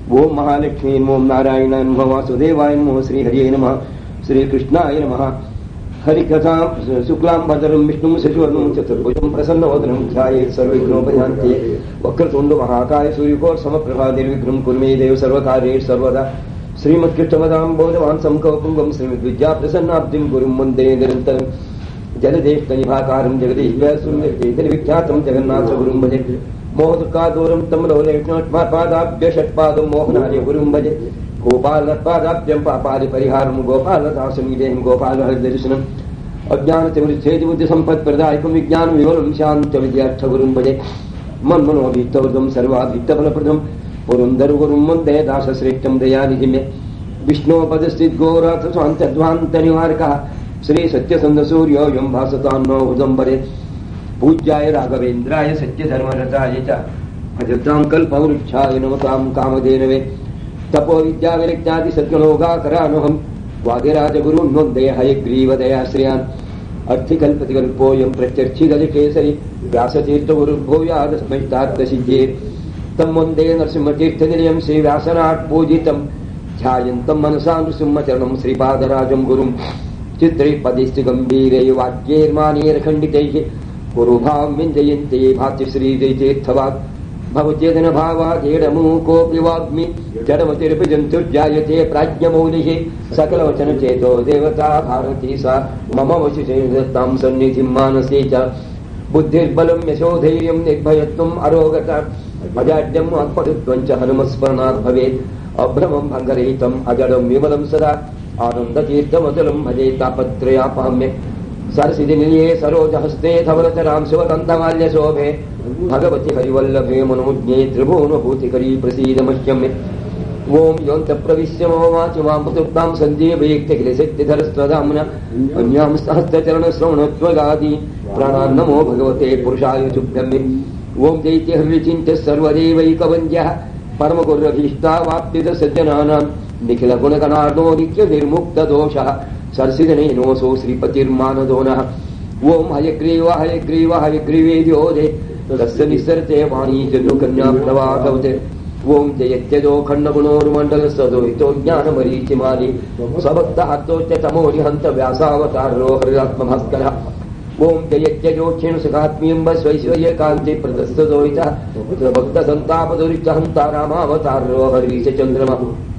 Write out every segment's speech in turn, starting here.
ಓಂ ಮಹಾಲಕ್ಷ್ಮೀ ಓಂ ನಾರಾಯಣ ನಮಃ ವಾಸುದೇವಾಯ ನಮಃ ಶ್ರೀ ಹರಿಯೇ ನಮಃ ಶ್ರೀಕೃಷ್ಣಾಯ ನಮಃ ಹರಿಕಥಾ ಶುಕ್ಲಾಂಬರಂ ವಿಷ್ಣು ಶಶಿವರ್ಣಂ ಚತುರ್ಭುಜಂ ಪ್ರಸನ್ನವದನಂ ಧ್ಯಾಯೇ ಸರ್ವವಿಘ್ನೋಪಶಾಂತಿ ವಕ್ರತುಂಡ ಮಹಾಕಾಯ ಸೂರ್ಯಕೋರ್ ಸಮಪ್ರಭಾ ನಿರ್ವಿಘ್ನಂ ಕುರ್ಮೇ ದೇವ ಸರ್ವಕಾರ್ಯೇ ಸರ್ವದಾ ಶ್ರೀಮತ್ಕೃಷ್ಣವದಾಂಬೋಧವಾನ್ ಸಂಕೌಪುಂಗಂ ಶ್ರೀಮದ್ವಿದ್ಯಾ ಪ್ರಸನ್ನಾಬ್ಧಿಂ ಗುರುಂ ವಂದೇ ನಿರಂತರಂ ಜಲದೇಷ್ಟನಿಭಾಕಾರಂ ಜಗದೀಶ್ವರಸುಂದರವಿಖ್ಯಾತಂ ಜಗನ್ನಾಥ ಗುರುಂ ಭಜೆ ಮೋಹದುಃಖಾದೂರಂ ತಂ ಲೌಲೇಷ್ಣೋತ್ಮಾಪಾದಾಭ್ಯ ಷಟ್ಪಾದಂ ಮೋಹನಾರ್ಯ ಗುರುಂ ಭಜೆ ಗೋಪಾಲಪಾದಾಭ್ಯಂ ಪಾಪಾದಿ ಪರಿಹಾರಂ ಗೋಪಾಲದಾಸಮೀದೇಹಂ ಗೋಪಾಲ ದರ್ಶನಂ ಅಜ್ಞಾನತಿವೃಚ್ಛೇದಿ ಬುದ್ಧಿ ಸಂಪತ್ಪ್ರದಾಯಕಂ ವಿಜ್ಞಾನ ವಿವರಂ ಶಾಂತ ವಿದ್ಯಾರ್ಥ ಗುರುಂ ಭಜೆ ಮನ್ಮನೋಭೀತ್ತವೃತಂ ಸರ್ವಾಭೀತ್ತಫಲಪ್ರದಂ ಪುರಂದರ ಗುರುಂ ವಂದೇ ದಾಸಶ್ರೇಷ್ಠಂ ದಯಾನಿಧಿಮೆ ವಿಷ್ಣೋಪದಸ್ಥಿದ್ಘೋರಾಥ ಸ್ವಾಂತಧ್ವಾಂತ ನಿವಾರಕಃ ಶ್ರೀ ಸತ್ಯಸಂಧ ಸೂರ್ಯೋ ಯಂ ಭಾಸತಾನ್ನೋ ಹೃದಂಬರೆ ಪೂಜ್ಯಾಯ ರಾಘವೇಂದ್ರಾಯ ಸತ್ಯಧರ್ಮರತಾಯ ಚ ಭಜತಾಂ ಕಲ್ಪವೃಕ್ಷಾಯ ನಮತಾಂ ಕಾಮಧೇನವೇ ತಪೋ ವಿದ್ಯಾ ವಿರಕ್ತ್ಯಾದಿ ಸದ್ಗುಣೋಗಾಕರಾನುಹಂ ವಾದಿರಾಜಗುರುನ್ ವಂದೇ ಹಯಗ್ರೀವದಯಾಶ್ರಯಾನ್ ಅರ್ಥಿಕಲ್ಪತಿಕಲ್ಪೋಯಂ ಪ್ರತ್ಯರ್ಥಿಗಜ ಕೇಸರಿ ವ್ಯಾಸತೀರ್ಥಗುರುರ್ಭೂಯಾದ ಸ್ಮೈತಾರ್ಥಸಿದ್ಧೇ ತಂ ವಂದೇ ನರಸಿಂಹತೀರ್ಥನಿಲಯಂ ಶ್ರೀ ವ್ಯಾಸನಾಟ್ ಪೂಜಿತಂ ಧ್ಯಾಯಂತಂ ಮನಸಾ ನೃಸಿಂಹಚರಣಂ ಶ್ರೀಪಾದರಾಜಂ ಗುರುಂ ಚಿತ್ರೈ ಪದಿಸ್ತಿ ಗಂಭೀರೈ ವಾಕ್ಯೈರ್ಮಾನೇರ್ಖಂಡಿತೈಃ ಕುರುಭಾಂ ವಿಂಜಯಂತೆ ಭಾತಿ ಶ್ರೀಜೈತೀರ್ಥವಾಗ್ ಭವತ್ಯದನ ಭಾವಾದೇಡಮೂಕೋऽपि वाग्मि जडमतिरपि जन्तुर्जायते प्राज्ञमौलिः सकलवचनचेतो देवता भारती सा मम वशिषे दत्तां सन्निधिं मानसे च बुद्धिर्बलं यशोधैर्यं निर्भयत्वम् अरोगता अजाड्यम् आत्मतत्त्वं च हनुमस्मरणात् भवेत् अभ्रमं भङ्गरहितम् अजडं विमलं सदा आनन्दतीर्थमतुलं भजे तापत्रयापाम्य सरसिदिनिलये सरोजहस्ते धवलचरां शिवकन्तमाल्यशोभे भगवति हरिवल्लभे मनोज्ञे त्रिभुवनभूतिकरी प्रसीदमह्यम् ಓಂ ಯೋಂತ ಪ್ರವಿಶ್ಯ ಮಮ ವಾಚಿ ಮಾಂ ಪುತುರ್ತಾಂ ಸಂಜೀವಯೇಕ್ತ ಕಿಲ ಶಕ್ತಿಧರಸ್ವಧಾಮ್ನ ಅನ್ಯಾಂ ಸಹಸ್ರಚರಣ ಶ್ರವಣತ್ವಗಾದಿ ಪ್ರಾಣಾನ್ ನಮೋ ಭಗವತೆ ಪುರುಷಾಯ ಶುಭ್ಯಮ್ಮೆ ಓಂ ಚೈತ್ಯ ಹೃಚಿಂತ್ಯ ಸರ್ವದೇವೈಕವಂದ್ಯ ಪರಮಗುರಭೀಷ್ಟಾವಾಪ್ತಿದ ಸಜ್ಜನಾನಾಂ ನಿಖಿಲ ಗುಣಗಣಾರ್ಣೋ ನಿತ್ಯ ನಿರ್ಮುಕ್ತ ದೋಷಃ ಸರ್ಸಿದನೇನೋಸೋ ಶ್ರೀಪತಿರ್ಮಾನದೋನಃ ಓಂ ಹಯಗ್ರೀವ ಹಯಗ್ರೀವ ಹಯಗ್ರೀವೇದ್ಯೋದೆ ತಸ್ಯ ನಿಸ್ಸರತೆ ವಾಣಿ ಜನು ಕನ್ಯಾ ಪ್ರವಾಹವತೆ ಓಂ ಜಯತ್ಯಜೋ ಖಂಡಗುಣೋರ್ಮಂಡಲ ಸದೋಹಿತೋ ಜ್ಞಾನ ಮರೀಚಿಮಾಲಿ ಸಭಕ್ತ ಹತ್ತೋಚ್ಯ ತಮೋರಿ ಹಂತ ವ್ಯಾಸಾವತಾರೋ ಹರಿರಾತ್ಮ ಭಾಸ್ಕರ ಓಂ ಜಯತ್ಯಜೋ ಕ್ಷೀಣ ಸುಖಾತ್ಮೀಯಂಬ ಸ್ವೈಶ್ವರ್ಯ ಕಾಂತಿ ಪ್ರದಸ್ತದೋಹಿತ ಭಕ್ತ ಸಂತಾಪ ದುರಿತ ಹಂತ ರಾಮಾವತಾರೋ ಹರೀಶ ಚಂದ್ರಮ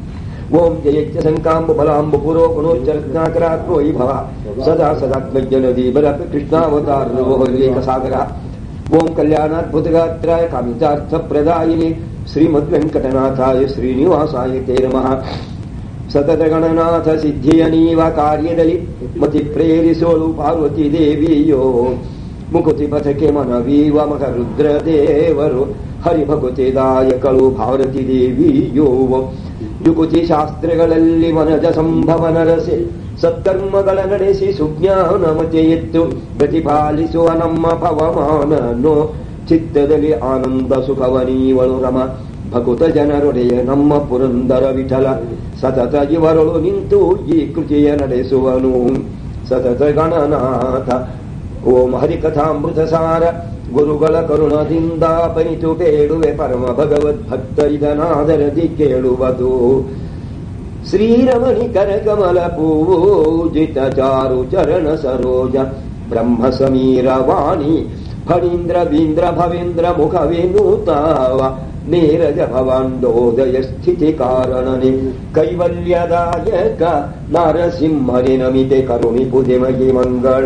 ಓಂ ಜಯತ್ಯ ಸಂಕಾಂಬ ಬಲಾಂಬ ಪುರೋ ಗುಣೋಚ್ಚರತ್ನಾಕರಾತ್ಮ ವೈಭವ ಸದಾ ಸದಾತ್ಮಜ್ಞ ನದಿ ಬಲಪಿ ಕೃಷ್ಣಾವತಾರೋ ಹರಿಲೇಖ ಸಾಗರ ಓಂ ಕಲ್ಯಾಣಾದ್ಭುತಗಾತ್ರಾಯ ಕಾಮಿತಾರ್ಥ ಪ್ರದಾಯಿನಿ ಶ್ರೀಮದ್ವೆಂಕಟನಾಥಾಯ ಶ್ರೀನಿವಾಸಾಯ ತೇ ನಮಃ ಸತತ ಗಣನಾಥ ಸಿದ್ಧಿಯ ನೀವ ಕಾರ್ಯದಲ್ಲಿ ಮತಿ ಪ್ರೇರಿಸೋಳು ಪಾರ್ವತಿ ದೇವಿಯೋ ಮುಕುತಿ ಪಥಕ್ಕೆ ಮನವೀವ ಮಗ ರುದ್ರ ದೇವರು ಹರಿಭಗುತಿದಾಯಕಳು ಭಾರತಿ ದೇವಿಯೋ ಯುಕುತಿ ಶಾಸ್ತ್ರಗಳಲ್ಲಿ ಮನಜ ಸಂಭವನ ರಸೆ ಸತ್ಕರ್ಮಗಳ ನಡೆಸಿ ಸುಜ್ಞಾನ ಮತೆ ಎತ್ತು ಪ್ರತಿಪಾಲಿಸುವ ನಮ್ಮ ಪವಮಾನನೋ ಚಿತ್ತದಲ್ಲಿ ಆನಂದ ಸುಖವ ನೀವಳು ರಮ ಭಕುತ ಜನರೊಡೆಯ ನಮ್ಮ ಪುರಂದರ ವಿಠಲ ಸತತ ಇವರಳು ನಿಂತು ಈ ಕೃತಿಯ ನಡೆಸುವನು ಸತತ ಗಣನಾಥ ಓಂ ಹರಿಕಥಾಮೃತ ಸಾರ ಗುರುಗಳ ಕರುಣದಿಂದ ಪನಿತು ಬೇಡುವೆ ಪರಮ ಭಗವದ್ಭಕ್ತ ಇದನಾದರದಿ ಕೇಳುವುದು ಶ್ರೀರಮಣಿ ಕರಕಮಲ ಪೂಜಿತ ಚಾರು ಚರಣ ಸರೋಜ ಬ್ರಹ್ಮ ಸಮೀರ ವಾಣಿ ಫಣೀಂದ್ರ ಬೀಂದ್ರ ಭವೇಂದ್ರ ಮುಖವೇನೂತಾವ ನೀರಜ ಭವಾಂಡೋದಯ ಸ್ಥಿತಿ ಕಾರಣನೆ ಕೈವಲ್ಯದಾಯಕ ನರಸಿಂಹರಿ ನಮಿತೆ ಕರುಣಿ ಪುದಿಮಗಿ ಮಂಗಳ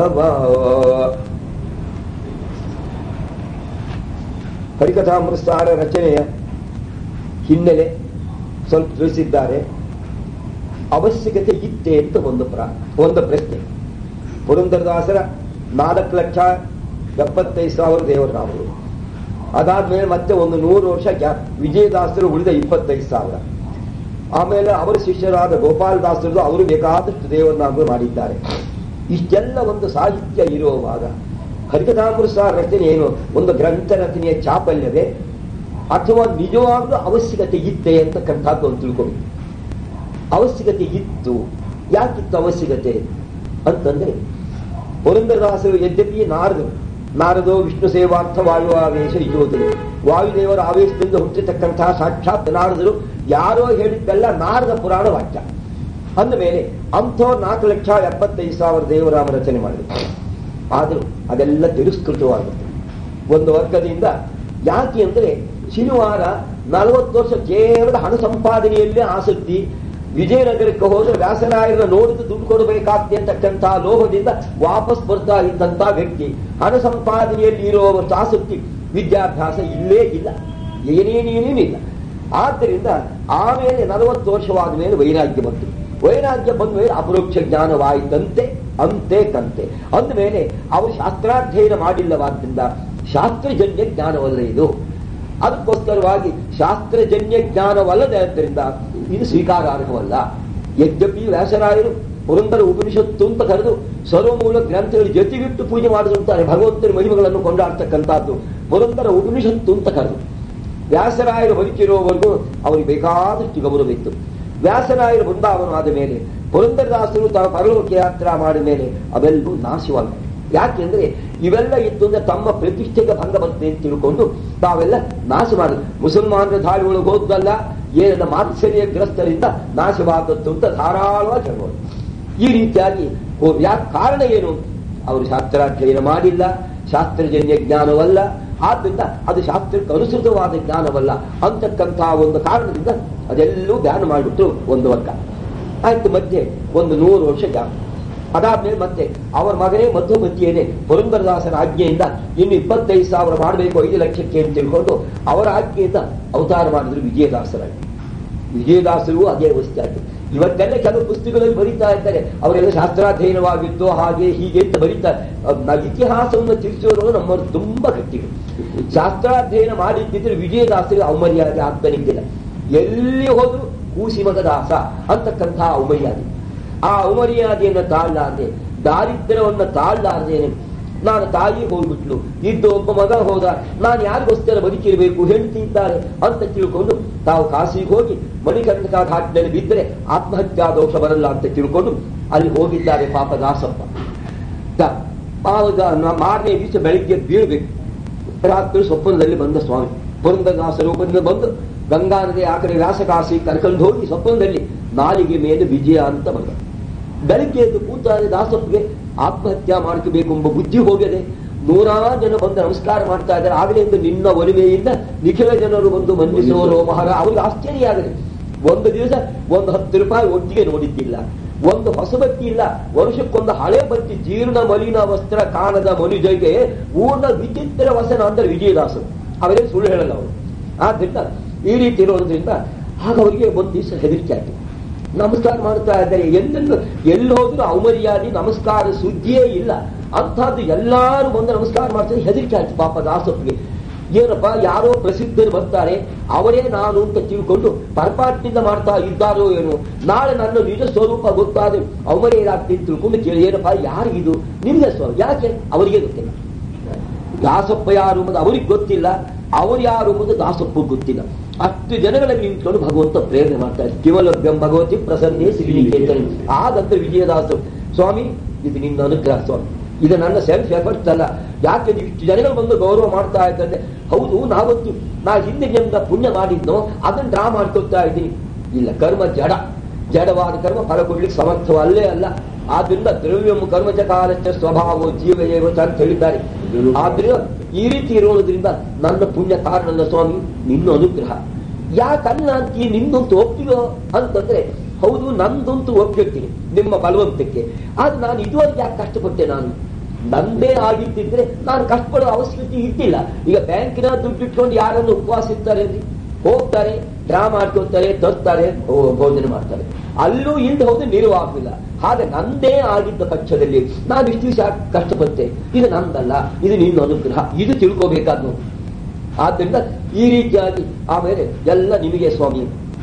ಹರಿಕಥಾಮೃತಾರ ರಚನೆಯ ಹಿನ್ನೆಲೆ ಸ್ವಲ್ಪ ತಿಳಿಸಿದ್ದಾರೆ ಅವಶ್ಯಕತೆ ಇತ್ತೆ ಅಂತ ಒಂದು ಪ್ರ ಒಂದು ಪ್ರಶ್ನೆ ಪುರಂದರದಾಸರ ನಾಲ್ಕು ಲಕ್ಷ ಎಪ್ಪತ್ತೈದು ಸಾವಿರ ದೇವರಾವರು ಅದಾದ್ಮೇಲೆ ಮತ್ತೆ ಒಂದು ನೂರು ವರ್ಷ ಗ್ಯಾಪ್ ವಿಜಯದಾಸರು ಉಳಿದ ಇಪ್ಪತ್ತೈದು ಸಾವಿರ ಆಮೇಲೆ ಅವರ ಶಿಷ್ಯರಾದ ಗೋಪಾಲದಾಸರದು ಅವರು ಬೇಕಾದಷ್ಟು ದೇವರನ್ನಾಗಲು ಮಾಡಿದ್ದಾರೆ ಇಷ್ಟೆಲ್ಲ ಒಂದು ಸಾಹಿತ್ಯ ಇರುವಾಗ ಹರಿಕಥಾಮೃತ ರಚನೆ ಏನು ಒಂದು ಗ್ರಂಥ ರಚನೆಯ ಚಾಪಲ್ಯವೇ ಅಥವಾ ನಿಜವಾಗ್ಲೂ ಅವಶ್ಯಕತೆ ಇತ್ತೆ ಅಂತಕ್ಕಂಥದ್ದು ಒಂದು ತಿಳ್ಕೊಂಡು ಅವಶ್ಯಕತೆ ಇತ್ತು ಯಾಕಿತ್ತು ಅವಶ್ಯಕತೆ ಅಂತಂದ್ರೆ ಪುರಂದರದಾಸರು ಯದ್ಯಪಿ ನಾರದರು ನಾರದೋ ವಿಷ್ಣು ಸೇವಾರ್ಥ ವಾಯುವಾವೇಶ ಯೋಧನೆ ವಾಯುದೇವರ ಆವೇಶದಿಂದ ಹುಟ್ಟಿರ್ತಕ್ಕಂತಹ ಸಾಕ್ಷಾತ್ ನಾರದರು ಯಾರೋ ಹೇಳಿದ್ದೆಲ್ಲ ನಾರದ ಪುರಾಣ ವಾಕ್ಯ ಅಂದ ಮೇಲೆ ಅಂಥ ನಾಲ್ಕು ಲಕ್ಷ ಎಪ್ಪತ್ತೈದು ಸಾವಿರ ದೇವರಾಮ ರಚನೆ ಮಾಡಿದ್ರು ಆದರೂ ಅದೆಲ್ಲ ತಿರಸ್ಕೃತವಾಗುತ್ತೆ ಒಂದು ವರ್ಗದಿಂದ ಯಾಕೆ ಅಂದ್ರೆ ಶನಿವಾರ ನಲವತ್ತು ವರ್ಷ ಕೇವಲ ಹಣ ಸಂಪಾದನೆಯಲ್ಲೇ ಆಸಕ್ತಿ ವಿಜಯನಗರಕ್ಕೆ ಹೋದ್ರೆ ವ್ಯಾಸರಾಯರನ್ನ ನೋಡಿದು ದುಡ್ಡು ಕೊಡಬೇಕಾಗ್ತದೆ ಅಂತಕ್ಕಂತಹ ಲೋಭದಿಂದ ವಾಪಸ್ ಬರ್ತಾ ಇದ್ದಂತ ವ್ಯಕ್ತಿ ಹಣ ಸಂಪಾದನೆಯಲ್ಲಿ ಇರುವಷ್ಟು ಆಸಕ್ತಿ ವಿದ್ಯಾಭ್ಯಾಸ ಇಲ್ಲೇ ಇಲ್ಲ ಏನೇನೇನೇನಿಲ್ಲ ಆದ್ದರಿಂದ ಆಮೇಲೆ ನಲವತ್ತು ವರ್ಷವಾದ ಮೇಲೆ ವೈರಾಗ್ಯ ಬಂತು ವೈರಾಗ್ಯ ಬಂದ ಮೇಲೆ ಅಪರೋಕ್ಷ ಜ್ಞಾನವಾಯಿತಂತೆ ಅಂತೆ ಕಂತೆ ಅಂದ ಮೇಲೆ ಅವರು ಶಾಸ್ತ್ರಾಧ್ಯಯನ ಮಾಡಿಲ್ಲವಾದ್ರಿಂದ ಶಾಸ್ತ್ರಜನ್ಯ ಜ್ಞಾನವಲ್ಲ ಇದು ಅದಕ್ಕೋಸ್ಕರವಾಗಿ ಶಾಸ್ತ್ರಜನ್ಯ ಜ್ಞಾನವಲ್ಲದೆ ಆದ್ದರಿಂದ ಇದು ಸ್ವೀಕಾರಾರ್ಹವಲ್ಲ ಯದ್ಯಪಿ ವ್ಯಾಸರಾಯರು ಪುರಂದರ ಉಪನಿಷತ್ತು ಅಂತ ಕರೆದು ಸರ್ವಮೂಲ ಗ್ರಂಥಗಳ ಜೊತೆಗಿಟ್ಟು ಪೂಜೆ ಮಾಡುವಂತಾರೆ ಭಗವಂತನ ಮಹಿಮೆಗಳನ್ನು ಕೊಂಡಾಡ್ತಕ್ಕಂಥದ್ದು ಪುರಂದರ ಉಪನಿಷತ್ತು ಅಂತ ಕರೆದು ವ್ಯಾಸರಾಯರು ಬದುಕಿರುವವರೆಗೂ ಅವರಿಗೆ ಬೇಕಾದಷ್ಟು ಗೌರವಿತ್ತು ವ್ಯಾಸರಾಯರು ಬೃಂದಾವನವಾದ ಮೇಲೆ ಪುರಂದರದಾಸರು ತಾವು ಪರಲೋಕ ಯಾತ್ರಾ ಮಾಡಿದ ಮೇಲೆ ಅವೆಲ್ಲವೂ ನಾಶವಾಗಿ ಯಾಕೆಂದ್ರೆ ಇವೆಲ್ಲ ಇತ್ತು ಅಂದ್ರೆ ತಮ್ಮ ಪ್ರತಿಷ್ಠೆಗೆ ಭಂಗ ಬರ್ತದೆ ಅಂತ ತಿಳ್ಕೊಂಡು ತಾವೆಲ್ಲ ನಾಶ ಮಾಡಿದ್ರು ಮುಸಲ್ಮಾನರ ದಾಳಿ ಒಳಗೆ ಹೋದ್ದಲ್ಲ ಏನ ಮಾತ್ಸರ್ಯ ಗ್ರಸ್ತರಿಂದ ನಾಶವಾದದ್ದು ಅಂತ ಧಾರಾಳವಾಗಿ ಹೇಳ್ಬೋದು ಈ ರೀತಿಯಾಗಿ ಯಾಕೆ ಕಾರಣ ಏನು ಅವರು ಶಾಸ್ತ್ರಾಧ್ಯಯನ ಮಾಡಿಲ್ಲ ಶಾಸ್ತ್ರಜನ್ಯ ಜ್ಞಾನವಲ್ಲ ಆದ್ರಿಂದ ಅದು ಶಾಸ್ತ್ರಕ್ಕೆ ಅನುಸೃತವಾದ ಜ್ಞಾನವಲ್ಲ ಅಂತಕ್ಕಂತಹ ಒಂದು ಕಾರಣದಿಂದ ಅದೆಲ್ಲೂ ಧ್ಯಾನ ಮಾಡಿಬಿಟ್ಟು ಒಂದು ವರ್ಗ ಆಯ್ತು ಮಧ್ಯೆ ಒಂದು ನೂರು ವರ್ಷ ಜ್ಞಾನ ಅದಾದ್ಮೇಲೆ ಮತ್ತೆ ಅವರ ಮಗನೇ ಮಧ್ಯಮತಿಯೇನೆ ಪುರಂದರದಾಸನ ಆಜ್ಞೆಯಿಂದ ಇನ್ನು ಇಪ್ಪತ್ತೈದು ಸಾವಿರ ಮಾಡಬೇಕು ಐದು ಲಕ್ಷಕ್ಕೆ ಅಂತ ತಿಳ್ಕೊಂಡು ಅವರ ಆಜ್ಞೆಯಿಂದ ಅವತಾರ ಮಾಡಿದ್ರು ವಿಜಯದಾಸರಾಗಿ ವಿಜಯದಾಸರಿಗೂ ಅದೇ ಅವಸ್ಥೆ ಆಯ್ತು ಇವತ್ತೆಲ್ಲ ಕೆಲವು ಪುಸ್ತಕಗಳಲ್ಲಿ ಬರೀತಾ ಇದ್ದಾರೆ ಅವರೆಲ್ಲ ಶಾಸ್ತ್ರಾಧ್ಯಯನವಾಗಿತ್ತು ಹಾಗೆ ಹೀಗೆ ಅಂತ ಬರೀತಾರೆ ನಾವು ಇತಿಹಾಸವನ್ನು ತಿಳಿಸೋರು ನಮ್ಮವರು ತುಂಬಾ ಗಟ್ಟಿಗಳು ಶಾಸ್ತ್ರಾಧ್ಯಯನ ಮಾಡಿದ್ದಿದ್ರೆ ವಿಜಯದಾಸರಿಗೆ ಅವಮರ್ಯಾದೆ ಆಗ್ತಾನಿದ್ದಿಲ್ಲ ಎಲ್ಲಿ ಹೋದ್ರು ಕೂಸಿ ಮಗ ದಾಸ ಅಂತಕ್ಕಂತಹ ಅವಮರ್ಯಾದೆ ಆ ಅವಮರ್ಯಾದೆಯನ್ನು ತಾಳಲಾರದೆ ದಾರಿದ್ರ್ಯವನ್ನ ತಾಳಲಾರದೇನೆ ನಾನು ತಾಯಿ ಹೋಗ್ಬಿಟ್ಲು ಇದ್ದ ಒಬ್ಬ ಮಗ ಹೋದ ನಾನು ಯಾರಿಗೋಸ್ಕರ ಬದುಕಿರಬೇಕು ಹೆಂಡತಿ ಇದ್ದಾರೆ ಅಂತ ತಿಳ್ಕೊಂಡು ತಾವು ಕಾಸಿಗೆ ಹೋಗಿ ಮಣಿಕಂಠಕ ಘಾಟ್ನಲ್ಲಿ ಬಿದ್ದರೆ ಆತ್ಮಹತ್ಯಾ ದೋಷ ಬರಲ್ಲ ಅಂತ ತಿಳ್ಕೊಂಡು ಅಲ್ಲಿ ಹೋಗಿದ್ದಾರೆ ಪಾಪ ದಾಸಪ್ಪ ಆವಾಗ ಮಾರನೇ ದಿವಸ ಬೆಳಿಗ್ಗೆ ಬೀಳ್ಬೇಕು ರಾತ್ರಿ ಸ್ವಪ್ನದಲ್ಲಿ ಬಂದ ಸ್ವಾಮಿ ಪುರಂದರದಾಸ ರೂಪದಿಂದ ಬಂದು ಗಂಗಾ ನದಿ ಆ ಕಡೆ ವ್ಯಾಸಕಾಸಿ ಕರ್ಕೊಂಡು ಹೋಗಿ ಸ್ವಪ್ನದಲ್ಲಿ ನಾಲಿಗೆ ಮೇಲೆ ವಿಜಯ ಅಂತ ಬಂದ ಬೆಳಿಗ್ಗೆ ಎದ್ದು ಕೂತಾರೆ ದಾಸಪ್ಪಗೆ ಆತ್ಮಹತ್ಯೆ ಮಾಡ್ಕೋಬೇಕು ಎಂಬ ಬುದ್ಧಿ ಹೋಗದೆ ನೂರಾರು ಜನ ಬಂದು ನಮಸ್ಕಾರ ಮಾಡ್ತಾ ಇದ್ದಾರೆ ಆಗಲಿಂದ ನಿನ್ನ ಒಲಿಮೆಯಿಂದ ನಿಖಿಲ ಜನರು ಬಂದು ಮಂದಿಸುವರು ಮಹಾರ ಅವ್ರಿಗೆ ಆಶ್ಚರ್ಯ ಆಗದೆ ಒಂದು ದಿವಸ ಒಂದು ಹತ್ತು ರೂಪಾಯಿ ಒಟ್ಟಿಗೆ ನೋಡಿದ್ದಿಲ್ಲ ಒಂದು ಹೊಸ ಬತ್ತಿ ಇಲ್ಲ ವರ್ಷಕ್ಕೊಂದು ಹಳೆ ಬತ್ತಿ ಜೀರ್ಣ ಮಲಿನ ವಸ್ತ್ರ ಕಾಣದ ಮನುಜಗೆ ಪೂರ್ಣ ವಿಚಿತ್ರ ವಸನ ಅಂದ್ರೆ ವಿಜಯದಾಸರು ಅವರೇ ಸುಳ್ಳು ಹೇಳಲ್ಲ ಅವರು ಆದ್ರಿಂದ ಈ ರೀತಿ ಇರೋದ್ರಿಂದ ಆಗ ಅವರಿಗೆ ಒಂದು ದಿವಸ ಹೆದರಿಕೆ ಆಯ್ತು ನಮಸ್ಕಾರ ಮಾಡ್ತಾ ಇದ್ದಾರೆ ಎಲ್ಲೆಲ್ಲೂ ಎಲ್ಲಿ ಹೋದ್ರು ಅವಮರ್ಯಾದೆ ನಮಸ್ಕಾರ ಸುದ್ದಿಯೇ ಇಲ್ಲ ಅಂಥದ್ದು ಎಲ್ಲಾರು ಬಂದು ನಮಸ್ಕಾರ ಮಾಡ್ತಾರೆ ಹೆದರಿಕೆ ಆಯ್ತು ಪಾಪ ದಾಸಪ್ಪಿಗೆ ಏನಪ್ಪ ಯಾರೋ ಪ್ರಸಿದ್ಧರು ಬರ್ತಾರೆ ಅವರೇ ನಾನು ಅಂತ ತಿಳ್ಕೊಂಡು ಪರಪಾಟಿನಿಂದ ಮಾಡ್ತಾ ಇದ್ದಾರೋ ಏನು ನಾಳೆ ನನ್ನ ನಿಜ ಸ್ವರೂಪ ಗೊತ್ತಾದ್ರೆ ಅವಮರ್ಯಾದಾಗ್ತೀನಿ ತಿಳ್ಕೊಂಡು ಕೇಳಿ ಏನಪ್ಪ ಯಾರಿಗಿದು ನಿಮ್ಗೆ ಸ್ವ ಯಾಕೆ ಅವರಿಗೆ ಗೊತ್ತಿಲ್ಲ ದಾಸಪ್ಪ ಯಾರು ಎಂಬುದು ಅವ್ರಿಗೆ ಗೊತ್ತಿಲ್ಲ ಅವ್ರು ಯಾರು ಎಂಬುದು ದಾಸಪ್ಪ ಗೊತ್ತಿಲ್ಲ ಅಷ್ಟು ಜನಗಳಲ್ಲಿ ನಿಂತ್ಕೊಂಡು ಭಗವಂತ ಪ್ರೇರಣೆ ಮಾಡ್ತಾರೆ ಕಿವಲಭ್ಯಂ ಭಗವತಿ ಪ್ರಸನ್ನೇ ಶ್ರೀನಿಕೇತನ ಆಗಂತ ವಿಜಯದಾಸರು ಸ್ವಾಮಿ ಇದು ನಿನ್ನ ಅನುಗ್ರಹ ಸ್ವಾಮಿ ಇದು ನನ್ನ ಸೆಲ್ಫ್ ಎಫರ್ಟ್ಸ್ ಅಲ್ಲ ಯಾಕೆ ಇಷ್ಟು ಜನಗಳು ಬಂದು ಗೌರವ ಮಾಡ್ತಾ ಇದ್ದಾರೆ ಹೌದು ನಾವತ್ತು ನಾ ಹಿಂದೆ ಜನ್ಮದ ಪುಣ್ಯ ಮಾಡಿದ್ನೋ ಅದನ್ನ ಡ್ರಾ ಮಾಡ್ಕೊಳ್ತಾ ಇದ್ದೀನಿ ಇಲ್ಲ ಕರ್ಮ ಜಡ ಜಡವಾದ ಕರ್ಮ ಫಲ ಕೊಡ್ಲಿಕ್ಕೆ ಸಮರ್ಥವಲ್ಲೇ ಅಲ್ಲ ಆದ್ರಿಂದ ದ್ರವ್ಯಂ ಕರ್ಮಚ ಕಾಲಚ್ಚ ಸ್ವಭಾವ ಜೀವ ಏವಚ ಅಂತ ಹೇಳಿದ್ದಾರೆ ಆದ್ರಿಂದ ಈ ರೀತಿ ಇರೋದ್ರಿಂದ ನನ್ನ ಪುಣ್ಯ ಕಾರಣಲ್ಲ ಸ್ವಾಮಿ ನಿನ್ನ ಅನುಗ್ರಹ ಯಾಕಲ್ಲ ಅಂತೀ ನಿಂದಂತೂ ಒಪ್ಪಿಗೋ ಅಂತಂದ್ರೆ ಹೌದು ನಂದಂತೂ ಒಪ್ಪಿರ್ತೀನಿ ನಿಮ್ಮ ಬಲವಂತಕ್ಕೆ ಆದ್ರೆ ನಾನು ಇದುವರೆಗೆ ಯಾಕೆ ಕಷ್ಟಪಟ್ಟೆ ನಾನು ನಂದೇ ಆಗಿದ್ದಿದ್ರೆ ನಾನು ಕಷ್ಟಪಡೋ ಅವಶ್ಯಕತೆ ಇದ್ದಿಲ್ಲ ಈಗ ಬ್ಯಾಂಕಿನ ದುಡ್ಡು ಇಟ್ಕೊಂಡು ಯಾರನ್ನು ಉಪವಾಸ ಇರ್ತಾರೆ ಅಂದ್ರೆ ಹೋಗ್ತಾರೆ ಡ್ರಾ ಮಾಡ್ಕೊಳ್ತಾರೆ ತರ್ತಾರೆ ಭೋಜನ ಮಾಡ್ತಾರೆ ಅಲ್ಲೂ ಇಲ್ದ ಹೋದ್ರೆ ನಿರ್ವಾಹವಿಲ್ಲ ಹಾಗೆ ನಂದೇ ಆಗಿದ್ದ ಪಕ್ಷದಲ್ಲಿ ನಾನು ಇಷ್ಟು ದಿವಸ ಕಷ್ಟಪಟ್ಟೆ ಇದು ನಂದಲ್ಲ ಇದು ನಿನ್ನ ಅನುಗ್ರಹ ಇದು ತಿಳ್ಕೋಬೇಕಾದ್ದು ಆದ್ರಿಂದ ಈ ರೀತಿಯಾಗಿ ಆಮೇಲೆ ಎಲ್ಲ ನಿಮಗೆ ಸ್ವಾಮಿ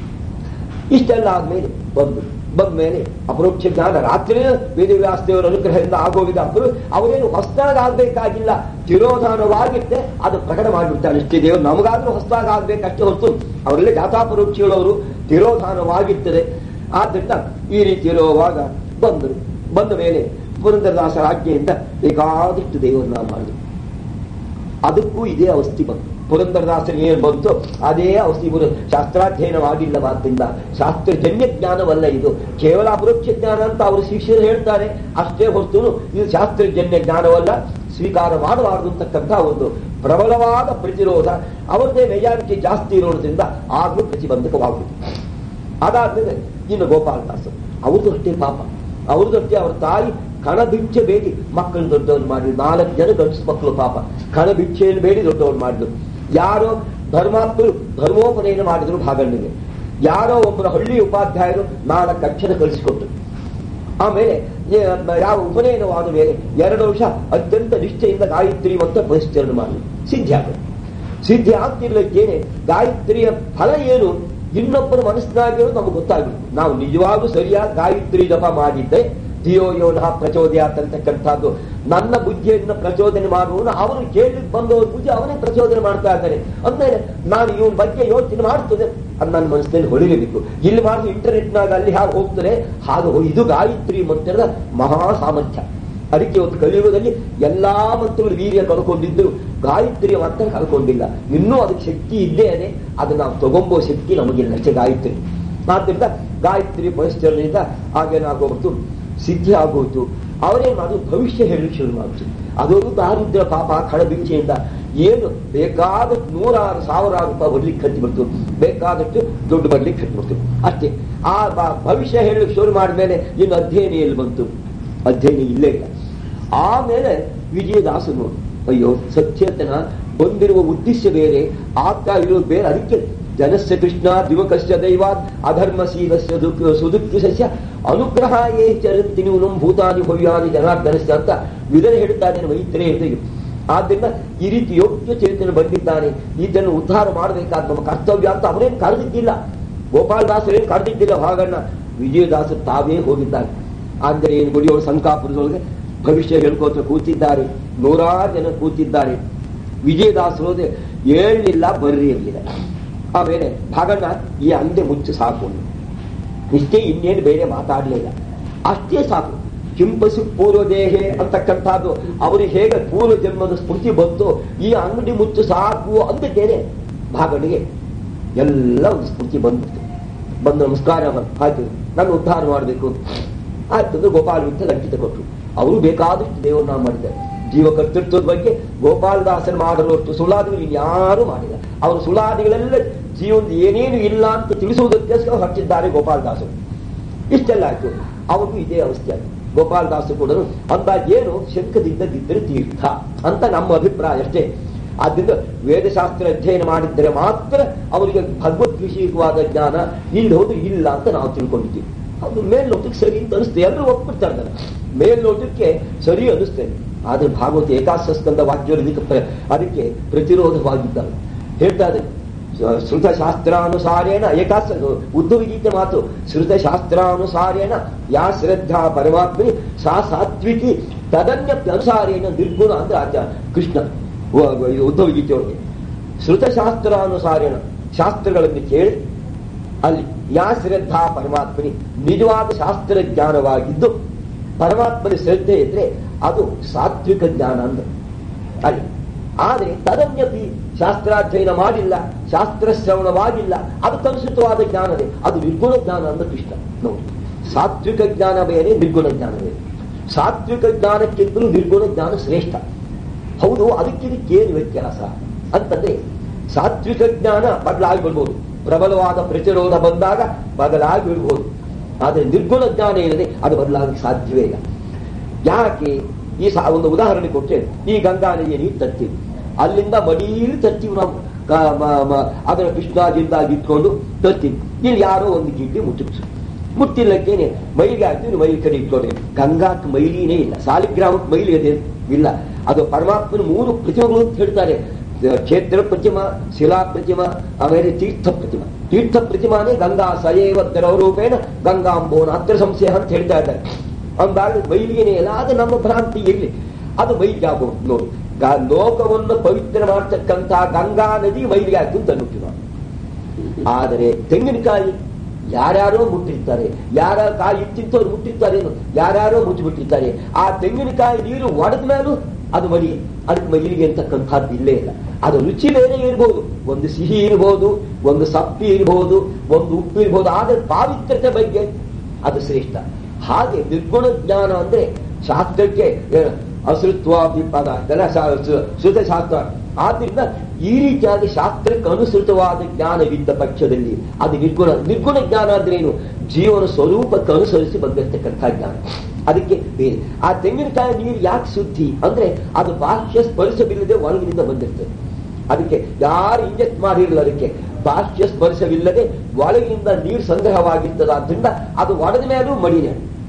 ಇಷ್ಟೆಲ್ಲ ಆದ್ಮೇಲೆ ಬಂದು ಬಂದ ಮೇಲೆ ಅಪರೋಕ್ಷ ಜ್ಞಾನ ರಾತ್ರಿ ವೇದವ್ಯಾಸದೇವರ ಅನುಗ್ರಹದಿಂದ ಆಗೋಗಿದ ಅಪರು ಅವರೇನು ಹೊಸದಾಗಿ ಆಗ್ಬೇಕಾಗಿಲ್ಲ ತಿರೋಧಾನವಾಗಿತ್ತೆ ಅದು ಪ್ರಕಟ ಮಾಡಿಬಿಡ್ತಾರೆ ಇಷ್ಟೇ ದೇವರು ನಮಗಾದ್ರೂ ಹೊಸದಾಗಿ ಆಗ್ಬೇಕಷ್ಟೇ ಹೊರತು ಅವರೆಲ್ಲ ಜಾತಾಪರೋಕ್ಷಿಗಳವರು ತಿರೋಧಾನವಾಗಿರ್ತದೆ ಆದ್ರಿಂದ ಈ ರೀತಿ ಇರುವಾಗ ಬಂದರು ಬಂದ ಮೇಲೆ ಪುರಂದರದಾಸರ ಆಜ್ಞೆಯಿಂದ ಬೇಕಾದಷ್ಟು ದೇವರನ್ನ ಮಾಡಿದ್ರು ಅದಕ್ಕೂ ಇದೇ ಅವಸ್ಥೆ ಬಂತು ಪುರಂದರದಾಸರು ಏನು ಬಂತು ಅದೇ ಔಷಧಿ ಇವರು ಶಾಸ್ತ್ರಾಧ್ಯಯನವಾಗಿಲ್ಲವಾದ್ದರಿಂದ ಶಾಸ್ತ್ರಜನ್ಯ ಜ್ಞಾನವಲ್ಲ ಇದು ಕೇವಲ ಅಪರೋಕ್ಷ ಜ್ಞಾನ ಅಂತ ಅವರು ಶಿಷ್ಯರು ಹೇಳ್ತಾರೆ ಅಷ್ಟೇ ಹೊರತು ಇದು ಶಾಸ್ತ್ರಜನ್ಯ ಜ್ಞಾನವಲ್ಲ ಸ್ವೀಕಾರ ಮಾಡಬಾರದು ಅಂತಕ್ಕಂಥ ಒಂದು ಪ್ರಬಲವಾದ ಪ್ರತಿರೋಧ ಅವರದೇ ಮೆಜಾರಿಟಿ ಜಾಸ್ತಿ ಇರೋದ್ರಿಂದ ಆಗಲೂ ಪ್ರತಿಬಂಧಕವಾಗುವುದು ಅದಾದ್ಮೇಲೆ ಇನ್ನು ಗೋಪಾಲದಾಸ ಅವ್ರದ್ದು ಅಷ್ಟೇ ಪಾಪ ಅವ್ರದ್ದು ಅಷ್ಟೇ ಅವ್ರ ತಾಯಿ ಕಣ ಭಿಕ್ಷೆ ಬೇಡಿ ಮಕ್ಕಳು ದೊಡ್ಡವ್ರು ಮಾಡಿದ್ರು ನಾಲ್ಕು ಜನ ಗಂಡಸು ಮಕ್ಕಳು ಪಾಪ ಕಣ ಭಿಕ್ಷೆಯನ್ನು ಬೇಡಿ ದೊಡ್ಡವ್ರು ಮಾಡಿದ್ರು ಯಾರೋ ಧರ್ಮಾತ್ಮರು ಧರ್ಮೋಪನಯನ ಮಾಡಿದ್ರು ಭಾಗಣ್ಣಿಗೆ ಯಾರೋ ಒಬ್ಬರ ಹಳ್ಳಿ ಉಪಾಧ್ಯಾಯರು ನಾಲ್ಕು ಅಕ್ಷರ ಕಳಿಸಿಕೊಟ್ರು ಆಮೇಲೆ ಏ- ಯಾವ ಉಪನಯನವಾದ ಮೇಲೆ ಎರಡು ವರ್ಷ ಅತ್ಯಂತ ನಿಷ್ಠೆಯಿಂದ ಗಾಯತ್ರಿ ಮಂತ್ರ ಪರಿಷ್ಕರಣೆ ಮಾಡಿ ಸಿದ್ಧಿ ಆಗುತ್ತೆ ಸಿದ್ಧಿ ಆಗ್ತಿರ್ಲಿಕ್ಕೇನೆ ಗಾಯತ್ರಿಯ ಫಲ ಏನು ಇನ್ನೊಬ್ಬರ ಮನಸ್ಸಿನಾಗಿರೋ ನಮ್ಗೆ ಗೊತ್ತಾಗುತ್ತೆ ನಾವು ನಿಜವಾಗೂ ಸರಿಯಾಗಿ ಗಾಯತ್ರಿ ಜಪ ಮಾಡಿದ್ದೆ ಧಿಯೋ ಯೋನ ಪ್ರಚೋದಯಾತ್ ಅಂತಕ್ಕಂಥದ್ದು ನನ್ನ ಬುದ್ಧಿಯನ್ನ ಪ್ರಚೋದನೆ ಮಾಡುವನು ಅವನು ಕೇಳಿ ಬಂದವರ ಬುದ್ಧಿ ಅವನೇ ಪ್ರಚೋದನೆ ಮಾಡ್ತಾ ಇದ್ದಾನೆ ಅಂದ್ಮೇಲೆ ನಾನು ಇವನ ಬಗ್ಗೆ ಯೋಚನೆ ಮಾಡ್ತದೆ ಅದು ನನ್ನ ಮನಸ್ಸಿನಲ್ಲಿ ಹೊಳಿಲೇಬೇಕು ಇಲ್ಲಿ ಮಾಡಿದ ಇಂಟರ್ನೆಟ್ನಾಗ ಅಲ್ಲಿ ಹಾಗೆ ಹೋಗ್ತಾರೆ ಹಾಗೆ ಹೋಗಿ ಇದು ಗಾಯತ್ರಿ ಮಂತ್ರದ ಮಹಾ ಸಾಮರ್ಥ್ಯ ಅದಕ್ಕೆ ಇವತ್ತು ಕಲಿಯುಗದಲ್ಲಿ ಎಲ್ಲಾ ಮಂತ್ರಗಳು ವೀರ್ಯ ಕಳ್ಕೊಂಡಿದ್ದು ಗಾಯತ್ರಿಯ ಮಾತ್ರ ಕಳ್ಕೊಂಡಿಲ್ಲ ಇನ್ನೂ ಅದಕ್ಕೆ ಶಕ್ತಿ ಇದ್ದೇ ಇದೆ ಅದು ನಾವು ತಗೊಂಬೋ ಶಕ್ತಿ ನಮಗಿಲ್ಲ ಅಷ್ಟೇ ಗಾಯತ್ರಿ ಆದ್ದರಿಂದ ಗಾಯತ್ರಿ ಪರಿಶ್ಚರಣೆಯಿಂದ ಆಗೇನಾಗೋಗ್ತು ಸಿದ್ಧಿ ಆಗೋಯ್ತು ಅವರೇನ್ ಮಾಡುದು ಭವಿಷ್ಯ ಹೇಳಲಿಕ್ಕೆ ಶುರು ಮಾಡಿತು ಅದೊಂದು ದಾರಿದ್ರ್ಯ ಪಾಪ ಖಳಬಿಂಚೆಯಿಂದ ಏನು ಬೇಕಾದಷ್ಟು ನೂರಾರು ಸಾವಿರಾರು ರೂಪಾಯಿ ಬರ್ಲಿಕ್ಕೆ ಖರ್ಚು ಬರ್ತು ಬೇಕಾದಷ್ಟು ದುಡ್ಡು ಬರ್ಲಿಕ್ಕೆ ಖರ್ಚು ಬರ್ತು ಅಷ್ಟೇ ಆ ಬ- ಭವಿಷ್ಯ ಹೇಳಲಿಕ್ಕೆ ಶುರು ಮಾಡಿದ್ಮೇಲೆ ಇನ್ನು ಅಧ್ಯಯನ ಎಲ್ಲಿ ಬಂತು ಅಧ್ಯಯನ ಇಲ್ಲೇ ಇಲ್ಲ ಆಮೇಲೆ ವಿಜಯದಾಸ ನೋಡು ಅಯ್ಯೋ ಸತ್ಯತನ ಬಂದಿರುವ ಉದ್ದೇಶ ಬೇರೆ ಆಗ್ತಾ ಇರೋದು ಬೇರೆ ಅದಕ್ಕೆ ಜನಸ್ಯ ಕೃಷ್ಣ ದಿವಕಸ್ಯ ದೈವಾತ್ ಅಧರ್ಮಶೀಲಸ್ಯ ದುಃಖ ಸುದುಃಖಿಸಸ್ಯ ಅನುಗ್ರಹ ಏ ಚರಂತಿ ನೀವು ಭೂತಾನಿ ಭವ್ಯಾನಿ ಜನಾರ್ದನಸ್ಯ ಅಂತ ವಿಧನೆ ಹೇಳ್ತಾ ಇದ್ದೇನೆ ಮೈತ್ರೇಯತೆಗೆ ಆದ್ರಿಂದ ಈ ರೀತಿ ಯೋಗ್ಯ ಚೇತನ ಬಂದಿದ್ದಾನೆ ಇದನ್ನು ಉದ್ಧಾರ ಮಾಡಬೇಕಾದ ನಮ್ಮ ಕರ್ತವ್ಯ ಅಂತ ಅವರೇನು ಕರೆದಿದ್ದಿಲ್ಲ ಗೋಪಾಲದಾಸರೇನು ಕರೆದಿದ್ದಿಲ್ಲ ಭಾಗಣ್ಣ ವಿಜಯದಾಸರು ತಾವೇ ಹೋಗಿದ್ದಾರೆ ಆಂಜನೇಯನ ಗುಡಿಯವರು ಸಂಕಾಪುರದೊಳಗೆ ಭವಿಷ್ಯ ಹೇಳ್ಕೋತ ಕೂತಿದ್ದಾರೆ ನೂರಾರು ಜನ ಕೂತಿದ್ದಾರೆ ವಿಜಯದಾಸರು ಹೋದೆ ಹೇಳಲಿಲ್ಲ ಬರ್ರಿ ಇರಲಿಲ್ಲ ಆಮೇಲೆ ಭಾಗಣ್ಣ ಈ ಅಂದೆ ಮುಚ್ಚು ಸಾಕು ಇಷ್ಟೇ ಇನ್ನೇನು ಬೇರೆ ಮಾತಾಡಲಿಲ್ಲ ಅಷ್ಟೇ ಸಾಕು ಕಿಂಪಸು ಪೂರ್ವ ದೇಹೆ ಅಂತಕ್ಕಂಥದ್ದು ಅವರಿಗೆ ಹೇಗೆ ಪೂರ್ವ ಜನ್ಮದ ಸ್ಮೃತಿ ಬಂತು ಈ ಅಂಗಡಿ ಮುಚ್ಚು ಸಾಕು ಅಂದಿದ್ದೇನೆ ಭಾಗಣಿಗೆ ಎಲ್ಲ ಒಂದು ಸ್ಮೃತಿ ಬಂದ್ಬಿಡ್ತು ಬಂದು ನಮಸ್ಕಾರ ಮಾಡ್- ಆಯ್ತು ನಾನು ಉದ್ಧಾರ ಮಾಡಬೇಕು ಆಯ್ತು ಅಂದ್ರೆ ಗೋಪಾಲ ವಿಠಲ್ ಅಂಕಿತ ಕೊಟ್ಟರು ಅವರು ಬೇಕಾದಷ್ಟು ದೇವರನ್ನ ಮಾಡಿದ್ದಾರೆ ಜೀವ ಕರ್ತೃತ್ವದ ಬಗ್ಗೆ ಗೋಪಾಲದಾಸರು ಮಾಡಿರುವಷ್ಟು ಸುಳ್ಳಾದಿಗಳು ಇನ್ಯಾರು ಮಾಡಿಲ್ಲ ಅವರು ಸುಳ್ಳಾದಿಗಳೆಲ್ಲ ಜೀವನದ ಏನೇನು ಇಲ್ಲ ಅಂತ ತಿಳಿಸುವುದಕ್ಕೋಸ್ಕರ ಹೊರಟಿದ್ದಾರೆ ಗೋಪಾಲದಾಸರು ಇಷ್ಟೆಲ್ಲ ಆಯ್ತು ಅವ್ರಿಗೂ ಇದೇ ಅವಸ್ಥೆ ಆಯ್ತು ಗೋಪಾಲದಾಸ ಕೂಡ ಅಂದಾಜ್ ಏನು ಶಂಕದಿದ್ದದಿದ್ದರೆ ತೀರ್ಥ ಅಂತ ನಮ್ಮ ಅಭಿಪ್ರಾಯ ಅಷ್ಟೇ ಆದ್ದರಿಂದ ವೇದಶಾಸ್ತ್ರ ಅಧ್ಯಯನ ಮಾಡಿದ್ದರೆ ಮಾತ್ರ ಅವರಿಗೆ ಭಗವದ್ ವಿಷಯಕವಾದ ಜ್ಞಾನ ಇಲ್ಲಿ ಹೋದ್ರೆ ಇಲ್ಲ ಅಂತ ನಾವು ತಿಳ್ಕೊಂಡಿದ್ದೀವಿ ಅದು ಮೇಲ್ನೋಟಕ್ಕೆ ಸರಿ ಅಂತ ಅನಿಸ್ತದೆ ಎಲ್ಲರೂ ಒಪ್ಪಿಡ್ತಾರೆ ಅದನ್ನ ಮೇಲ್ನೋಟಕ್ಕೆ ಸರಿ ಅನಿಸ್ತೇನೆ ಆದ್ರೆ ಭಾಗವತ ಏಕಾಶ ಸ್ಕಂದ ವಾಕ್ಯಗಳು ಇದಕ್ಕೆ ಪ್ರ- ಅದಕ್ಕೆ ಪ್ರತಿರೋಧವಾಗಿದ್ದಾರೆ ಹೇಳ್ತಾ ಇದೆ ಶ್ರುತಶಾಸ್ತ್ರಾನುಸಾರೇಣ ಏಕಾಸ ಉದ್ಧವ ಗೀತೆ ಮಾತು ಶ್ರುತಶಾಸ್ತ್ರಾನುಸಾರೇಣ ಯಾ ಶ್ರದ್ಧಾ ಪರಮಾತ್ಮನಿ ಸಾ ಸಾತ್ವಿಕಿ ತದನ್ಯಪ್ಯನುಸಾರೇಣ ನಿರ್ಗುಣ ಅಂದ್ರೆ ಆಚ ಕೃಷ್ಣ ವ- ವ- ಇದು ಉದ್ಧವ ಗೀತೆಯೊಳಗೆ ಶ್ರುತಶಾಸ್ತ್ರಾನುಸಾರೇಣ ಶಾಸ್ತ್ರಗಳನ್ನು ಕೇಳಿ ಅಲ್ಲಿ ಯಾ ಶ್ರದ್ಧಾ ಪರಮಾತ್ಮನಿ ನಿಜವಾದ ಶಾಸ್ತ್ರ ಜ್ಞಾನವಾಗಿದ್ದು ಪರಮಾತ್ಮನ ಶ್ರದ್ಧೆ ಇದ್ರೆ ಅದು ಸಾತ್ವಿಕ ಜ್ಞಾನ ಅಂದ್ರೆ ಅಲ್ಲಿ ಆದರೆ ತದನ್ಯಪಿ ಶಾಸ್ತ್ರಾಧ್ಯಯನ ಮಾಡಿಲ್ಲ ಶಾಸ್ತ್ರ ಶ್ರವಣವಾಗಿಲ್ಲ ಅದು ಕಲುಷಿತವಾದ ಜ್ಞಾನವೇ ಅದು ನಿರ್ಗುಣ ಜ್ಞಾನ ಅಂದ್ರೆ ಕೃಷ್ಣ ನೋಡಿ ಸಾತ್ವಿಕ ಜ್ಞಾನ ಬೇರೆ ನಿರ್ಗುಣ ಜ್ಞಾನ ಬೇರೆ ಸಾತ್ವಿಕ ಜ್ಞಾನಕ್ಕಿಂತಲೂ ನಿರ್ಗುಣ ಜ್ಞಾನ ಶ್ರೇಷ್ಠ ಹೌದು ಅದಕ್ಕಿದಕ್ಕೇನು ವ್ಯತ್ಯಾಸ ಅಂತಂದ್ರೆ ಸಾತ್ವಿಕ ಜ್ಞಾನ ಬದಲಾಗಿ ಬಿಡ್ಬೋದು ಪ್ರಬಲವಾದ ಪ್ರತಿರೋಧ ಬಂದಾಗ ಬದಲಾಗಿ ಬಿಡ್ಬೋದು ಆದರೆ ನಿರ್ಗುಣ ಜ್ಞಾನ ಏನಿದೆ ಅದು ಬದಲಾಗಕ್ಕೆ ಸಾಧ್ಯವೇ ಇಲ್ಲ ಯಾಕೆ ಈ ಸಾ ಒಂದು ಉದಾಹರಣೆ ಕೊಟ್ಟೆ ಈ ಗಂಗಾ ನದಿಯ ನೀರು ತರ್ತೀವಿ ಅಲ್ಲಿಂದ ಮಡೀಲಿ ತರ್ತೀವಿ ನಾವು ಕ- ಮ- ಮ- ಅದರ ಕೃಷ್ಣಾದಿಂದ ಇಟ್ಕೊಂಡು ತರ್ತೀವಿ ಇಲ್ಲಿ ಯಾರೋ ಒಂದು ಗಿಡ್ಡಿ ಮುಟ್ಟಿಸ್ತು ಮುಟ್ಟಿಲ್ಲಕ್ಕೇನೆ ಮೈಲಿಗೆ ಹಾಕ್ತೀವಿ ಮೈಲಿ ಕಡೆ ಇಟ್ಕೊಂಡ್ರೆ ಗಂಗಾಕ್ ಮೈಲಿನೇ ಇಲ್ಲ ಸಾಲಿಗ್ರಾಮಕ್ಕೆ ಮೈಲಿ ಇದೆ ಇಲ್ಲ ಅದು ಪರಮಾತ್ಮನ ಮೂರು ಪ್ರತಿಮೆಗಳು ಅಂತ ಹೇಳ್ತಾರೆ ಕ್ಷೇತ್ರ ಪ್ರತಿಮಾ ಶಿಲಾ ಪ್ರತಿಮಾ ಆಮೇಲೆ ತೀರ್ಥ ಪ್ರತಿಮಾ ತೀರ್ಥ ಪ್ರತಿಮಾನೇ ಗಂಗಾ ಸಯೇವ ರೂಪೇಣ ಗಂಗಾಂಬೋನ ಹತ್ರ ಸಂಶಯ ಅಂತ ಹೇಳ್ತಾ ಇದ್ದಾರೆ ಅಂದಾಗ ಮೈಲಿಗೆನೇ ಇಲ್ಲ ಅದು ನಮ್ಮ ಭ್ರಾಂತಿ ಇರಲಿ ಅದು ಮೈಲಿಗೆ ಆಗ್ಬೋದು ನೋಡಿ ಗ- ಲೋಕವನ್ನು ಪವಿತ್ರ ಮಾಡ್ತಕ್ಕಂಥ ಗಂಗಾ ನದಿ ಮೈಲಿಗೆ ಹಾಕಿ ಅಂತ ಅನ್ನುತ್ತೀವಿ ನಾವು ಆದರೆ ತೆಂಗಿನಕಾಯಿ ಯಾರ್ಯಾರೋ ಮುಟ್ಟಿರ್ತಾರೆ ಯಾರ ಕಾಯಿ ಇತ್ತಿಂತವ್ರು ಮುಟ್ಟಿರ್ತಾರೆ ಏನು ಯಾರ್ಯಾರೋ ಮುಚ್ಚಿಬಿಟ್ಟಿರ್ತಾರೆ ಆ ತೆಂಗಿನಕಾಯಿ ನೀರು ಒಡೆದ ಮೇಲೂ ಅದು ಮಡಿ ಅದಕ್ಕೆ ಮೈಲಿಗೆ ಅಂತಕ್ಕಂಥದ್ದು ಇಲ್ಲೇ ಇಲ್ಲ ಅದು ರುಚಿ ಬೇರೆ ಇರ್ಬೋದು ಒಂದು ಸಿಹಿ ಇರ್ಬೋದು ಒಂದು ಸಪ್ಪಿ ಇರ್ಬೋದು ಒಂದು ಉಪ್ಪು ಇರ್ಬೋದು ಆದರೆ ಪಾವಿತ್ರ್ಯತೆ ಬಗ್ಗೆ ಅದು ಶ್ರೇಷ್ಠ ಹಾಗೆ ನಿರ್ಗುಣ ಜ್ಞಾನ ಅಂದ್ರೆ ಶಾಸ್ತ್ರಕ್ಕೆ ಅಸೃತ್ವಾಪಿ ಪದ ಇದೆಲ್ಲ ಶಾ- ಶು- ಶ್ರುತ ಶಾಸ್ತ್ರ ಆದ್ರಿಂದ ಈ ರೀತಿಯಾಗಿ ಶಾಸ್ತ್ರಕ್ಕೆ ಅನುಸೃತವಾದ ಜ್ಞಾನವಿದ್ದ ಪಕ್ಷದಲ್ಲಿ ಅದು ನಿರ್ಗುಣ ನಿರ್ಗುಣ ಜ್ಞಾನ ಅಂದ್ರೆ ಏನು ಜೀವನ ಸ್ವರೂಪಕ್ಕೆ ಅನುಸರಿಸಿ ಬಂದಿರತಕ್ಕಂಥ ಜ್ಞಾನ ಅದಕ್ಕೆ ಬೇರೆ ಆ ತೆಂಗಿನಕಾಯಿ ನೀರು ಯಾಕೆ ಶುದ್ಧಿ ಅಂದ್ರೆ ಅದು ಬಾಹ್ಯ ಸ್ಪರ್ಶವಿಲ್ಲದೆ ಒಳಗಿನಿಂದ ಬಂದಿರ್ತದೆ ಅದಕ್ಕೆ ಯಾರು ಇಂಜೆಕ್ಟ್ ಮಾಡಿರಲಿಲ್ಲ ಅದಕ್ಕೆ ಬಾಹ್ಯ ಸ್ಪರ್ಶವಿಲ್ಲದೆ ಒಳಗಿನಿಂದ ನೀರು ಸಂಗ್ರಹವಾಗಿರ್ತದಾದ್ರಿಂದ ಅದು ಒಡೆದ ಮೇಲೂ ಮಡಿನೇ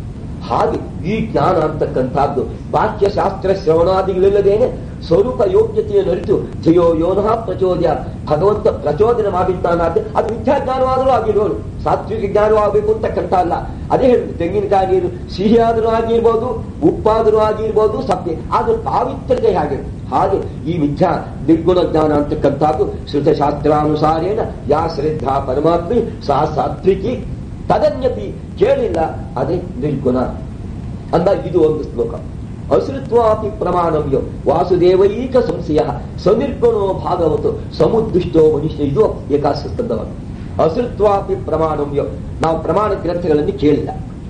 ಹಾಗೆ ಈ ಜ್ಞಾನ ಅಂತಕ್ಕಂಥದ್ದು ಬಾಹ್ಯಶಾಸ್ತ್ರ ಶ್ರವಣಾದಿಗಳಿಲ್ಲದೇನೆ ಸ್ವರೂಪ ಯೋಗ್ಯತೆಯನ್ನು ಅರಿತು ಜಯೋ ಯೋನಃ ಪ್ರಚೋದ್ಯ ಭಗವಂತ ಪ್ರಚೋದನೆ ಮಾಡಿದ್ದಾನಾದ್ರೆ ಅದು ಮಿಥ್ಯಾಜ್ಞಾನವಾದರೂ ಆಗಿರೋರು ಸಾತ್ವಿಕ ಜ್ಞಾನವಾಗಬೇಕು ಅಂತಕ್ಕಂಥ ಅಲ್ಲ ಅದೇ ಹೇಳಿದ್ರು ತೆಂಗಿನಕಾಯಿ ನೀರು ಸಿಹಿಯಾದರೂ ಆಗಿರ್ಬೋದು ಉಪ್ಪಾದರೂ ಆಗಿರ್ಬೋದು ಸತ್ಯ ಆದ್ರೆ ಪಾವಿತ್ರ್ಯತೆ ಹಾಗೆ ಹಾಗೆ ಈ ಮಿಥ್ಯಾ ನಿರ್ಗುಣ ಜ್ಞಾನ ಅಂತಕ್ಕಂಥದ್ದು ಶ್ರುತಶಾಸ್ತ್ರಾನುಸಾರೇಣ ಯಾ ಶ್ರದ್ಧಾ ಪರಮಾತ್ಮಿ ಸಾ ಸಾತ್ವಿಕಿ ತದನ್ಯಪಿ ಕೇಳಿಲ್ಲ ಅದೇ ನಿರ್ಗುಣ ಅಂದ ಇದು ಒಂದು ಶ್ಲೋಕ ಅಸೃತ್ವಾಪಿ ಪ್ರಮಾಣವ್ಯೋ ವಾಸುದೇವೈಕ ಸಂಶಯ ಸನಿರ್ಗುಣೋ ಭಾಗವತು ಸಮುದ್ದುಷ್ಟೋ ಮನುಷ್ಯ ಇದು ಏಕಾಸ್ಕಂದವನ್ನು ಅಸೃತ್ವಾಪಿ ಪ್ರಮಾಣವ್ಯೋ ನಾವು ಪ್ರಮಾಣ ಗ್ರಂಥಗಳಲ್ಲಿ ಕೇಳಿಲ್ಲ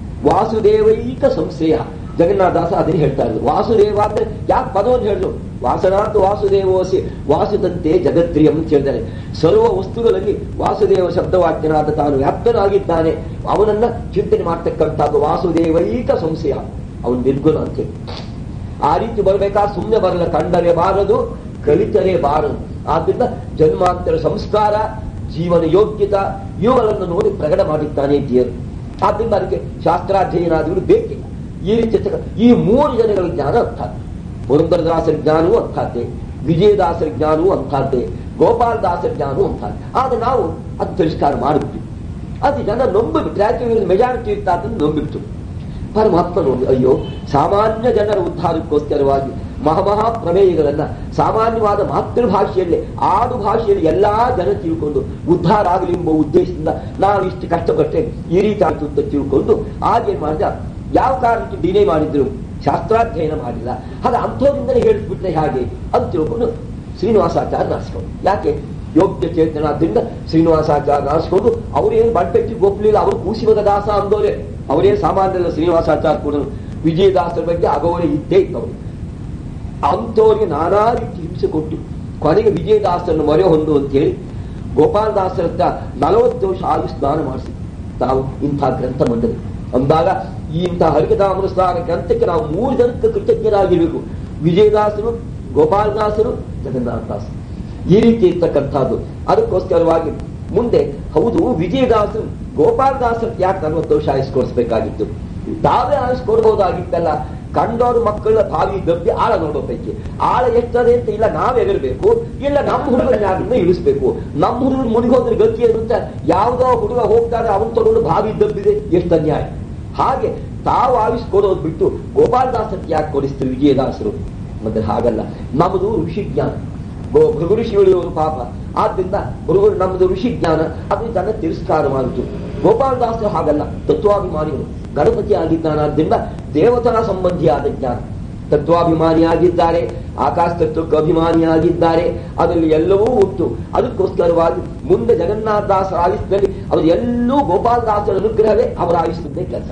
ವಾಸುದೇವೈಕ ಸಂಶಯ ಜಗನ್ನಾಥದಾಸ ಅದನ್ನೇ ಹೇಳ್ತಾ ಇದ್ರು ವಾಸುದೇವ ಅಂದ್ರೆ ಯಾಕೆ ಪದವನ್ನು ಹೇಳಿದ್ರು ವಾಸನಾಥ ವಾಸುದೇವೋಸಿ ವಾಸುದಂತೆ ಜಗತ್ರಿಯಂ ಅಂತ ಹೇಳಿದ್ದಾರೆ ಸರ್ವ ವಸ್ತುಗಳಲ್ಲಿ ವಾಸುದೇವ ಶಬ್ದವಾಕ್ಯನಾದ ತಾನು ವ್ಯಾಪ್ತನಾಗಿದ್ದಾನೆ ಅವನನ್ನ ಚಿಂತನೆ ಮಾಡ್ತಕ್ಕಂಥದ್ದು ವಾಸುದೇವೈಕ ಸಂಶಯ ಅವನು ನಿರ್ಗುಣ ಅಂತ ಹೇಳಿ ಆ ರೀತಿ ಬರಬೇಕಾದ್ರೆ ಸುಮ್ಮನೆ ಬರಲ್ಲ ಕಂಡರೆ ಬಾರದು ಕಲಿತರೆ ಬಾರದು ಆದ್ರಿಂದ ಜನ್ಮಾಂತರ ಸಂಸ್ಕಾರ ಜೀವನ ಯೋಗ್ಯತಾ ಇವುಗಳನ್ನು ನೋಡಿ ಪ್ರಕಟ ಮಾಡಿದ್ದಾನೆ ದೇವರು ಆದ್ರಿಂದ ಅದಕ್ಕೆ ಶಾಸ್ತ್ರಾಧ್ಯಯನಾದಿಗಳು ಬೇಕಿಲ್ಲ ಈ ರೀತಿ ಇರ್ತಕ್ಕ- ಈ ಮೂರು ಜನಗಳ ಜ್ಞಾನ ಅಂಥದ್ದು ಪುರಂದರದಾಸರ ಜ್ಞಾನವೂ ಅಂಥದ್ದೇ ವಿಜಯದಾಸರ ಜ್ಞಾನವೂ ಅಂಥದ್ದೇ ಗೋಪಾಲದಾಸರ ಜ್ಞಾನವೂ ಅಂಥದ್ದೇ ಆದ್ರೆ ನಾವು ಅದು ತಿರಸ್ಕಾರ ಮಾಡಿಬಿಟ್ವಿ ಅದು ಜನ ನಂಬಿಬಿಟ್ರೆ ಯಾಕೆ ಮೆಜಾರಿಟಿ ಇರ್ತಾ ಅದನ್ನು ನಂಬಿಬಿಟ್ಟು ಪರಮಾತ್ಮ ನೋಡಿ ಅಯ್ಯೋ ಸಾಮಾನ್ಯ ಜನರ ಉದ್ಧಾರಕ್ಕೋಸ್ಕರವಾಗಿ ಮಹಾಮಹಾ ಪ್ರಮೇಯಗಳನ್ನ ಸಾಮಾನ್ಯವಾದ ಮಾತೃಭಾಷೆಯಲ್ಲಿ ಆಡು ಭಾಷೆಯಲ್ಲಿ ಎಲ್ಲಾ ಜನ ತಿಳ್ಕೊಂಡು ಉದ್ಧಾರ ಆಗಲಿ ಎಂಬ ಉದ್ದೇಶದಿಂದ ನಾವು ಇಷ್ಟು ಕಷ್ಟಪಟ್ಟೆ ಈ ರೀತಿ ಆಯ್ತು ಅಂತ ತಿಳ್ಕೊಂಡು ಆಗೇನ್ ಮಾಡಿದ ಯಾವ ಕಾರಣಕ್ಕೆ ಡಿನೇ ಮಾಡಿದ್ರು ಶಾಸ್ತ್ರಾಧ್ಯಯನ ಮಾಡಿಲ್ಲ ಹಾಗೆ ಅಂಥೋದಿಂದಲೇ ಹೇಳಿಸ್ಬಿಟ್ರೆ ಹಾಗೆ ಅಂತ ತಿಳ್ಕೊಂಡು ಶ್ರೀನಿವಾಸಾಚಾರ್ಯ ನಾರಿಸ್ಕೊಂಡು ಯಾಕೆ ಯೋಗ್ಯ ಚೇತನಾದ್ರಿಂದ ಶ್ರೀನಿವಾಸಾಚಾರ್ಯ ನಾರಿಸ್ಕೊಂಡು ಅವ್ರೇನು ಬಂಟೆಟ್ಟಿಗೆ ಒಪ್ಪಲಿಲ್ಲ ಅವರು ಕೂಸಿಮದ ದಾಸ ಅಂದೋರೆ ಅವರೇ ಸಾಮಾನ್ಯಲ್ಲ ಶ್ರೀನಿವಾಸಾಚಾರ್ಯ ಕೂಡ ವಿಜಯದಾಸರ ಬಗ್ಗೆ ಅಗೌರವ ಇದ್ದೇ ಇದ್ದವರು ಅಂಥವ್ರಿಗೆ ನಾನಾ ರೀತಿ ಹಿಂಸೆ ಕೊಟ್ಟು ಕೊನೆಗೆ ವಿಜಯದಾಸರನ್ನು ಮೊರೆ ಹೊಂದು ಅಂತೇಳಿ ಗೋಪಾಲದಾಸರ ಹತ್ರ ನಲವತ್ತು ವರ್ಷ ಆಯು ಸ್ನಾನ ಮಾಡಿಸಿ ತಾವು ಇಂಥ ಗ್ರಂಥ ಬಂದದ್ದು ಅಂದಾಗ ಈ ಇಂಥ ಹರಿಕದಾಮನ ಸ್ನಾನ ಗ್ರಂಥಕ್ಕೆ ನಾವು ಮೂರು ಜನಕ್ಕೆ ಕೃತಜ್ಞರಾಗಿರ್ಬೇಕು ವಿಜಯದಾಸರು ಗೋಪಾಲದಾಸರು ಜಗನ್ನಾಥದಾಸರು ಈ ರೀತಿ ಇರ್ತಕ್ಕಂಥದ್ದು ಅದಕ್ಕೋಸ್ಕರವಾಗಿ ಮುಂದೆ ಹೌದು ವಿಜಯದಾಸರು ಗೋಪಾಲದಾಸರು ಯಾಕೆ ನಲವತ್ತು ವರ್ಷ ಆಯಿಸ್ಕೊಡಿಸ್ಬೇಕಾಗಿತ್ತು ತಾವೇ ಆಯಿಸ್ಕೊಡ್ಬೋದಾಗಿತ್ತಲ್ಲ ಕಂಡೋರು ಮಕ್ಕಳ ಬಾವಿ ಗಬ್ಬಿ ಆಳ ನೋಡೋದಕ್ಕೆ ಆಳ ಎಷ್ಟದೆ ಅಂತ ಇಲ್ಲ ನಾವ್ ಎಗರ್ಬೇಕು ಇಲ್ಲ ನಮ್ಮ ಹುಡುಗನ ಯಾರನ್ನ ಇಳಿಸ್ಬೇಕು ನಮ್ಮ ಹುಡುಗರು ಮುಳುಗೋದ್ರ ಗತಿ ಇರುತ್ತೆ ಯಾವುದೋ ಹುಡುಗ ಹೋಗ್ತಾನೆ ಅವನ್ ತಗೊಂಡು ಬಾವಿ ದಬ್ಬಿದೆ ಎಷ್ಟು ಅನ್ಯಾಯ ಹಾಗೆ ತಾವು ಆವಿಸ್ಕೊಡೋದು ಬಿಟ್ಟು ಗೋಪಾಲದಾಸಕ್ಕೆ ಯಾಕೆ ಕೊಡಿಸ್ತಾರೆ ವಿಜಯದಾಸರು ಮತ್ತೆ ಹಾಗಲ್ಲ ನಮ್ಮದು ಋಷಿ ಜ್ಞಾನ ಗೋ ಭೃಗು ಋಷಿಗಳಿವರು ಪಾಪ ಆದ್ರಿಂದ ಭೃಗು ನಮ್ಮದು ಋಷಿ ಜ್ಞಾನ ಅದು ತನ್ನ ತಿರಸ್ಕಾರ ಮಾಡಿತು ಗೋಪಾಲದಾಸರು ಹಾಗಲ್ಲ ತತ್ವಾಭಿಮಾನಿಗಳು ಗಣಪತಿ ಆಗಿದ್ದಾನಾದ್ರಿಂದ ದೇವತಾ ಸಂಬಂಧಿಯಾದ ಜ್ಞಾನ ತತ್ವಾಭಿಮಾನಿಯಾಗಿದ್ದಾರೆ ಆಕಾಶ ತತ್ವಕ್ಕೆ ಅಭಿಮಾನಿಯಾಗಿದ್ದಾರೆ ಅದರಲ್ಲಿ ಎಲ್ಲವೂ ಉಂಟು ಅದಕ್ಕೋಸ್ಕರವಾಗಿ ಮುಂದೆ ಜಗನ್ನಾಥದಾಸರ ಆಯುಷ್ನಲ್ಲಿ ಅವರು ಎಲ್ಲೂ ಗೋಪಾಲದಾಸರ ಅನುಗ್ರಹವೇ ಅವರ ಆಯುಷ್ಯದ್ದೇ ಕೆಲಸ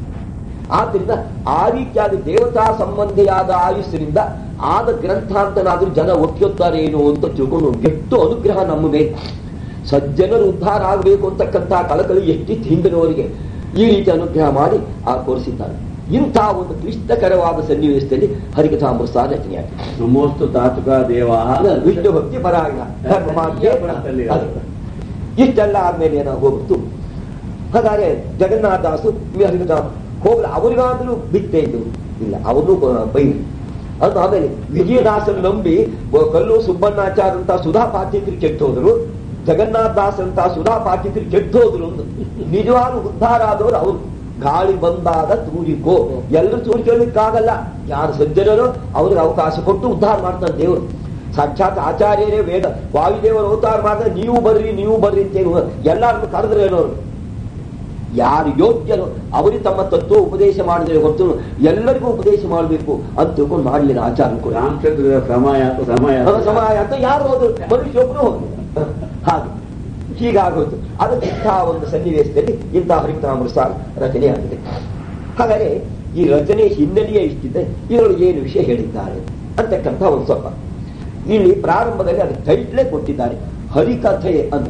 ಆದ್ರಿಂದ ಆ ರೀತಿಯಾದ ದೇವತಾ ಸಂಬಂಧಿಯಾದ ಆಯುಸ್ಸಿನಿಂದ ಆದ ಗ್ರಂಥ ಅಂತನಾದ್ರೂ ಜನ ಒಪ್ಪಿಯುತ್ತಾರೆ ಏನು ಅಂತ ತಿಳ್ಕೊಂಡು ಎಷ್ಟು ಅನುಗ್ರಹ ನಮ್ಮ ಮೇಲೆ ಸಜ್ಜನರು ಉದ್ಧಾರ ಆಗಬೇಕು ಅಂತಕ್ಕಂಥ ಕಳಕಳಿ ಎಷ್ಟಿತ್ತು ಹಿಂದಿನವರಿಗೆ ಈ ರೀತಿ ಅನುಗ್ರಹ ಮಾಡಿ ಆ ಕೋರಿಸಿದ್ದಾರೆ ಇಂಥ ಒಂದು ಕ್ಲಿಷ್ಟಕರವಾದ ಸನ್ನಿವೇಶದಲ್ಲಿ ಹರಿಕಥಾಮೃತ ರಚನೆಯಾಗಿದೆ ನಮೋಸ್ತು ತಾತುಕ ದೇವ ವಿಷ್ಣು ಭಕ್ತಿ ಪರಾಯಣ ಧರ್ಮ ಮಾರ್ಗೇ ಅದು. ಇಷ್ಟೆಲ್ಲ ಆದ್ಮೇಲೆ ಏನಾಗೋಗ್ಬಿಟ್ಟು ಹಾಗಾದ್ರೆ ಜಗನ್ನಾಥದಾಸು ಹರಿಕಥಾಮ ಹೋಗ್ಲ ಅವರಿಗಾದ್ರೂ ಬಿಟ್ಟೆ ಇದು ಇಲ್ಲ ಅವರು ಬೈರು ಅದು ಆಮೇಲೆ ವಿಜಯದಾಸರು ನಂಬಿ ಒ- ಕಲ್ಲು ಸುಬ್ಬಣ್ಣಾಚಾರ್ಯ ಅಂತ ಸುಧಾ ಪಾಠ್ಯಕರು ಕೆಟ್ಟೋದ್ರು ಜಗನ್ನಾಥದಾಸರಂತ ಸುಧಾ ಪಾಠ್ಯಕರು ಕೆಟ್ಟೋದ್ರು ಅಂತ ನಿಜವಾದ ಉದ್ಧಾರ ಆದವರು ಅವರು ಗಾಳಿ ಬಂದಾಗ ತೂರಿಕೋ ಎಲ್ಲರೂ ತೂರಿಕೊಳ್ಳಿಕ್ಕಾಗಲ್ಲ ಯಾರು ಸಜ್ಜನರು ಅವ್ರಿಗೆ ಅವಕಾಶ ಕೊಟ್ಟು ಉದ್ಧಾರ ಮಾಡ್ತಾರೆ ದೇವರು ಸಾಕ್ಷಾತ್ ಆಚಾರ್ಯರೇ ವೇದ ವಾಯುದೇವರು ಅವತಾರ ಮಾಡಿದ್ರೆ ನೀವು ಬರ್ರಿ ನೀವು ಬರ್ರಿ ಅಂತೇನು ಎಲ್ಲಾರನ್ನು ಕರೆದ್ರೆ ಏನೋರು ಯಾರು ಯೋಗ್ಯರು ಅವರಿಗೆ ತಮ್ಮ ತತ್ವ ಉಪದೇಶ ಮಾಡಿದ್ರೆ ಹೊರತು ಎಲ್ಲರಿಗೂ ಉಪದೇಶ ಮಾಡಬೇಕು ಅಂತ ತಿಳ್ಕೊಂಡು ಮಾಡಲಿಲ್ಲ ಆಚಾರ ಕೂಡ ರಾಮಚಂದ್ರ ಸಮಯ ಸಮಯ ಅವ ಸಮಾಯ ಅಂತ ಯಾರು ಹೋದ್ರು ಮನುಷ್ಯೊಬ್ಬರು ಹೋದ್ರು ಹಾಗೆ ಹೀಗಾಗೋದು ಅದಕ್ಕೆ ಇಂತಹ ಒಂದು ಸನ್ನಿವೇಶದಲ್ಲಿ ಇಂತಹ ಹರಿಕರಾಮೃತ ರಚನೆ ಆಗಿದೆ ಹಾಗಾದ್ರೆ ಈ ರಚನೆ ಹಿನ್ನೆಲೆಯೇ ಇಷ್ಟಿದೆ ಇದರೊಳಗೆ ಏನು ವಿಷಯ ಹೇಳಿದ್ದಾರೆ ಅಂತಕ್ಕಂಥ ಒಂದು ಸ್ವಲ್ಪ ಇಲ್ಲಿ ಪ್ರಾರಂಭದಲ್ಲಿ ಅದಕ್ಕೆ ಟೈಟ್ಲೇ ಕೊಟ್ಟಿದ್ದಾರೆ ಹರಿಕಥೆ ಅಂತ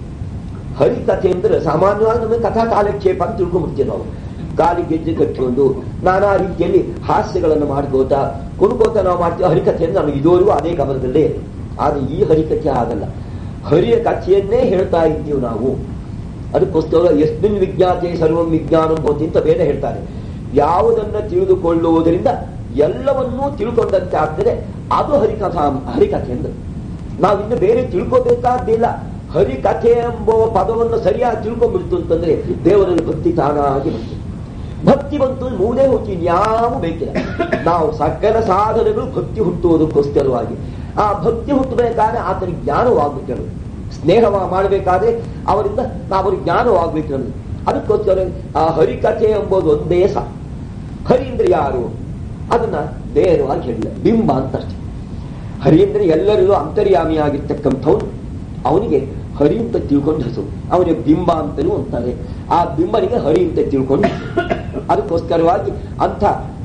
ಹರಿಕಥೆ ಅಂದ್ರೆ ಸಾಮಾನ್ಯವಾಗಿ ನಮಗೆ ಕಥಾ ಕಾಲಕ್ಷೇಪ ಅಂತ ತಿಳ್ಕೊಂಡ್ಬಿಡ್ತೀವಿ ನಾವು ಗಾಲಿ ಗೆಜ್ಜೆ ಕಟ್ಟಿಕೊಂಡು ನಾನಾ ರೀತಿಯಲ್ಲಿ ಹಾಸ್ಯಗಳನ್ನು ಮಾಡ್ಕೋತಾ ಕುಣ್ಕೋತ ನಾವು ಮಾಡ್ತೀವಿ ಹರಿಕಥೆಯನ್ನು ನಮಗೆ ಇದುವರೆಗೂ ಅದೇ ಗಮನದಲ್ಲೇ ಇದೆ ಆದ್ರೆ ಈ ಹರಿಕಥೆ ಆಗಲ್ಲ ಹರಿಯ ಕಥೆಯನ್ನೇ ಹೇಳ್ತಾ ಇದ್ದೀವಿ ನಾವು ಅದಕ್ಕೋಸ್ಕರ ಎಸ್ಮಿನ್ ವಿಜ್ಞಾತೆ ಸರ್ವಂ ವಿಜ್ಞಾನಂ ಭವತಿ ಅಂತ ಬೇರೆ ಹೇಳ್ತಾರೆ ಯಾವುದನ್ನ ತಿಳಿದುಕೊಳ್ಳುವುದರಿಂದ ಎಲ್ಲವನ್ನೂ ತಿಳ್ಕೊಂಡಂತೆ ಆಗ್ತದೆ ಅದು ಹರಿಕಥಾ ಹರಿಕಥೆ ಅಂದ್ರೆ ನಾವಿನ್ನು ಬೇರೆ ತಿಳ್ಕೋಬೇಕಾದ್ದಿಲ್ಲ ಹರಿಕಥೆ ಎಂಬುವ ಪದವನ್ನು ಸರಿಯಾಗಿ ತಿಳ್ಕೊಂಡ್ಬಿಡ್ತು ಅಂತಂದ್ರೆ ದೇವರಲ್ಲಿ ಭಕ್ತಿ ತಾನಾಗಿ ಬಂತು ಭಕ್ತಿ ಬಂತು ಮೂದೇ ಹೋಗಿ ಯಾವ ಬೇಕಿಲ್ಲ ನಾವು ಸಕಲ ಸಾಧನೆಗಳು ಭಕ್ತಿ ಹುಟ್ಟುವುದಕ್ಕೋಸ್ಕರವಾಗಿ ಆ ಭಕ್ತಿ ಹುಟ್ಟಬೇಕಾದ್ರೆ ಆತನಿಗೆ ಜ್ಞಾನವಾಗಬೇಕು ಸ್ನೇಹ ಮಾಡಬೇಕಾದ್ರೆ ಅವರಿಂದ ನಾವು ಅವ್ರಿಗೆ ಜ್ಞಾನವಾಗಬೇಕು ಅದಕ್ಕೋಸ್ಕರ ಆ ಹರಿಕಥೆ ಎಂಬುದು ಒಂದೇ ಸಾ ಹರಿ ಅಂದ್ರೆ ಯಾರು ಅದನ್ನ ನೇರವಾಗಿ ಹೇಳಿಲ್ಲ ಬಿಂಬ ಅಂತ ಅಷ್ಟೇ ಹರಿ ಅಂದ್ರೆ ಎಲ್ಲರಿಗೂ ಅಂತರ್ಯಾಮಿಯಾಗಿರ್ತಕ್ಕಂಥವ್ನು ಅವನಿಗೆ ಹರಿ ಅಂತ ತಿಳ್ಕೊಂಡು ಹೆಸರು ಅವನಿಗೆ ಬಿಂಬ ಅಂತಲೂ ಅಂತಾರೆ ಆ ಬಿಂಬನಿಗೆ ಹರಿ ಅಂತ ತಿಳ್ಕೊಂಡು ಅದಕ್ಕೋಸ್ಕರವಾಗಿ ಅಂಥ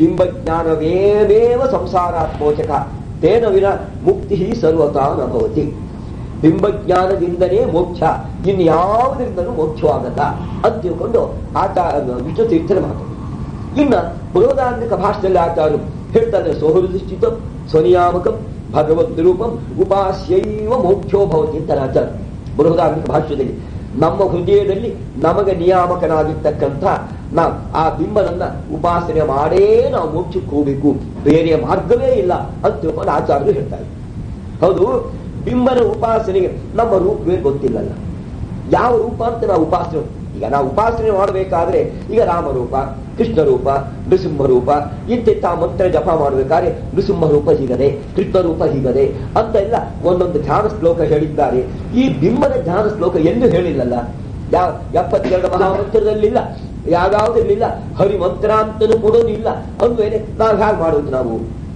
ಬಿಂಬಜ್ಞಾನವೇವೇವ ಸಂಸಾರಾತ್ಮೋಚಕ ತೇನ ವಿನ ಮುಕ್ತಿ ಸರ್ವತಾ ನಭವತಿ ಬಿಂಬಜ್ಞಾನದಿಂದಲೇ ಮೋಕ್ಷ ಇನ್ಯಾವುದರಿಂದಲೂ ಮೋಕ್ಷವಾಗಲ್ಲ ಅಂತ ತಿಳ್ಕೊಂಡು ಆಟ ವಿಷ್ಣು ತೀರ್ಥರ ಮಾತು ಇನ್ನ ಬೃಹದಾಂತಿಕ ಭಾಷೆಯಲ್ಲಿ ಆಚಾರು ಹೇಳ್ತಾರೆ ಸೋಹೃದಿಷ್ಟಿತ ಸ್ವನಿಯಾಮಕಂ ಭಗವದ್ ರೂಪಂ ಉಪಾಸ್ಯೈವ ಮೋಕ್ಷೋ ಭವತಿ ಅಂತ ಆಚಾರ ಬೃಹದಾಂತಿಕ ಭಾಷ್ಯದಲ್ಲಿ ನಮ್ಮ ಹೃದಯದಲ್ಲಿ ನಮಗೆ ನಿಯಾಮಕನಾಗಿರ್ತಕ್ಕಂಥ ನಾವು ಆ ಬಿಂಬನನ್ನ ಉಪಾಸನೆ ಮಾಡೇ ನಾವು ಮೋಕ್ಷಕ್ಕೆ ಹೋಗಬೇಕು ಬೇರೆ ಮಾರ್ಗವೇ ಇಲ್ಲ ಅಂತ ತಿಳ್ಕೊಂಡು ಆಚಾರ್ಯರು ಹೇಳ್ತಾರೆ ಹೌದು ಬಿಂಬನ ಉಪಾಸನೆಗೆ ನಮ್ಮ ರೂಪವೇ ಗೊತ್ತಿಲ್ಲಲ್ಲ ಯಾವ ರೂಪ ಅಂತ ನಾವು ಉಪಾಸನೆ ಈಗ ನಾವು ಉಪಾಸನೆ ಮಾಡಬೇಕಾದ್ರೆ ಈಗ ರಾಮರೂಪ ಕೃಷ್ಣ ರೂಪ ನೃಸಿಂಹ ರೂಪ ಇಂತಿಂತ ಮಂತ್ರ ಜಪ ಮಾಡಬೇಕಾದ್ರೆ ನೃಸಿಂಹ ರೂಪ ಹೀಗದೆ ಕೃಷ್ಣ ರೂಪ ಹೀಗದೆ ಅಂತ ಎಲ್ಲ ಒಂದೊಂದು ಧ್ಯಾನ ಶ್ಲೋಕ ಹೇಳಿದ್ದಾರೆ ಈ ಬಿಂಬದ ಧ್ಯಾನ ಶ್ಲೋಕ ಎಲ್ಲೂ ಹೇಳಿಲ್ಲಲ್ಲ ಯಾವ ಎಪ್ಪತ್ತೆರಡು ಮಹಾಮಂತ್ರದಲ್ಲಿಲ್ಲ ಯಾವ್ಯಾವುದಿಲ್ಲ ಹರಿ ಮಂತ್ರ ಅಂತಲೂ ಕೂಡ ಇಲ್ಲ ಅಂದ್ಮೇಲೆ ನಾವು ಹೇಗೆ ಮಾಡೋದು ನಾವು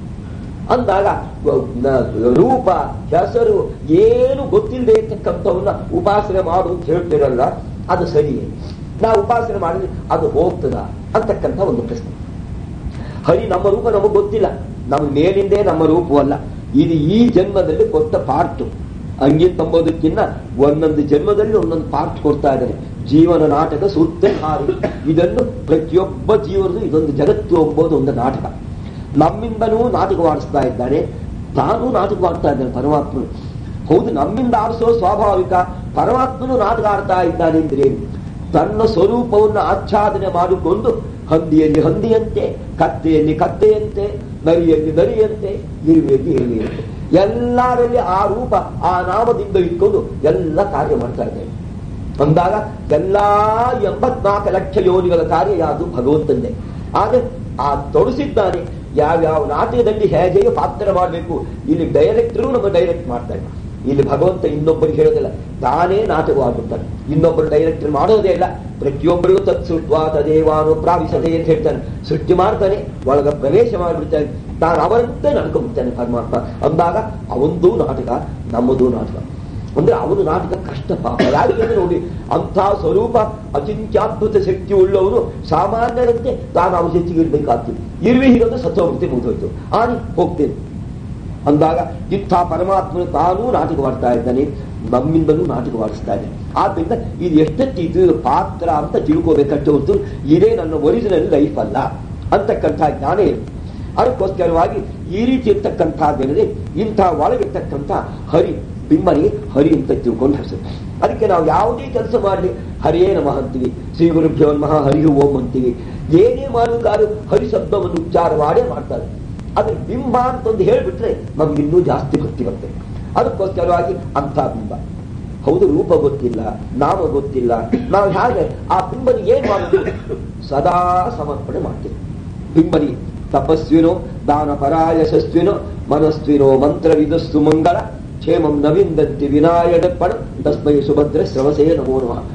ಅಂದಾಗ ರೂಪ ಹೆಸರು ಏನು ಗೊತ್ತಿಲ್ಲದೆ ಇರ್ತಕ್ಕಂಥವನ್ನ ಉಪಾಸನೆ ಮಾಡು ಅಂತ ಹೇಳ್ತಿರಲ್ಲ ಅದು ಸರಿಯೇ ನಾವು ಉಪಾಸನೆ ಮಾಡಿದ್ರೆ ಅದು ಹೋಗ್ತದ ಅಂತಕ್ಕಂಥ ಒಂದು ಪ್ರಶ್ನೆ ಹರಿ ನಮ್ಮ ರೂಪ ನಮಗೆ ಗೊತ್ತಿಲ್ಲ ನಮ್ಮ ಮೇಲಿಂದೇ ನಮ್ಮ ರೂಪವಲ್ಲ ಇದು ಈ ಜನ್ಮದಲ್ಲಿ ಕೊಟ್ಟ ಪಾರ್ಟ್ ಅಂಗಿ ತಂಬೋದಕ್ಕಿನ್ನ ಒಂದೊಂದು ಜನ್ಮದಲ್ಲಿ ಒಂದೊಂದು ಪಾರ್ಟ್ ಕೊಡ್ತಾ ಇದ್ದಾರೆ ಜೀವನ ನಾಟಕ ಸೂತ್ರ ಹಾರಿ ಇದನ್ನು ಪ್ರತಿಯೊಬ್ಬ ಜೀವನದು ಇದೊಂದು ಜಗತ್ತು ಎಂಬುದು ಒಂದು ನಾಟಕ ನಮ್ಮಿಂದನೂ ನಾಟಕವಾಡಿಸ್ತಾ ಇದ್ದಾನೆ ತಾನೂ ನಾಟಕವಾಡ್ತಾ ಇದ್ದಾನೆ ಪರಮಾತ್ಮನು ಹೌದು ನಮ್ಮಿಂದ ಆಡಿಸೋ ಸ್ವಾಭಾವಿಕ ಪರಮಾತ್ಮನು ನಾಟಕ ಆಡ್ತಾ ಇದ್ದಾನೆ ಅಂದ್ರೆ ತನ್ನ ಸ್ವರೂಪವನ್ನು ಆಚ್ಛಾದನೆ ಮಾಡಿಕೊಂಡು ಹಂದಿಯಲ್ಲಿ ಹಂದಿಯಂತೆ ಕತ್ತೆಯಲ್ಲಿ ಕತ್ತೆಯಂತೆ ನರಿಯಲ್ಲಿ ನರಿಯಂತೆ ಇರುವೆಯಲ್ಲಿ ಇರುವೆಯಂತೆ ಎಲ್ಲರಲ್ಲಿ ಆ ರೂಪ ಆ ನಾಮದಿಂದ ಇಟ್ಕೊಂಡು ಎಲ್ಲ ಕಾರ್ಯ ಮಾಡ್ತಾ ಇದ್ದೇವೆ ಅಂದಾಗ ಎಲ್ಲಾ ಎಂಬತ್ನಾಲ್ಕು ಲಕ್ಷ ಯೋನಿಗಳ ಕಾರ್ಯ ಯಾವುದು ಭಗವಂತಂದೇ ಆದ್ರೆ ಆ ತೊಡಸಿದ್ದಾನೆ ಯಾವ್ಯಾವ ನಾಟಕದಲ್ಲಿ ಹೇಗೆ ಪಾತ್ರ ಮಾಡಬೇಕು ಇಲ್ಲಿ ಡೈರೆಕ್ಟರು ನಮ್ಮ ಡೈರೆಕ್ಟ್ ಮಾಡ್ತಾ ಇಲ್ಲ ಇಲ್ಲಿ ಭಗವಂತ ಇನ್ನೊಬ್ಬರಿಗೆ ಹೇಳೋದಿಲ್ಲ ತಾನೇ ನಾಟಕವಾಗುತ್ತಾನೆ ಇನ್ನೊಬ್ಬರು ಡೈರೆಕ್ಟರ್ ಮಾಡೋದೇ ಇಲ್ಲ ಪ್ರತಿಯೊಬ್ಬರಿಗೂ ತತ್ ಸುಟ್ವಾ ತದೇವಾನು ಪ್ರಾವಿಸದೆ ಅಂತ ಹೇಳ್ತಾನೆ ಸೃಷ್ಟಿ ಮಾಡ್ತಾನೆ ಒಳಗ ಪ್ರವೇಶ ಮಾಡಿಬಿಡ್ತಾನೆ ತಾನು ಅವರಂತೆ ನಡ್ಕೊಂಡ್ಬಿಡ್ತಾನೆ ಪರಮಾತ್ಮ ಅಂದಾಗ ಅವಂದು ನಾಟಕ ನಮ್ಮದು ನಾಟಕ ಅಂದ್ರೆ ಅವನು ನಾಟಕ ಕಷ್ಟ ಪಾಪ ಯಾರಿಗಂದ್ರೆ ನೋಡಿ ಅಂಥ ಸ್ವರೂಪ ಅಚಿಂತ್ಯಾದ್ಭುತ ಶಕ್ತಿ ಉಳ್ಳವನು ಸಾಮಾನ್ಯರಂತೆ ತಾನು ಅವನ ಜೊತೆಗೆ ಇರ್ಬೇಕಾಗ್ತದೆ ಇರುವೆ ಹೀಗಂದ್ರೆ ಸತ್ತೋಗ್ಬಿಡ್ತೀನಿ ಮುಗಿದೋಯ್ತು ಆನಿ ಹೋಗ್ತೇನೆ ಅಂದಾಗ ಇಂಥ ಪರಮಾತ್ಮನು ತಾನೂ ನಾಟಕವಾಡ್ತಾ ಇದ್ದಾನೆ ನಮ್ಮಿಂದಲೂ ನಾಟಕವಾಡಿಸ್ತಾ ಇದ್ದಾನೆ ಆದ್ರಿಂದ ಇದು ಎಷ್ಟೊತ್ತು ಇದು ಪಾತ್ರ ಅಂತ ತಿಳ್ಕೋಬೇಕಂತ ಹೊರತು ಇದೇ ನನ್ನ ಒರಿಜಿನಲ್ ಲೈಫ್ ಅಲ್ಲ ಅಂತಕ್ಕಂಥ ಜ್ಞಾನ ಇರುತ್ತೆ ಅದಕ್ಕೋಸ್ಕರವಾಗಿ ಈ ರೀತಿ ಇರ್ತಕ್ಕಂಥದ್ದೇನಿದೆ ಇಂಥ ಒಳಗಿರ್ತಕ್ಕಂಥ ಹರಿ ಬಿಮ್ಮನಿಗೆ ಹರಿ ಅಂತ ತಿಳ್ಕೊಂಡು ಹೆಸರು ಅದಕ್ಕೆ ನಾವು ಯಾವುದೇ ಕೆಲಸ ಮಾಡಲಿ ಹರಿಯೇ ನಮಃ ಅಂತೀವಿ ಶ್ರೀ ಗುರುಭ್ಯೋ ನಮಃ ಹರಿ ಓಂ ಅಂತೀವಿ ಏನೇ ಮಾಡಬೇಕಾದ್ರೂ ಹರಿ ಶಬ್ದವನ್ನು ಉಚ್ಚಾರ ಮಾಡೇ ಮಾಡ್ತಾರೆ ಅದ್ರ ಬಿಂಬ ಅಂತಂದು ಹೇಳ್ಬಿಟ್ರೆ ನಮ್ಗೆ ಇನ್ನೂ ಜಾಸ್ತಿ ಭಕ್ತಿ ಬರ್ತದೆ ಅದಕ್ಕೋಸ್ಕರವಾಗಿ ಅಂಥ ಬಿಂಬ ಹೌದು ರೂಪ ಗೊತ್ತಿಲ್ಲ ನಾಮ ಗೊತ್ತಿಲ್ಲ ನಾವು ಹೇಗೆ ಆ ಬಿಂಬನಿಗೆ ಏನ್ ಮಾಡೋದು ಸದಾ ಸಮರ್ಪಣೆ ಮಾಡ್ತೀವಿ ಬಿಂಬನಿಗೆ ತಪಸ್ವಿನೋ ದಾನ ಪರಾಯಶಸ್ವಿನೋ ಮನಸ್ವಿನೋ ಮಂತ್ರವಿದಸ್ಸು ಮಂಗಳ ಕ್ಷೇಮಂ ನವಿಂದಂತಿ ವಿನಾಯಡಪ್ಪಣ ತಸ್ಮೈ ಸುಭದ್ರ ಶ್ರವಸೇ ನಮೋ ನಮಃ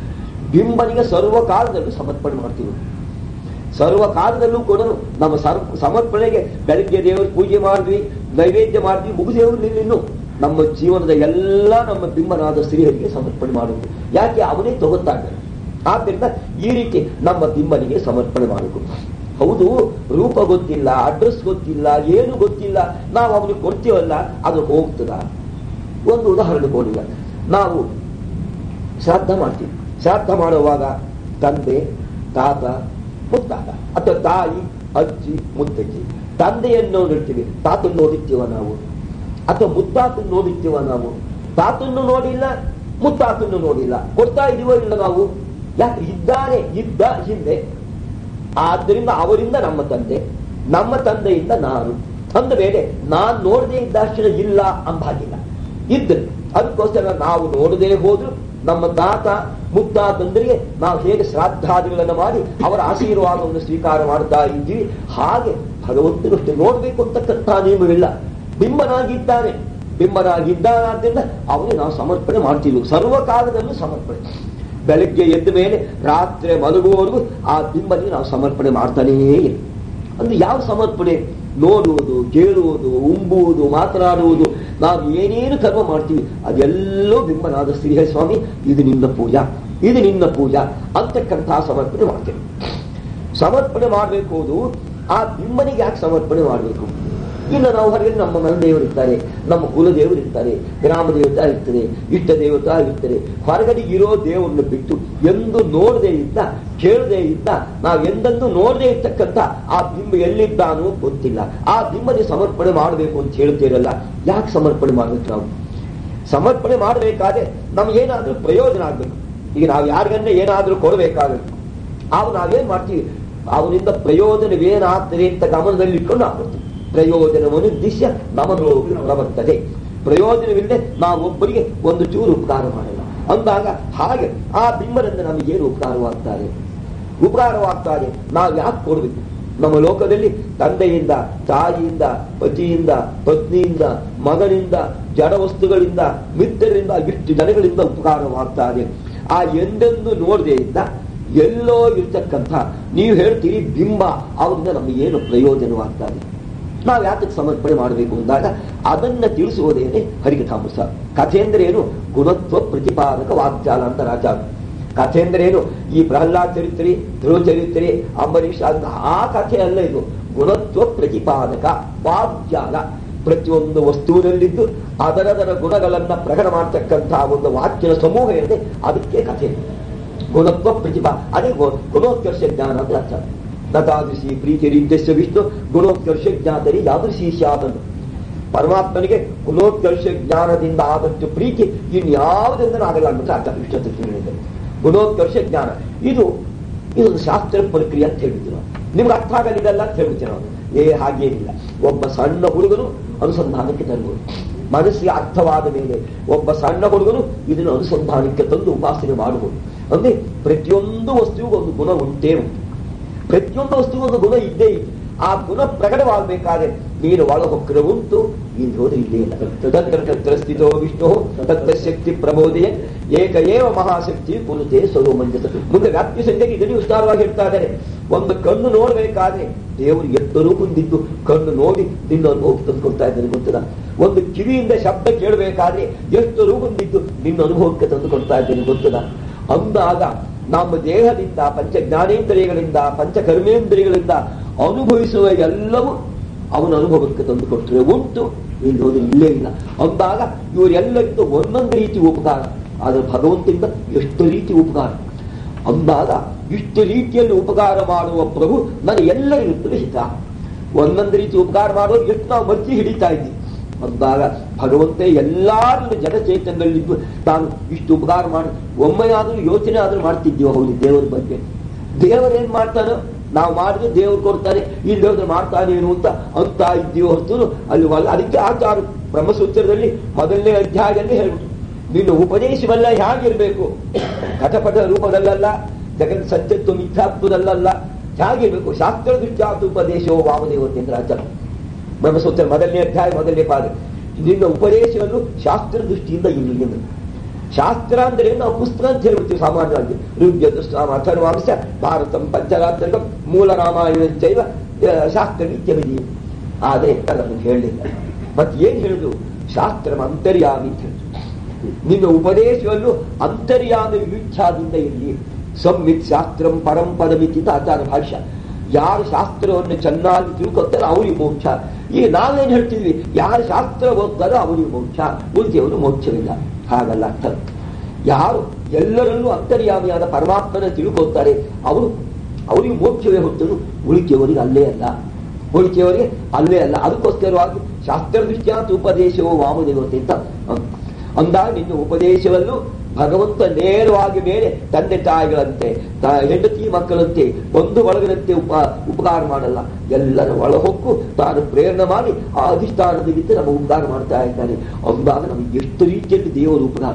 ಬಿಂಬನಿಗೆ ಸರ್ವ ಕಾಲದಲ್ಲೂ ಸಮರ್ಪಣೆ ಮಾಡ್ತೀವಿ ಸರ್ವ ಕಾಲದಲ್ಲೂ ಕೂಡ ನಮ್ಮ ಸರ್ ಸಮರ್ಪಣೆಗೆ ಬೆಳಗ್ಗೆ ದೇವರ ಪೂಜೆ ಮಾಡಿದ್ವಿ ನೈವೇದ್ಯ ಮಾಡಿದ್ವಿ ಮುಗಿದೇವರು ನಿಲ್ಲಿನ್ನು ನಮ್ಮ ಜೀವನದ ಎಲ್ಲ ನಮ್ಮ ಬಿಂಬನಾದ ಶ್ರೀಹರಿಗೆ ಸಮರ್ಪಣೆ ಮಾಡುವುದು ಯಾಕೆ ಅವನೇ ತಗೋತಾನೆ ಆದ್ದರಿಂದ ಈ ರೀತಿ ನಮ್ಮ ಬಿಂಬನಿಗೆ ಸಮರ್ಪಣೆ ಮಾಡಬೇಕು ಹೌದು ರೂಪ ಗೊತ್ತಿಲ್ಲ ಅಡ್ರೆಸ್ ಗೊತ್ತಿಲ್ಲ ಏನು ಗೊತ್ತಿಲ್ಲ ನಾವು ಅವನಿಗೆ ಕೊಡ್ತೀವಲ್ಲ ಅದು ಹೋಗ್ತದ ಒಂದು ಉದಾಹರಣೆ ಕೊಡಿಲ್ಲ ನಾವು ಶ್ರಾದ್ದ ಮಾಡ್ತೀವಿ ಶ್ರಾದ್ದ ಮಾಡುವಾಗ ತಂದೆ ತಾತ ಮುತ್ತಾತ ಅಥವಾ ತಾಯಿ ಅಜ್ಜಿ ಮುತ್ತಜ್ಜಿ ತಂದೆಯನ್ನು ನೋಡಿರ್ತೀವಿ ತಾತನ್ನು ನೋಡಿರ್ತೀವ ನಾವು ಅಥವಾ ಮುತ್ತಾತನ್ನು ನೋಡಿರ್ತೀವ ನಾವು ತಾತನ್ನು ನೋಡಿಲ್ಲ ಮುತ್ತಾತನ್ನು ನೋಡಿಲ್ಲ ಕೊಡ್ತಾ ಇದೀವೋ ಇಲ್ಲ ನಾವು ಯಾಕೆ ಇದ್ದಾನೆ ಇದ್ದ ಹಿಂದೆ ಆದ್ದರಿಂದ ಅವರಿಂದ ನಮ್ಮ ತಂದೆ ನಮ್ಮ ತಂದೆಯಿಂದ ನಾನು ಅಂದ ಮೇಲೆ ನಾನ್ ನೋಡದೆ ಇದ್ದಾಕ್ಷಣ ಇಲ್ಲ ಅಂಬಾಗಿಲ್ಲ ಇದ್ರೆ ಅದಕ್ಕೋಸ್ಕರ ನಾವು ನೋಡದೆ ಹೋದ್ರು ನಮ್ಮ ತಾತ ಮುತ್ತಾತಂದರಿಗೆ ನಾವು ಹೇಗೆ ಶ್ರಾದ್ದಾದಿಗಳನ್ನು ಮಾಡಿ ಅವರ ಆಶೀರ್ವಾದವನ್ನು ಸ್ವೀಕಾರ ಮಾಡ್ತಾ ಇದ್ದೀವಿ ಹಾಗೆ ಭಗವಂತನಷ್ಟು ನೋಡ್ಬೇಕು ಅಂತಕ್ಕಂಥ ನಿಯಮವಿಲ್ಲ ಬಿಂಬನಾಗಿದ್ದಾನೆ ಬಿಂಬನಾಗಿದ್ದಾನಾದ್ರಿಂದ ಅವನಿಗೆ ನಾವು ಸಮರ್ಪಣೆ ಮಾಡ್ತೀವಿ ಸರ್ವಕಾಲದಲ್ಲೂ ಸಮರ್ಪಣೆ ಬೆಳಗ್ಗೆ ಎದ್ದ ಮೇಲೆ ರಾತ್ರಿ ಮಲಗುವವರೆಗೂ ಆ ಬಿಂಬನಿಗೆ ನಾವು ಸಮರ್ಪಣೆ ಮಾಡ್ತಾನೇ ಇಲ್ಲ ಅಂದ್ರೆ ಯಾವ ಸಮರ್ಪಣೆ ನೋಡುವುದು ಕೇಳುವುದು ಉಂಬುವುದು ಮಾತನಾಡುವುದು ನಾವು ಏನೇನು ಕರ್ಮ ಮಾಡ್ತೀವಿ ಅದೆಲ್ಲೋ ಬಿಂಬನಾದ ಶ್ರೀಹರಿ ಸ್ವಾಮಿ ಇದು ನಿನ್ನ ಪೂಜಾ ಇದು ನಿನ್ನ ಪೂಜಾ ಅಂತಕ್ಕಂತಹ ಸಮರ್ಪಣೆ ಮಾಡ್ತೇವೆ ಸಮರ್ಪಣೆ ಮಾಡಬೇಕು ಅದು ಆ ಬಿಂಬನಿಗೆ ಯಾಕೆ ಸಮರ್ಪಣೆ ಮಾಡಬೇಕು ಇನ್ನು ನಾವು ಹೊರಗೆ ನಮ್ಮ ಮನೆ ದೇವರಿರ್ತಾರೆ ನಮ್ಮ ಕುಲದೇವರು ಇರ್ತಾರೆ ಗ್ರಾಮ ದೇವತಾ ಇರ್ತದೆ ಇಷ್ಟ ದೇವತಾ ಇರ್ತಾರೆ ಹೊರಗಡೆ ಇರೋ ದೇವರನ್ನು ಬಿಟ್ಟು ಎಂದು ನೋಡದೇ ಇದ್ದ ಕೇಳದೇ ಇದ್ದ ನಾವು ಎಂದೆಂದು ನೋಡದೇ ಇರ್ತಕ್ಕಂಥ ಆ ಬಿಂಬ ಎಲ್ಲಿದ್ದಾನೋ ಗೊತ್ತಿಲ್ಲ ಆ ಬಿಂಬನಿಗೆ ಸಮರ್ಪಣೆ ಮಾಡಬೇಕು ಅಂತ ಹೇಳ್ತೀರಲ್ಲ ಯಾಕೆ ಸಮರ್ಪಣೆ ಮಾಡ್ಬೇಕು ನಾವು ಸಮರ್ಪಣೆ ಮಾಡಬೇಕಾದ್ರೆ ನಮ್ಗೇನಾದ್ರೂ ಪ್ರಯೋಜನ ಆಗ್ಬೇಕು ಈಗ ನಾವು ಯಾರಿಗನ್ನೇ ಏನಾದ್ರೂ ಕೊಡಬೇಕಾಗಬೇಕು ಆಗ ನಾವೇನ್ ಮಾಡ್ತೀವಿ ಅವರಿಂದ ಪ್ರಯೋಜನವೇನಾಗ್ತದೆ ಅಂತ ಗಮನದಲ್ಲಿ ಇಟ್ಕೊಂಡು ನಾವು ಕೊಡ್ತೀವಿ ಪ್ರಯೋಜನವನ್ನು ದಿಶ್ಯ ನಮನೋ ಪ್ರವರ್ತದೆ ಪ್ರಯೋಜನವಿಲ್ಲದೆ ನಾವು ಒಬ್ಬರಿಗೆ ಒಂದು ಚೂರು ಉಪಕಾರ ಮಾಡಲ್ಲ ಅಂದಾಗ ಹಾಗೆ ಆ ಬಿಂಬದಿಂದ ನಮಗೇನು ಉಪಕಾರವಾಗ್ತಾರೆ ಉಪಕಾರವಾಗ್ತಾರೆ ನಾವು ಯಾಕೆ ಕೊಡಬೇಕು ನಮ್ಮ ಲೋಕದಲ್ಲಿ ತಂದೆಯಿಂದ ತಾಯಿಯಿಂದ ಪತಿಯಿಂದ ಪತ್ನಿಯಿಂದ ಮಗನಿಂದ ಜಡ ವಸ್ತುಗಳಿಂದ ಮಿತ್ರರಿಂದ ಇಷ್ಟು ಜನಗಳಿಂದ ಉಪಕಾರವಾಗ್ತಾರೆ ಆ ಎಂದೆಂದು ನೋಡದೆ ಇದ್ದ ಎಲ್ಲೋ ಇರ್ತಕ್ಕಂಥ ನೀವು ಹೇಳ್ತೀರಿ ಬಿಂಬ ಅವರಿಂದ ನಮಗೇನು ಪ್ರಯೋಜನವಾಗ್ತಾರೆ ನಾವು ಯಾತಕ್ಕೆ ಸಮರ್ಪಣೆ ಮಾಡಬೇಕು ಅಂದಾಗ ಅದನ್ನ ತಿಳಿಸುವುದೇನೆ ಹರಿಕಥಾಮೃತ ಕಥೆ ಅಂದ್ರೆ ಏನು ಗುಣತ್ವ ಪ್ರತಿಪಾದಕ ವಾಗ್ಜಾಲ ಅಂತ ರಾಜ ಕಥೆ ಅಂದ್ರೆ ಏನು ಈ ಪ್ರಹ್ಲಾದ್ ಚರಿತ್ರೆ ಧ್ರುವ ಚರಿತ್ರೆ ಅಂಬರೀಷ್ ಅಂತ ಆ ಕಥೆ ಅಲ್ಲ ಇದು ಗುಣತ್ವ ಪ್ರತಿಪಾದಕ ವಾಗ್ಜಾಲ ಪ್ರತಿಯೊಂದು ವಸ್ತುವಿನಲ್ಲಿದ್ದು ಅದರದರ ಗುಣಗಳನ್ನ ಪ್ರಕಟ ಮಾಡ್ತಕ್ಕಂತಹ ಒಂದು ವಾಕ್ಯದ ಸಮೂಹ ಇದೆ ಅದಕ್ಕೆ ಕಥೆ ಗುಣತ್ವ ಪ್ರತಿಭಾ ಅದೇ ಗು- ಗುಣೋತ್ಕರ್ಷ ಜ್ಞಾನ ಅಂತ ಅರ್ಥ ನತಾದೃಶಿ ಪ್ರೀತಿ ರೀತ್ಯಸ್ಯ ವಿಷ್ಣು ಗುಣೋತ್ಕರ್ಷ ಜ್ಞಾತರಿ ಯಾದೃಶಿ ಸ್ಯಾತನು ಪರಮಾತ್ಮನಿಗೆ ಗುಣೋತ್ಕರ್ಷ ಜ್ಞಾನದಿಂದ ಆದಷ್ಟು ಪ್ರೀತಿ ಇನ್ಯಾವುದರಿಂದ ಆಗಲ್ಲ ಅಂತ ಅರ್ಥ ವಿಷ್ಣು ತತ್ವಗಳಿದೆ ಗುಣೋತ್ಕರ್ಷ ಜ್ಞಾನ ಇದು ಇದೊಂದು ಶಾಸ್ತ್ರ ಪ್ರಕ್ರಿಯೆ ಅಂತ ಹೇಳಿದ್ವಿ ನಾವು ನಿಮ್ಗೆ ಅರ್ಥ ಆಗಲಿದಲ್ಲ ಅಂತ ಹೇಳ್ತೀವಿ ನಾವು ಏ ಹಾಗೇನಿಲ್ಲ ಒಬ್ಬ ಸಣ್ಣ ಹುಡುಗನು ಅನುಸಂಧಾನಕ್ಕೆ ತರಬಹುದು ಮನಸ್ಸಿಗೆ ಅರ್ಥವಾದ ಮೇಲೆ ಒಬ್ಬ ಸಣ್ಣ ಹುಡುಗನು ಇದನ್ನು ಅನುಸಂಧಾನಕ್ಕೆ ತಂದು ಉಪಾಸನೆ ಮಾಡಬಹುದು ಅಂದ್ರೆ ಪ್ರತಿಯೊಂದು ವಸ್ತುವಿಗೂ ಒಂದು ಗುಣ ಉಂಟೇ ಉಂಟು ಪ್ರತಿಯೊಂದು ವಸ್ತುವಿಗೂ ಒಂದು ಗುಣ ಇದ್ದೇ ಇದೆ ಆ ಗುಣ ಪ್ರಕಟವಾಗಬೇಕಾದ್ರೆ ನೀನು ಒಳ ಹೊಕ್ಕರೆ ಉಂಟು ಇಲ್ಲಿ ಹೋದ್ರೆ ಇಲ್ಲೇ ಇಲ್ಲ ತತ್ರ ಸ್ಥಿತೋ ವಿಷ್ಣು ತತ್ರ ಶಕ್ತಿ ಪ್ರಬೋಧೆಯ ಏಕ ಏವ ಮಹಾಶಕ್ತಿ ಕುರುತೆ ಸ್ವರೋ ಮಂಜಸ ಮುಂದೆ ವ್ಯಾಪ್ತಿ ಸಂಖ್ಯೆಗೆ ಇದನ್ನು ವಿಸ್ತಾರವಾಗಿ ಹೇಳ್ತಾ ಇದ್ದಾರೆ ಒಂದು ಕಣ್ಣು ನೋಡಬೇಕಾದ್ರೆ ದೇವರು ಎತ್ತರೂ ಬಂದಿದ್ದು ಕಣ್ಣು ನೋಡಿ ನಿನ್ನ ಅನುಭವ ತಂದುಕೊಳ್ತಾ ಇದ್ದಾನೆ ಗೊತ್ತದ ಒಂದು ಕಿವಿಯಿಂದ ಶಬ್ದ ಕೇಳಬೇಕಾದ್ರೆ ಎಷ್ಟು ಬಂದಿದ್ದು ನಿನ್ನ ಅನುಭವಕ್ಕೆ ತಂದುಕೊಳ್ತಾ ಇದ್ದೇನೆ ಗೊತ್ತದ ಅಂದಾಗ ನಮ್ಮ ದೇಹದಿಂದ ಪಂಚ ಜ್ಞಾನೇಂದ್ರಿಯಗಳಿಂದ ಪಂಚ ಕರ್ಮೇಂದ್ರಿಯಗಳಿಂದ ಅನುಭವಿಸುವ ಎಲ್ಲವೂ ಅವನ ಅನುಭವಕ್ಕೆ ತಂದುಕೊಟ್ಟರೆ ಉಂಟು ಇಲ್ಲಿ ಹೋದ್ರೆ ಇಲ್ಲೇ ಇಲ್ಲ ಅಂದಾಗ ಇವರೆಲ್ಲರಿಗೂ ಒಂದೊಂದು ರೀತಿ ಉಪಕಾರ ಆದರೆ ಭಗವಂತನಿಂದ ಎಷ್ಟು ರೀತಿ ಉಪಕಾರ ಅಂದಾಗ ಇಷ್ಟು ರೀತಿಯಲ್ಲಿ ಉಪಕಾರ ಮಾಡುವ ಪ್ರಭು ನನಗೆ ಎಲ್ಲರಿರುತ್ತಲೇ ಹಿತ ಒಂದೊಂದು ರೀತಿ ಉಪಕಾರ ಮಾಡೋದು ಎಷ್ಟು ನಾವು ಮರ್ಚಿ ಹಿಡಿತಾ ಇದ್ದೀವಿ ಅಂದಾಗ ಭಗವಂತ ಎಲ್ಲಾರು ಜನ ಚೈತನ್ಯದಲ್ಲಿದ್ದು ತಾನು ಇಷ್ಟು ಉಪಕಾರ ಮಾಡಿ ಒಮ್ಮೆಯಾದ್ರೂ ಯೋಚನೆ ಆದ್ರೂ ಮಾಡ್ತಿದ್ದೀವ ಹೌದು ದೇವರ ಬಗ್ಗೆ ದೇವರೇನ್ ಮಾಡ್ತಾನೋ ನಾವು ಮಾಡಿದ್ರೆ ದೇವರು ಕೊಡ್ತಾನೆ ಇಲ್ಲಿ ಹೋದ್ರೆ ಮಾಡ್ತಾನೇನು ಅಂತ ಅಂತ ಇದ್ದೀವೋ ಹೊರತು ಅಲ್ಲಿ ಅಲ್ಲ ಅದಕ್ಕೆ ಆಚಾರ ಬ್ರಹ್ಮಸೂತ್ರದಲ್ಲಿ ಮೊದಲನೇ ಅಧ್ಯಾಯದಲ್ಲಿ ಹೇಳ್ಬಿಟ್ಟು ನಿನ್ನ ಉಪದೇಶವೆಲ್ಲ ಹೇಗಿರ್ಬೇಕು ಕಥಪಥ ರೂಪದಲ್ಲಲ್ಲ ಜಗತ್ ಸತ್ಯತ್ವ ಮಿಥ್ಯಾತ್ವದಲ್ಲಲ್ಲ ಹೇಗಿರ್ಬೇಕು ಶಾಸ್ತ್ರ ದೃಷ್ಟ್ಯಾತ್ ಉಪದೇಶೋ ವಾಮದೇವತೆ ಅಂತ ಆಚಾರ ಬ್ರಹ್ಮಸೂತ್ರ ಮೊದಲನೇ ಅಧ್ಯಾಯ ಮೊದಲನೇ ಪಾದ ನಿನ್ನ ಉಪದೇಶವನ್ನು ಶಾಸ್ತ್ರ ದೃಷ್ಟಿಯಿಂದ ಇರಲಿ ಎಂದು ಶಾಸ್ತ್ರ ಅಂದ್ರೆ ನಾವು ಪುಸ್ತಕ ಅಂತ ಹೇಳ್ಬಿಡ್ತೀವಿ ಸಾಮಾನ್ಯವಾಗಿ ಋಗ್ಯದುಷ್ಟಾಮ ಅಥರ್ವಾಂಶ ಭಾರತಂ ಪಂಚರಾತ್ರಿಕಂ ಮೂಲ ರಾಮಾಯಣಂಚೈವ ಆ, ಶಾಸ್ತ್ರ ನಿತ್ಯವಿಧಿ ಆದರೆ ಅದನ್ನು ಹೇಳಲಿಲ್ಲ ಮತ್ತೆ ಏನ್ ಹೇಳಿದ್ರು ಶಾಸ್ತ್ರ ಅಂತರ್ಯಾಮಿ ಅಂತ ಹೇಳಿದ್ರು ನಿನ್ನ ಉಪದೇಶವನ್ನು ಅಂತರ್ಯಾಮಿ ವಿಚ್ಛಾದಿಂದ ಇರಲಿ ಸಂವಿತ್ ಶಾಸ್ತ್ರಂ ಪರಂಪರಮಿತಿ ಆಚಾರ ಭಾಷ್ಯ ಯಾರು ಶಾಸ್ತ್ರವನ್ನು ಚೆನ್ನಾಗಿ ತಿಳ್ಕೊತಾರೆ ಅವರಿಗೆ ಮೋಕ್ಷ ಈಗ ನಾವೇನ್ ಹೇಳ್ತಿದ್ವಿ ಯಾರು ಶಾಸ್ತ್ರ ಓದ್ತಾರೋ ಅವರಿಗೆ ಮೋಕ್ಷ ಉಳಿದವರು ಮೋಕ್ಷವಿಲ್ಲ ಹಾಗಲ್ಲ ಅರ್ಥ ಯಾರು ಎಲ್ಲರಲ್ಲೂ ಅಂತರ್ಯಾಮಿಯಾದ ಪರಮಾತ್ಮನ ತಿಳ್ಕೊತಾರೆ ಅವರು ಅವರಿಗೆ ಮೋಕ್ಷವೇ ಹೊತ್ತರು ಉಳಿಕೆಯವರಿಗೆ ಅಲ್ಲೇ ಅಲ್ಲ ಉಳಿಕೆಯವರಿಗೆ ಅಲ್ಲೇ ಅಲ್ಲ ಅದಕ್ಕೋಸ್ಕರವಾಗಿ ಶಾಸ್ತ್ರ ದೃಷ್ಟ್ಯಾಂತ ಉಪದೇಶವು ವಾಮದೇವತೆ ಅಂತ ಅಂದಾಗ ನಿನ್ನ ಉಪದೇಶವನ್ನು ಭಗವಂತ ನೇರವಾಗಿ ಮೇಲೆ ತಂದೆ ತಾಯಿಗಳಂತೆ ತ- ಹೆಂಡತಿ ಮಕ್ಕಳಂತೆ ಒಂದು ಬಳಗದಂತೆ ಉಪ ಉಪಕಾರ ಮಾಡಲ್ಲ ಎಲ್ಲರ ಒಳಹೊಕ್ಕು ತಾನು ಪ್ರೇರಣೆ ಮಾಡಿ ಆ ಅಧಿಷ್ಠಾನದಲ್ಲಿದ್ದು ನಮ್ಮ ಉಪಕಾರ ಮಾಡ್ತಾ ಇದ್ದಾನೆ ಅಂದಾಗ ನಮಗೆ ಎಷ್ಟು ರೀತಿಯಲ್ಲಿ ದೇವರ ಉಪಕಾರ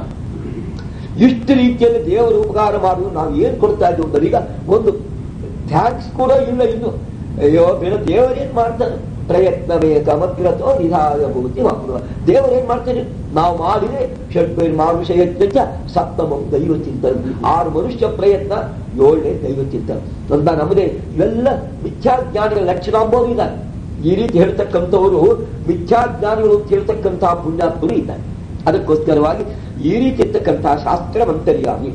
ಇಷ್ಟು ರೀತಿಯಲ್ಲಿ ದೇವರ ಉಪಕಾರ ಮಾಡುವುದು ನಾವು ಏನ್ ಕೊಡ್ತಾ ಇದ್ದೀವಿ ಅಂದ್ರೆ ಈಗ ಒಂದು ಥ್ಯಾಂಕ್ಸ್ ಕೂಡ ಇಲ್ಲ ಇನ್ನು ಅಯ್ಯೋ ಬೇಡ ದೇವರೇನ್ ಮಾಡ್ತಾನೆ ಪ್ರಯತ್ನವೇ ಸಮಗ್ರತೋ ನಿಧಾಯ ಭೂತಿ ಮಕ್ಕಳು ದೇವರೇನ್ ಮಾಡ್ತಾನೆ ನಾವು ಮಾಡಿದ್ರೆ ಷಡ್ಬೇರ್ ಮಾನುಷ ಯತ್ನ ಸಪ್ತಮಂ ದೈವ ಚಿಂತನೆ ಆರು ಮನುಷ್ಯ ಪ್ರಯತ್ನ ಏಳನೇ ದೈವ ಚಿಂತನೆ ಅಂತ ನಮ್ಮದೇ ಇವೆಲ್ಲ ಮಿಥ್ಯಾಜ್ಞಾನಿಗಳ ಲಕ್ಷಣ ಅಂಬೋದು ಇದ್ದಾರೆ ಈ ರೀತಿ ಹೇಳ್ತಕ್ಕಂಥವರು ಮಿಥ್ಯಾಜ್ಞಾನಿಗಳು ಅಂತ ಹೇಳ್ತಕ್ಕಂತಹ ಪುಣ್ಯಾತ್ಮರು ಇದ್ದಾರೆ ಅದಕ್ಕೋಸ್ಕರವಾಗಿ ಈ ರೀತಿ ಇರ್ತಕ್ಕಂತಹ ಶಾಸ್ತ್ರ ಮಂತರ್ಯಾಮಿ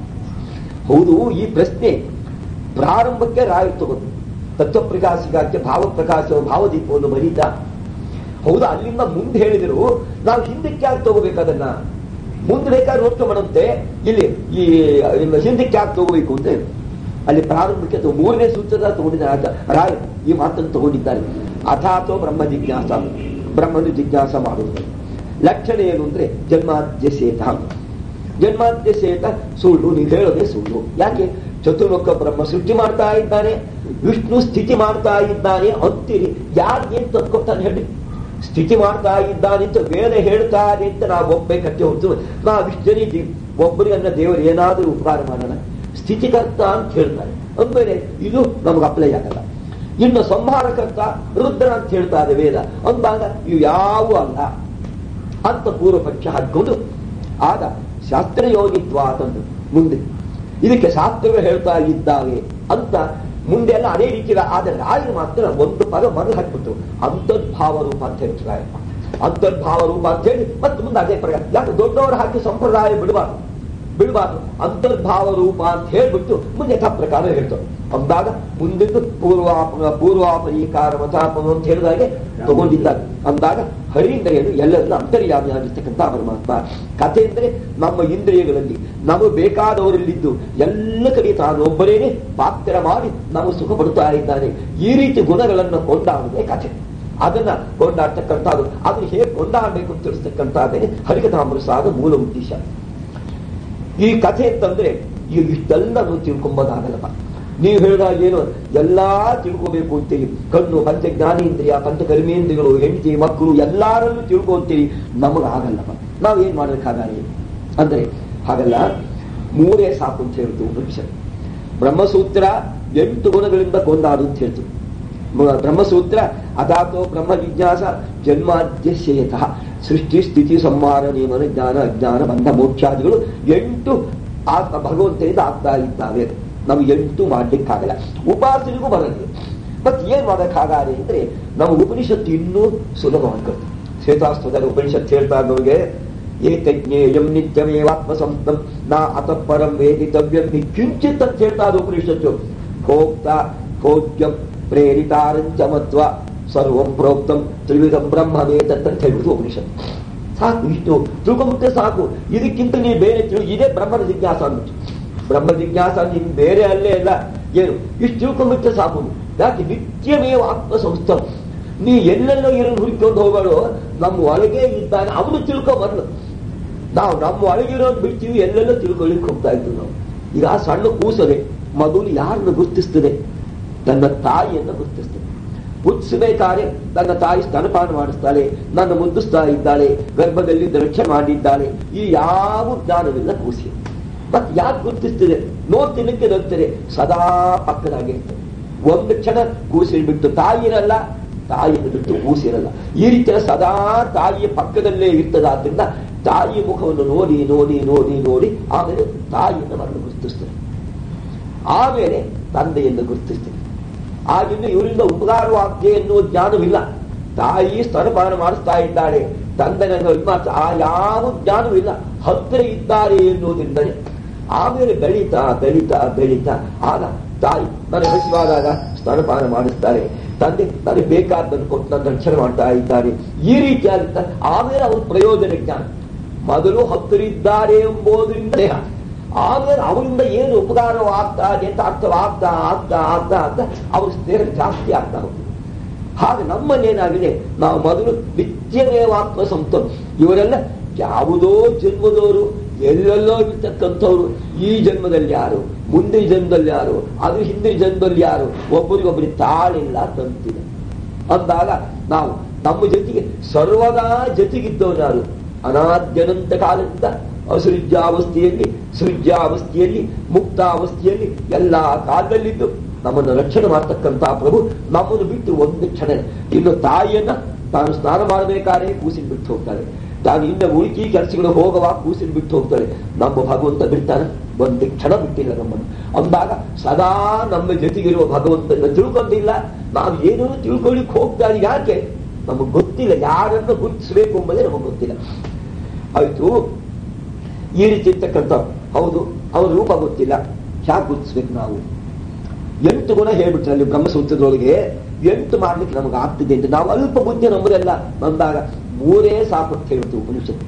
ಹೌದು ಈ ಪ್ರಶ್ನೆ ಪ್ರಾರಂಭಕ್ಕೆ ರಾಯ ತಗೊಂಡು ತತ್ವಪ್ರಕಾಶಿಗಾಕ್ಕೆ ಭಾವಪ್ರಕಾಶ ಭಾವದೀಪವನ್ನು ಬರೀತ ಹೌದು ಅಲ್ಲಿಂದ ಮುಂದೆ ಹೇಳಿದ್ರು ನಾವು ಹಿಂದಕ್ಕೆ ಯಾಕೆ ತಗೋಬೇಕು ಅದನ್ನ ಮುಂದೆ ಬೇಕಾದ್ರೆ ನೋಡ್ಕೊಂಬರಂತೆ ಇಲ್ಲಿ ಈ ಇನ್ನು ಹಿಂದಕ್ಕೆ ಯಾಕೆ ತಗೋಬೇಕು ಅಂತ ಹೇಳಿ. ಅಲ್ಲಿ ಪ್ರಾರಂಭಕ್ಕೆ ತಗೋ- ಮೂರನೇ ಸೂತ್ರದ ತಗೊಂಡಿದ್ದಾರೆ ಆತ ರಾಯ ಈ ಮಾತನ್ನು ತಗೊಂಡಿದ್ದಾರೆ ಅಥಾತೋ ಬ್ರಹ್ಮ ಜಿಜ್ಞಾಸ ಬ್ರಹ್ಮನು ಜಿಜ್ಞಾಸ ಮಾಡುವುದು ಲಕ್ಷಣ ಏನು ಅಂದ್ರೆ ಜನ್ಮಾದ್ಯ ಸೇತ ಜನ್ಮಾದ್ಯ ಸೇತ ಸುಳ್ಳು ನೀವು ಹೇಳೋದೇ ಸುಳ್ಳು ಯಾಕೆ ಚತುರ್ಮುಖ ಬ್ರಹ್ಮ ಸೃಷ್ಟಿ ಮಾಡ್ತಾ ಇದ್ದಾನೆ ವಿಷ್ಣು ಸ್ಥಿತಿ ಮಾಡ್ತಾ ಇದ್ದಾನೆ ಅಂತೀರಿ ಯಾರಿಗೇನ್ ತಂದ್ಕೊಡ್ತಾನೆ ಹೇಳಿ ಸ್ಥಿತಿ ಮಾಡ್ತಾ ಇದ್ದಾನೆ ಅಂತ ವೇದ ಹೇಳ್ತಾರೆ ಅಂತ ನಾವು ಒಪ್ಪಬೇಕಂತೆ ಹೊರತು ನಾವು ಇಷ್ಟು ಜನ ಇದ್ದೀವಿ ಒಬ್ಬರಿಗನ್ನ ದೇವರು ಏನಾದರೂ ಉಪಕಾರ ಮಾಡೋಣ ಸ್ಥಿತಿಕರ್ತ ಅಂತ ಹೇಳ್ತಾರೆ ಅಂದ್ಮೇಲೆ ಇದು ನಮ್ಗೆ ಅಪ್ಲೈ ಆಗಲ್ಲ ಇನ್ನು ಸಂಹಾರಕರ್ತ ರುದ್ರ ಅಂತ ಹೇಳ್ತಾರೆ ವೇದ ಅಂದಾಗ ಇವು ಯಾವೂ ಅಲ್ಲ ಅಂತ ಪೂರ್ವ ಪಕ್ಷ ಹಾಕೊಂಡು ಆಗ ಶಾಸ್ತ್ರಯೋಗಿತ್ವ ಅಂತಂದು ಮುಂದೆ ಇದಕ್ಕೆ ಶಾಸ್ತ್ರಗಳು ಹೇಳ್ತಾ ಇದ್ದಾವೆ ಅಂತ ಮುಂದೆ ಎಲ್ಲ ಅದೇ ರೀತಿ ಆದರೆ ರಾಯರು ಮಾತ್ರ ಒಂದು ಪದ ಮರು ಹಾಕ್ಬಿಟ್ರು ಅಂತರ್ಭಾವ ರೂಪ ಅಂತ ಹೇಳ್ತಾರೆ ಅಂತರ್ಭಾವ ರೂಪ ಅಂತ ಹೇಳಿ ಮತ್ತೆ ಮುಂದೆ ಅದೇ ಪ್ರಕಾರ ಯಾಕೆ ದೊಡ್ಡವರು ಹಾಕಿ ಸಂಪ್ರದಾಯ ಬಿಡಬಾರ್ದು ಬಿಡಬಾರ್ದು ಅಂತರ್ಭಾವ ರೂಪ ಅಂತ ಹೇಳ್ಬಿಟ್ಟು ಮುಂದೆ ಯಥಾ ಪ್ರಕಾರ ಹೇಳ್ತಾರೆ ಅಂದಾಗ ಮುಂದಿದ್ದು ಪೂರ್ವಾಪ ಪೂರ್ವಾಪರೀಕಾರ ಮತಾಪಮ ಅಂತ ಹೇಳಿದಾಗೆ ತಗೊಂಡಿದ್ದಾರೆ ಅಂದಾಗ ಹರಿಯಿಂದ್ರಿಯನು ಎಲ್ಲರನ್ನ ಅಂತರ್ಯಾಮಿಯಾಗಿರ್ತಕ್ಕಂಥ ಪರಮಾತ್ಮ ಕಥೆ ಅಂದ್ರೆ ನಮ್ಮ ಇಂದ್ರಿಯಗಳಲ್ಲಿ ನಮಗೆ ಬೇಕಾದವರಲ್ಲಿದ್ದು ಎಲ್ಲ ಕಡೆ ತಾನೊಬ್ಬರೇನೆ ಪಾತ್ರ ಮಾಡಿ ನಾವು ಸುಖ ಪಡ್ತಾ ಇದ್ದಾನೆ ಈ ರೀತಿ ಗುಣಗಳನ್ನು ಕೊಂಡಾಡುವುದೇ ಕಥೆ ಅದನ್ನ ಕೊಂಡಾಡ್ತಕ್ಕಂಥದ್ದು ಅದನ್ನ ಹೇಗೆ ಕೊಂಡಾಡಬೇಕು ಅಂತ ತಿಳಿಸ್ತಕ್ಕಂಥದ್ದೇ ಹರಿಕಥಾಮೃಸಾದ ಮೂಲ ಉದ್ದೇಶ ಈ ಕಥೆ ಅಂತಂದ್ರೆ ಈಗ ಇಷ್ಟೆಲ್ಲ ನಾವು ತಿಳ್ಕೊಂಬೋದಾಗಲ್ಲಪ್ಪ ನೀವು ಹೇಳಿದಾಗ ಏನು ಎಲ್ಲಾ ತಿಳ್ಕೋಬೇಕು ಅಂತೀರಿ ಕಣ್ಣು ಪಂಚ ಜ್ಞಾನೇಂದ್ರಿಯ ಪಂಚ ಕರ್ಮೇಂದ್ರಿಯಗಳು ಹೆಂಡತಿ ಮಕ್ಕಳು ಎಲ್ಲಾರಲ್ಲೂ ತಿಳ್ಕೊಂತೀರಿ ನಮಗಾಗಲ್ಲಪ್ಪ ನಾವು ಏನ್ ಮಾಡ್ಬೇಕಾಗಲ್ಲ ಅಂದ್ರೆ ಹಾಗಲ್ಲ ಮೂರೇ ಸಾಕು ಅಂತ ಹೇಳ್ತು ಉಪನಿಷತ್ ಬ್ರಹ್ಮಸೂತ್ರ ಎಂಟು ಗುಣಗಳಿಂದ ಕೊಂದಾಡು ಅಂತ ಹೇಳ್ತು ಮ- ಬ್ರಹ್ಮಸೂತ್ರ ಅದಾತೋ ಬ್ರಹ್ಮ ಜಿಜ್ಞಾಸ ಜನ್ಮಾದ್ಯಶಯತಃ ಸೃಷ್ಟಿ ಸ್ಥಿತಿ ಸಂಹಾರ ನಿಯಮನ ಜ್ಞಾನ ಅಜ್ಞಾನ ಬಂಧ ಮೋಕ್ಷಾದಿಗಳು ಎಂಟು ಆತ್ಮ ಭಗವಂತನಿಂದ ಆಗ್ತಾ ಇದ್ದಾವೆ ನಾವು ಎಂಟು ಮಾಡ್ಲಿಕ್ಕಾಗಲ್ಲ ಉಪಾಸನೆಗೂ ಬರಲಿದೆ ಮತ್ತೆ ಏನ್ ಮಾಡಕ್ಕಾಗದೆ ಅಂದ್ರೆ ನಮ್ಮ ಉಪನಿಷತ್ತು ಇನ್ನೂ ಸುಲಭವಾಗಿ ಶ್ವೇತಾಸ್ತದಲ್ಲಿ ಉಪನಿಷತ್ ಹೇಳ್ತಾ ನಮಗೆ ಏತಜ್ಞೇಯಂ ನಿತ್ಯಮೇವಾತ್ಮ ಸಂಸ್ಥಂ ನಾ ಅತಃ ಪರಂ ವೇದಿತವ್ಯಂ ಹಿ ಕಿಂಚಿತ್ ಅಂತ ಹೇಳ್ತಾ ಅದು ಉಪನಿಷತ್ತು ಭೋಕ್ತ ಭೋಗ್ಯಂ ಪ್ರೇರಿತಾರಂಚಮತ್ವ ಸರ್ವಂ ಪ್ರೋಕ್ತಂ ತ್ರಿವಿಧಂ ಬ್ರಹ್ಮವೇದ ಅಂತ ಹೇಳ್ಬಿಟ್ಟು ಉಪನಿಷತ್ ಸಾಕು ಇಷ್ಟು ತಿಳ್ಕೊಂಬಿಟ್ಟೆ ಸಾಕು ಇದಕ್ಕಿಂತ ನೀವು ಬೇರೆ ತಿಳಿ ಇದೇ ಬ್ರಹ್ಮನ ಜಿಜ್ಞಾಸ ಅಂದ್ಬಿಟ್ಟು ಬ್ರಹ್ಮ ಜಿಜ್ಞಾಸ ನಿನ್ ಬೇರೆ ಅಲ್ಲೇ ಇಲ್ಲ ಏನು ಇಷ್ಟು ತಿಳ್ಕೊಂಬಿಟ್ಟೆ ಸಾಕು ಯಾಕೆ ನಿತ್ಯಮೇವ ಆತ್ಮ ಸಂಸ್ಥಂ ನೀ ಎಲ್ಲೆಲ್ಲೋ ಇರೋದು ಹುಡುಕೊಂಡು ಹೋಗೋಳು ನಮ್ಮ ಒಳಗೆ ಇದ್ದಾನೆ ಅವನು ತಿಳ್ಕೊಂಬರ್ಲು ನಾವು ನಮ್ಮ ಒಳಗಿರೋದು ಬಿಡ್ತೀವಿ ಎಲ್ಲೆಲ್ಲೋ ತಿಳ್ಕೊಳ್ಳಿಕ್ಕೆ ಹೋಗ್ತಾ ಇದ್ವಿ ನಾವು ಈಗ ಆ ಸಣ್ಣ ಕೂಸದೆ ಮಗುಲು ಯಾರನ್ನು ಗುರುತಿಸ್ತದೆ ತನ್ನ ತಾಯಿಯನ್ನು ಗುರುತಿಸ್ತದೆ ಹುಟ್ಟಿಸಬೇಕಾದ್ರೆ ತನ್ನ ತಾಯಿ ಸ್ತನಪಾನ ಮಾಡಿಸ್ತಾಳೆ ನನ್ನ ಮುದ್ದಿಸ್ತಾ ಇದ್ದಾಳೆ ಗರ್ಭದಲ್ಲಿ ರಕ್ಷಣೆ ಮಾಡಿದ್ದಾಳೆ ಈ ಯಾವ ಜ್ಞಾನವಿಲ್ಲ ಕೂಸಿ ಮತ್ತೆ ಯಾಕೆ ಗುರುತಿಸ್ತದೆ ನೋಡ್ತಿನ್ನಕ್ಕೆ ನಗ್ತದೆ ಸದಾ ಪಕ್ಕದಾಗೆ ಇರ್ತದೆ ಒಂದು ಕ್ಷಣ ಕೂಸಿನ ಬಿಟ್ಟು ತಾಯಿರಲ್ಲ ತಾಯಿಯನ್ನು ಬಿಟ್ಟು ಕೂಸಿರಲ್ಲ ಈ ರೀತಿಯ ಸದಾ ತಾಯಿಯ ಪಕ್ಕದಲ್ಲೇ ಇರ್ತದಾದ್ರಿಂದ ತಾಯಿ ಮುಖವನ್ನು ನೋಡಿ ನೋಡಿ ನೋಡಿ ನೋಡಿ ಆಮೇಲೆ ತಾಯಿಯನ್ನು ಮರಳು ಗುರುತಿಸ್ತಾರೆ ಆಮೇಲೆ ತಂದೆಯನ್ನು ಗುರುತಿಸ್ತಾರೆ ಆಗಿಂದ ಇವರಿಂದ ಉಪಕಾರವಾಗ್ತದೆ ಎನ್ನುವ ಜ್ಞಾನವಿಲ್ಲ ತಾಯಿ ಸ್ತನಪಾನ ಮಾಡಿಸ್ತಾ ಇದ್ದಾಳೆ ತಂದೆ ನನ್ನ ಇದು ಮಾಡ್ತಾ ಆ ಯಾವ ಜ್ಞಾನವೂ ಇಲ್ಲ ಹತ್ತಿರ ಇದ್ದಾರೆ ಎನ್ನುವುದರಿಂದಲೇ ಆಮೇಲೆ ಬೆಳೀತಾ ಬೆಳೀತಾ ಬೆಳೀತಾ ಆಗ ತಾಯಿ ನನಗೆ ಹಸಿವಾದಾಗ ಸ್ತನಪಾನ ಮಾಡಿಸ್ತಾರೆ ತಂದೆ ನನಗೆ ಬೇಕಾದ್ದನ್ನು ಕೊಟ್ಟು ನನ್ನ ರಕ್ಷಣೆ ಮಾಡ್ತಾ ಇದ್ದಾರೆ ಈ ರೀತಿಯಾದಂತ ಆಮೇಲೆ ಅವ್ರ ಪ್ರಯೋಜನ ಜ್ಞಾನ ಮೊದಲು ಹತ್ತಿರಿದ್ದಾರೆ ಎಂಬುದರಿಂದ ದೇಹ ಆಮೇಲೆ ಅವರಿಂದ ಏನು ಉಪಕಾರವಾಗ್ತಾ ಇದೆ ಅಂತ ಅರ್ಥವಾಗ್ತಾ ಆಗ್ತಾ ಆಗ್ತಾ ಆಗ್ತಾ ಅವ್ರ ಸ್ನೇಹ ಜಾಸ್ತಿ ಆಗ್ತಾ ಹೋಗ್ತದೆ ಹಾಗೆ ನಮ್ಮಲ್ಲೇನಾಗಿದೆ ನಾವು ಮೊದಲು ನಿತ್ಯದೇವಾತ್ಮ ಸಂತ ಇವರೆಲ್ಲ ಯಾವುದೋ ಜನ್ಮದವರು ಎಲ್ಲೆಲ್ಲೋ ಇರ್ತಕ್ಕಂಥವ್ರು ಈ ಜನ್ಮದಲ್ಲಿ ಯಾರು ಮುಂದಿನ ಜನ್ಮದಲ್ಲಿ ಯಾರು ಅದ್ರ ಹಿಂದಿನ ಜನ್ಮದಲ್ಲಿ ಯಾರು ಒಬ್ಬರಿಗೊಬ್ಬರಿಗೆ ತಾಳಿಲ್ಲ ತಂತಿಲ್ಲ ಅಂದಾಗ ನಾವು ನಮ್ಮ ಜೊತೆಗೆ ಸರ್ವದಾ ಜೊತೆಗಿದ್ದವರು ಯಾರು ಅನಾದ್ಯನಂತ ಕಾಲದಿಂದ ಅಸೃಜ್ಯಾವಸ್ಥೆಯಲ್ಲಿ ಸೃಜ್ಯಾವಸ್ಥೆಯಲ್ಲಿ ಮುಕ್ತಾವಸ್ಥೆಯಲ್ಲಿ ಎಲ್ಲಾ ಕಾಲದಲ್ಲಿದ್ದು ನಮ್ಮನ್ನು ರಕ್ಷಣೆ ಮಾಡತಕ್ಕಂತ ಪ್ರಭು ನಮ್ಮನ್ನು ಬಿಟ್ಟು ಒಂದು ಕ್ಷಣ ಇನ್ನು ತಾಯಿಯನ್ನ ತಾನು ಸ್ನಾನ ಮಾಡಬೇಕಾದ್ರೆ ಕೂಸಿನ ಬಿಟ್ಟು ಹೋಗ್ತಾರೆ ತಾನು ಇನ್ನು ಉಳುಕಿ ಕೆಲಸಗಳು ಹೋಗುವ ಕೂಸಿನ ಬಿಟ್ಟು ಹೋಗ್ತಾರೆ ನಮ್ಮ ಭಗವಂತ ಬಿಡ್ತಾನೆ ಒಂದು ಕ್ಷಣ ಬಿಟ್ಟಿಲ್ಲ ನಮ್ಮನ್ನು ಅಂದಾಗ ಸದಾ ನಮ್ಮ ಜೊತೆಗಿರುವ ಭಗವಂತನ ತಿಳ್ಕೊಂಡಿಲ್ಲ ನಾವು ಏನೋ ತಿಳ್ಕೊಳ್ಳಿಕ್ ಹೋಗ್ತಾರೆ ಯಾಕೆ ನಮಗೆ ಗೊತ್ತಿಲ್ಲ ಯಾರನ್ನು ಗುರುತಿಸಬೇಕು ಎಂಬುದೇ ನಮಗೆ ಗೊತ್ತಿಲ್ಲ ಆಯ್ತು ಈ ರೀತಿ ಇರ್ತಕ್ಕಂಥ ಹೌದು ಅವನ ರೂಪ ಗೊತ್ತಿಲ್ಲ ಹ್ಯಾಕ್ ಗುರುತಿಸ್ಬೇಕು ನಾವು ಎಂಟು ಗುಣ ಹೇಳ್ಬಿಟ್ರೆ ಅಲ್ಲಿ ಬ್ರಹ್ಮಸೂತ್ರದೊಳಗೆ ಎಂಟು ಮಾಡ್ಲಿಕ್ಕೆ ನಮಗೆ ಆಗ್ತಿದೆ ಅಂತ ನಾವು ಅಲ್ಪ ಬುದ್ಧಿ ನಮ್ಮದೆಲ್ಲ ಬಂದಾಗ ಮೂರೇ ಸಾಕು ಅಂತ ಹೇಳ್ತೀವಿ ಉಪನಿಷತ್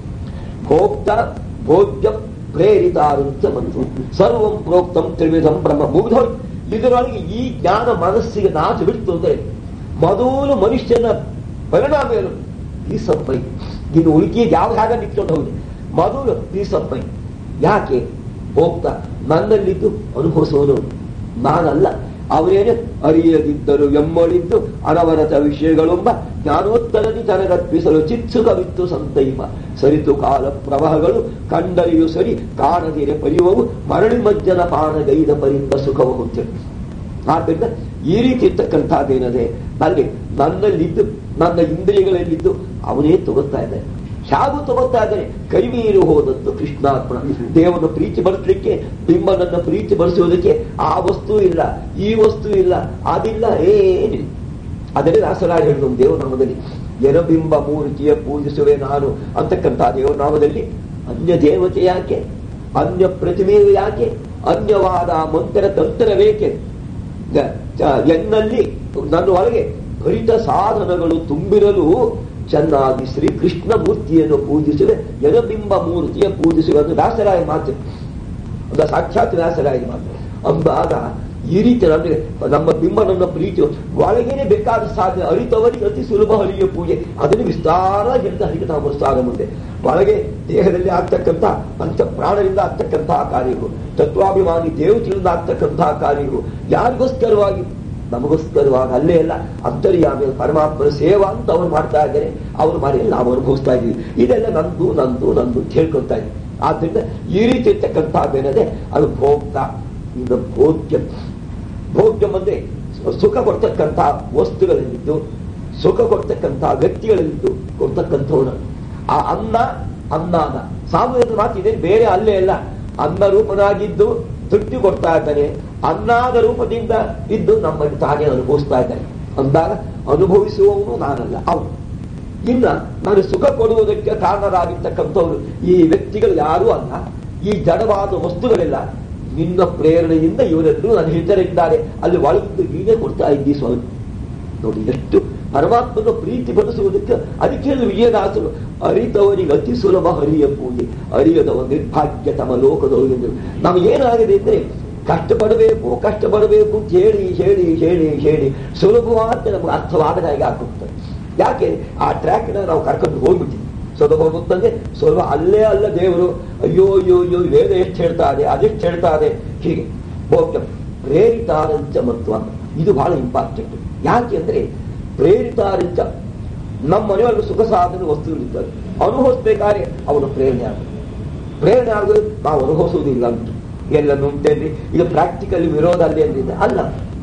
ಭೋಕ್ತ ಭೋಗ್ಯ ಪ್ರೇರಿತಾರಂತ ಬಂತು ಸರ್ವಂ ಪ್ರೋಕ್ತಂ ತ್ರಿವಿಧಂ ಬ್ರಹ್ಮ ಮುಗಿದೋಯ್ತು ಇದರೊಳಗೆ ಈ ಜ್ಞಾನ ಮನಸ್ಸಿಗೆ ನಾಚು ಬಿಡ್ತು ಅಂದ್ರೆ ಮೊದಲು ಮನುಷ್ಯನ ಪರಿಣಾಮ ಏನು ಈ ಸಪ್ಪೈ ಇನ್ನು ಉಳ್ಕಿ ಯಾವ ಹಾಗ ನಿಂತ್ಕೊಂಡು ಹೋಗಿದೆ ಮೊದಲು ಈ ಸಪ್ಪೈ ಯಾಕೆ ಹೋಗ್ತಾ ನನ್ನಲ್ಲಿದ್ದು ಅನುಭವಿಸುವನು ನಾನಲ್ಲ ಅವರೇನು ಅರಿಯದಿದ್ದರು ಎಮ್ಮಳಿದ್ದು ಅನವರತ ವಿಷಯಗಳೆಂಬ ಜ್ಞಾನೋತ್ತರದಿ ತನಗರ್ಪಿಸಲು ಚಿತ್ಸುಕವಿತ್ತು ಸಂತೈಮ ಸರಿತು ಕಾಲ ಪ್ರವಾಹಗಳು ಕಂಡರಿಯು ಸರಿ ಕಾಣದಿರೆ ಪರಿವವು ಮರಳಿ ಮಜ್ಜನ ಪಾನಗೈದ ಪರಿಂದ ಸುಖವು ಹೊಂದಿರು ಆದ್ದರಿಂದ ಈ ರೀತಿ ಇರ್ತಕ್ಕಂಥದ್ದೇನದೆ ಅಲ್ಲಿ ನನ್ನಲ್ಲಿದ್ದು ನನ್ನ ಇಂದ್ರಿಯಗಳಲ್ಲಿದ್ದು ಅವನೇ ತಗೋತಾ ಇದ್ದಾನೆ ಹೇಗೂ ತಗೋತಾ ಇದ್ದಾನೆ ಕೈ ಮೀರಿ ಹೋದದ್ದು ಕೃಷ್ಣಾರ್ಪಣ ದೇವನ ಪ್ರೀತಿ ಬರೆಸಲಿಕ್ಕೆ ಬಿಂಬನನ್ನ ಪ್ರೀತಿ ಬರೆಸುವುದಕ್ಕೆ ಆ ವಸ್ತು ಇಲ್ಲ ಈ ವಸ್ತು ಇಲ್ಲ ಅದಿಲ್ಲ ಏನಿಲ್ಲ ಅದನ್ನೇ ದಾಸರಾಜ ಹೇಳಿದ ದೇವನಾಮದಲ್ಲಿ ಎರಬಿಂಬ ಮೂರ್ತಿಯ ಪೂಜಿಸುವೆ ನಾನು ಅಂತಕ್ಕಂಥ ದೇವನಾಮದಲ್ಲಿ ಅನ್ಯ ದೇವತೆ ಯಾಕೆ ಅನ್ಯ ಪ್ರತಿಮೆಯು ಯಾಕೆ ಅನ್ಯವಾದ ಮಂತ್ರ ತಂತ್ರವೇಕೆ ಗ- ಚ- ಎನ್ನಲ್ಲಿ ನನ್ನ ಒಳಗೆ ಭರಿತ ಸಾಧನಗಳು ತುಂಬಿರಲು ಚೆನ್ನಾಗಿ ಶ್ರೀಕೃಷ್ಣ ಮೂರ್ತಿಯನ್ನು ಪೂಜಿಸುವೆ ಎನಬಿಂಬ ಮೂರ್ತಿಯ ಪೂಜಿಸುವೆ ಅದು ದಾಸರಾಯ ಮಾತು ಅದು ಸಾಕ್ಷಾತ್ ದಾಸರಾಯ ಮಾತು ಅಂದಾಗ ಈ ರೀತಿ ನಮಗೆ ನಮ್ಮ ಬಿಂಬನನ್ನ ಪ್ರೀತಿ ಒಳಗೇನೆ ಬೇಕಾದ ಸಾಧನೆ ಅರಿತವರಿಗೆ ಅತಿ ಸುಲಭ ಹರಿಯ ಪೂಜೆ ಅದನ್ನು ವಿಸ್ತಾರ ಹೇಳಿದ ಹರಿಕಥಾಮಸ್ತಾರ ಮುಂದೆ ಒಳಗೆ ದೇಹದಲ್ಲಿ ಆಗ್ತಕ್ಕಂಥ ಪಂಚ ಪ್ರಾಣದಿಂದ ಆಗ್ತಕ್ಕಂತಹ ಕಾರ್ಯಗಳು ತತ್ವಾಭಿಮಾನಿ ದೇವತೆಗಳಿಂದ ಆಗ್ತಕ್ಕಂತಹ ಕಾರ್ಯಗಳು ಯಾರಿಗೋಸ್ಕರವಾಗಿ ನಮಗೋಸ್ಕರವಾಗಿ ಅಲ್ಲೇ ಅಲ್ಲ ಅಂತರ್ಯಾಮಿ ಪರಮಾತ್ಮನ ಸೇವಾ ಅಂತ ಅವ್ರು ಮಾಡ್ತಾ ಇದ್ದಾರೆ ಅವ್ರು ಮಾಡಿ ನಾವು ಅನುಭವಿಸ್ತಾ ಇದೀವಿ ಇದೆಲ್ಲ ನಂದು ನಂದು ನಂದು ಅಂತ ಹೇಳ್ಕೊಳ್ತಾ ಇದ್ವಿ ಆದ್ರಿಂದ ಈ ರೀತಿ ಇರ್ತಕ್ಕಂಥದ್ದೇನದೆ ಅದು ಭೋಕ್ತ ಇದು ಭೋಗ್ಯ ಭೋಗ್ಯಂ ಅಂದ್ರೆ ಸುಖ ಕೊಡ್ತಕ್ಕಂಥ ವಸ್ತುಗಳಲ್ಲಿದ್ದು ಸುಖ ಕೊಡ್ತಕ್ಕಂಥ ವ್ಯಕ್ತಿಗಳಲ್ಲಿದ್ದು ಕೊಡ್ತಕ್ಕಂಥವನು ಆ ಅನ್ನ ಅನ್ನಾದ ಸಾಮೂಹಿಕ ಮಾತು ಇದೆ ಬೇರೆ ಅಲ್ಲೇ ಅಲ್ಲ ಅನ್ನ ರೂಪನಾಗಿದ್ದು ತೃಪ್ತಿ ಕೊಡ್ತಾ ಇದ್ದಾನೆ ಅನ್ನಾದ ರೂಪದಿಂದ ಇದ್ದು ನಮ್ಮನ್ನು ತಾನೇ ಅನುಭವಿಸ್ತಾ ಇದ್ದಾನೆ ಅಂದಾಗ ಅನುಭವಿಸುವವನು ನಾನಲ್ಲ ಅವನು ಇನ್ನ ನಾನು ಸುಖ ಕೊಡುವುದಕ್ಕೆ ಕಾರಣರಾಗಿರ್ತಕ್ಕಂಥವ್ರು ಈ ವ್ಯಕ್ತಿಗಳು ಯಾರೂ ಅಲ್ಲ ಈ ಜಡವಾದ ವಸ್ತುಗಳೆಲ್ಲ ನಿನ್ನ ಪ್ರೇರಣೆಯಿಂದ ಇವರೆಲ್ಲರೂ ನನ್ನ ಹಿತರಿದ್ದಾರೆ ಅಲ್ಲಿ ಒಳಗಿದ್ದು ನೀನೇ ಕೊಡ್ತಾ ಇದ್ದೀ ಸ್ವಾಮಿ ನೋಡಿ ಎಷ್ಟು ಪರಮಾತ್ಮನ ಪ್ರೀತಿ ಪಡಿಸುವುದಕ್ಕೆ ಅದಕ್ಕೆ ಹೇಳಿದ್ರು ವಿಜಯದಾಸರು ಅರಿತವರಿಗೆ ಅತಿ ಸುಲಭ ಹರಿಯ ಪೂಜೆ ಅರಿಯದವ ನಿರ್ಭಾಗ್ಯ ತಮ್ಮ ಲೋಕದೊಳಗೆ ನಮಗೇನಾಗಿದೆ ಅಂದ್ರೆ ಕಷ್ಟಪಡಬೇಕು ಕಷ್ಟಪಡಬೇಕು ಅಂತ ಹೇಳಿ ಹೇಳಿ ಹೇಳಿ ಹೇಳಿ ಸುಲಭವಾಗಿ ನಮ್ಗೆ ಅರ್ಥವಾಗದ ಹಾಗೆ ಆಗೋಗ್ತದೆ ಯಾಕೆ ಆ ಟ್ರ್ಯಾಕ್ ನಾವು ಕರ್ಕೊಂಡು ಹೋಗ್ಬಿಟ್ಟಿದ್ವಿ ಸ್ವಲ್ಪ ಹೋಗುತ್ತಂದ್ರೆ ಸ್ವಲ್ಪ ಅಲ್ಲೇ ಅಲ್ಲ ದೇವರು ಅಯ್ಯೋ ಅಯ್ಯೋ ಅಯ್ಯೋ ವೇದ ಎಷ್ಟು ಹೇಳ್ತಾ ಇದೆ ಅದೆಷ್ಟು ಹೇಳ್ತಾ ಇದೆ ಹೀಗೆ ಭೋಗ್ಯ ಪ್ರೇರಿತಾರಂಚ ಮತ್ವ ಇದು ಬಹಳ ಇಂಪಾರ್ಟೆಂಟ್ ಯಾಕೆ ಅಂದ್ರೆ ಪ್ರೇರಿತಾರಂಚ ನಮ್ಮ ಮನೆಯೊಳಗೆ ಸುಖ ಸಾಧನ ವಸ್ತುಗಳಿದ್ದಾರೆ ಅನುಭವಿಸ್ಬೇಕಾದ್ರೆ ಅವನ ಪ್ರೇರಣೆ ಆಗುತ್ತೆ ಪ್ರೇರಣೆ ಆಗೋದು ನಾವು ಅನುಭವಿಸುವುದಿಲ್ಲ ಅಂತ ಎಲ್ಲ ಉಂಟೇನ್ರಿ ಇದು ಪ್ರಾಕ್ಟಿಕಲಿ ವಿರೋಧ ಅಲ್ಲೇ ಅಂದಿದೆ ಅಲ್ಲ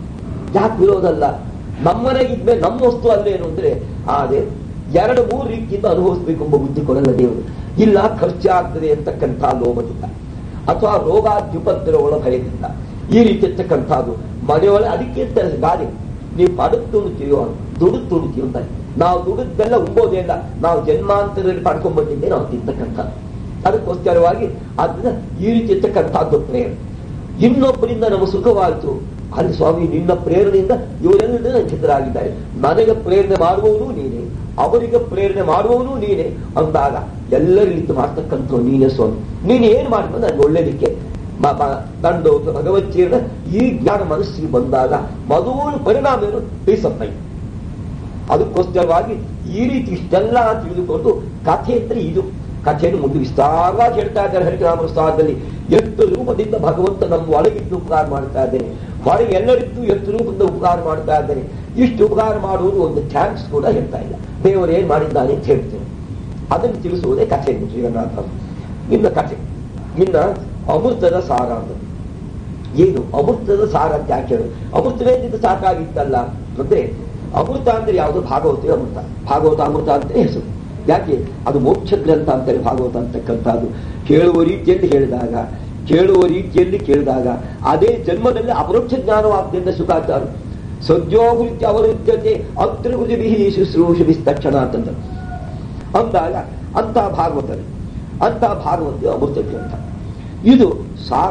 ಯಾಕೆ ವಿರೋಧ ಅಲ್ಲ ನಮ್ಮನೆಗಿದ್ಮೇಲೆ ನಮ್ಮ ವಸ್ತು ಅಲ್ಲೇನು ಅಂದ್ರೆ ಆದ್ರೆ ಎರಡು ಮೂರು ರೀತಿಯಿಂದ ಅನುಭವಿಸ್ಬೇಕು ಎಂಬ ಬುದ್ಧಿ ಕೊಡಲ್ಲ ದೇವರು ಇಲ್ಲ ಖರ್ಚಾಗ್ತದೆ ಅಂತಕ್ಕಂಥ ಲೋಭದಿಂದ ಅಥವಾ ರೋಗಾದ್ಯುಪದ್ರವಳ ಭಯದಿಂದ ಈ ರೀತಿ ಇರ್ತಕ್ಕಂಥದ್ದು ಮನೆಯೊಳಗೆ ಅದಕ್ಕೆ ಇರ್ತಾರೆ ಗಾದೆ ನೀವು ಪಡೆದು ತುಡುತ್ತೀಯೋ ದುಡಿದು ತುಡುತ್ತೀಯೋ ಅಂತ ನಾವು ದುಡಿದ್ದೆಲ್ಲ ಉಂಬೋದೇ ಇಲ್ಲ ನಾವು ಜನ್ಮಾಂತರದಲ್ಲಿ ಪಡ್ಕೊಂಡ್ಬಂದಿದ್ದೆ ನಾವು ತಿಂತಕ್ಕಂಥ ಅದಕ್ಕೋಸ್ಕರವಾಗಿ ಅದನ್ನ ಈ ರೀತಿ ಇರ್ತಕ್ಕಂಥದ್ದು ಪ್ರೇರಣೆ ಇನ್ನೊಬ್ಬರಿಂದ ನಮಗೆ ಸುಖವಾಯಿತು ಅಲ್ಲಿ ಸ್ವಾಮಿ ನಿನ್ನ ಪ್ರೇರಣೆಯಿಂದ ಇವರೆಲ್ಲರೂ ರಂಜಿತರಾಗಿದ್ದಾರೆ ನನಗೆ ಪ್ರೇರಣೆ ಮಾಡುವವನು ನೀನೇ ಅವರಿಗೆ ಪ್ರೇರಣೆ ಮಾಡುವವನು ನೀನೇ ಅಂದಾಗ ಎಲ್ಲರಿಗಿಂತ ಮಾಡ್ತಕ್ಕಂಥ ನೀನೇ ಸ್ವಾಮಿ ನೀನು ಏನ್ ಮಾಡ್ಕೊಂಡು ನನಗೆ ಒಳ್ಳೇದಕ್ಕೆ ತಂಡು ಭಗವಚ್ಚೀರ್ಣ ಈ ಜ್ಞಾನ ಮನಸ್ಸಿಗೆ ಬಂದಾಗ ಮೊದಲು ಪರಿಣಾಮ ಏನು ಬೇಸಪ್ಪ ಅದಕ್ಕೋಸ್ಕರವಾಗಿ ಈ ರೀತಿ ಇಷ್ಟೆಲ್ಲ ತಿಳಿದುಕೊಂಡು ಕಥೆ ಅಂದ್ರೆ ಇದು ಕಥೆಯನ್ನು ಮುಂದೆ ವಿಸ್ತಾರವಾಗಿ ಹೇಳ್ತಾ ಇದ್ದಾರೆ ಹರಿಕರಾಮ ಸ್ಥಾನದಲ್ಲಿ ಎಷ್ಟು ರೂಪದಿಂದ ಭಗವಂತ ನಮ್ಮ ಒಳಗಿದ್ದು ಉಪಕಾರ ಮಾಡ್ತಾ ಇದ್ದೇನೆ ಹೊರಗೆ ಎಲ್ಲರಿದ್ದು ಎಷ್ಟು ರೂಪದಿಂದ ಉಪಕಾರ ಮಾಡ್ತಾ ಇದ್ದೇನೆ ಇಷ್ಟು ಉಪಕಾರ ಮಾಡುವುದು ಒಂದು ಥ್ಯಾಂಕ್ಸ್ ಕೂಡ ಹೇಳ್ತಾ ಇಲ್ಲ ದೇವರು ಏನ್ ಮಾಡಿದ್ದಾನೆ ಅಂತ ಹೇಳ್ತೇನೆ ಅದನ್ನು ತಿಳಿಸುವುದೇ ಕಥೆ ಜೀವನಾಥ ಇನ್ನ ಕಥೆ ಇನ್ನ ಅಮೃತದ ಸಾರ ಅಂತ ಏನು ಅಮೃತದ ಸಾರ ಅಂತ ಯಾಕೆ ಹೇಳು ಅಮೃತವೇದಿದ್ದು ಸಾಕಾಗಿತ್ತಲ್ಲ ಅಂದ್ರೆ ಅಮೃತ ಅಂದ್ರೆ ಯಾವುದು ಭಾಗವತ ಅಮೃತ ಭಾಗವತ ಅಮೃತ ಅಂತ ಹೆಸರು ಯಾಕೆ ಅದು ಮೋಕ್ಷ ಗ್ರಂಥ ಅಂತಾರೆ ಭಾಗವತ ಅಂತಕ್ಕಂಥದ್ದು ಕೇಳುವ ರೀತಿಯಲ್ಲಿ ಹೇಳಿದಾಗ ಕೇಳುವ ರೀತಿಯಲ್ಲಿ ಕೇಳಿದಾಗ ಅದೇ ಜನ್ಮದಲ್ಲಿ ಅಪರೋಕ್ಷ ಜ್ಞಾನವಾದ್ದರಿಂದ ಸುಖಾಚಾರ ಸದ್ಯೋವೃತ್ತಿ ಅವರುದ್ಯತೆ ಅತ್ರಿಭುಜಿ ಶುಶ್ರೂಷ ತಕ್ಷಣ ಅಂತಂದ ಅಂದಾಗ ಅಂತ ಭಾಗವತ ಅಂತ ಭಾಗವತ ಅಮೃತ ಗ್ರಂಥ ಇದು ಸಾರ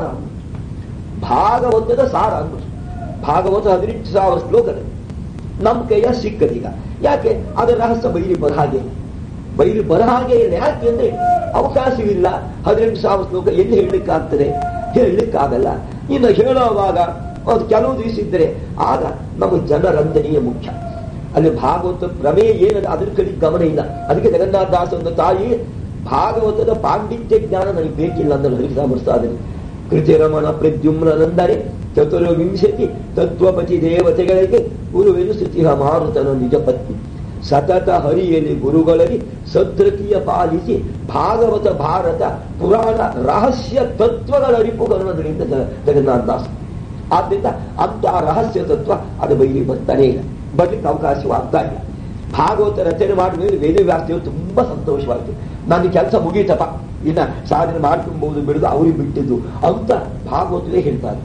ಭಾಗವತದ ಸಾರ ಅಂದ್ಬಿಟ್ಟು ಭಾಗವತ ಹದಿನೆಂಟು ಸಾವಿರ ಶ್ಲೋಕದ ನಮ್ಮ ಕೈಯ ಸಿಕ್ಕದೀಗ ಯಾಕೆ ಅದರ ರಹಸ್ಯ ಬೈಲಿ ಬರ ಹಾಗೆ ಬೈಲಿ ಬರ ಹಾಗೆ ಇಲ್ಲ ಯಾಕೆ ಅಂದ್ರೆ ಅವಕಾಶವಿಲ್ಲ ಹದಿನೆಂಟು ಸಾವಿರ ಶ್ಲೋಕ ಎಲ್ಲಿ ಹೇಳಲಿಕ್ಕಾಗ್ತದೆ ಹೇಳಲಿಕ್ಕಾಗಲ್ಲ ಇನ್ನು ಹೇಳುವಾಗ ಅದು ಕೆಲವು ದಿವಸ ಇದ್ದರೆ ಆಗ ನಮ್ಮ ಜನರಂಜನೀಯ ಮುಖ್ಯ ಅಲ್ಲಿ ಭಾಗವತ ಪ್ರಮೇಯ ಏನದ ಅದ್ರ ಕಡೆ ಗಮನ ಇಲ್ಲ ಅದಕ್ಕೆ ಜಗನ್ನಾಥ ದಾಸ ಒಂದು ತಾಯಿ ಭಾಗವತದ ಪಾಂಡಿತ್ಯ ಜ್ಞಾನ ನನಗೆ ಬೇಕಿಲ್ಲ ಅಂದ್ರೆ ಹರಿಸಾಮರ್ಸ್ತಾ ಇದ್ದಾರೆ ಕೃತಿರಮಣ ಪ್ರದ್ಯುಮ್ನಂದರೆ ಚತುರ್ವಿಂಶತಿ ತತ್ವಪತಿ ದೇವತೆಗಳಿಗೆ ಗುರುವೆನಿಸುತ್ತಿಹ ಮಾರುತನ ನಿಜ ಪತ್ನಿ ಸತತ ಹರಿಯಲಿ ಗುರುಗಳಲ್ಲಿ ಸದ್ರತಿಯ ಪಾಲಿಸಿ ಭಾಗವತ ಭಾರತ ಪುರಾಣ ರಹಸ್ಯ ತತ್ವಗಳ ಅರಿಪು ಗಮನದಿಂದ ಜಗನ್ನಾಥ ದಾಸ ಆದ್ರಿಂದ ಅಂತ ರಹಸ್ಯ ತತ್ವ ಅದು ಬೈಲಿ ಬರ್ತಾನೆ ಇಲ್ಲ ಬರ್ಲಿಕ್ಕೆ ಅವಕಾಶವಾಗ್ತಾ ಇಲ್ಲ ಭಾಗವತ ರಚನೆ ಮಾಡಿದ ಮೇಲೆ ವೇದವ್ಯಾಸದೇವರು ತುಂಬಾ ಸಂತೋಷವಾಯಿತು ನನ್ನ ಕೆಲಸ ಮುಗೀತಪ್ಪ ಇನ್ನ ಸಾಧನೆ ಮಾಡ್ಕೊಂಬಹುದು ಬಿಡುದು ಅವ್ರಿಗೆ ಬಿಟ್ಟಿದ್ದು ಅಂತ ಭಾಗವತವೇ ಹೇಳ್ತಾರೆ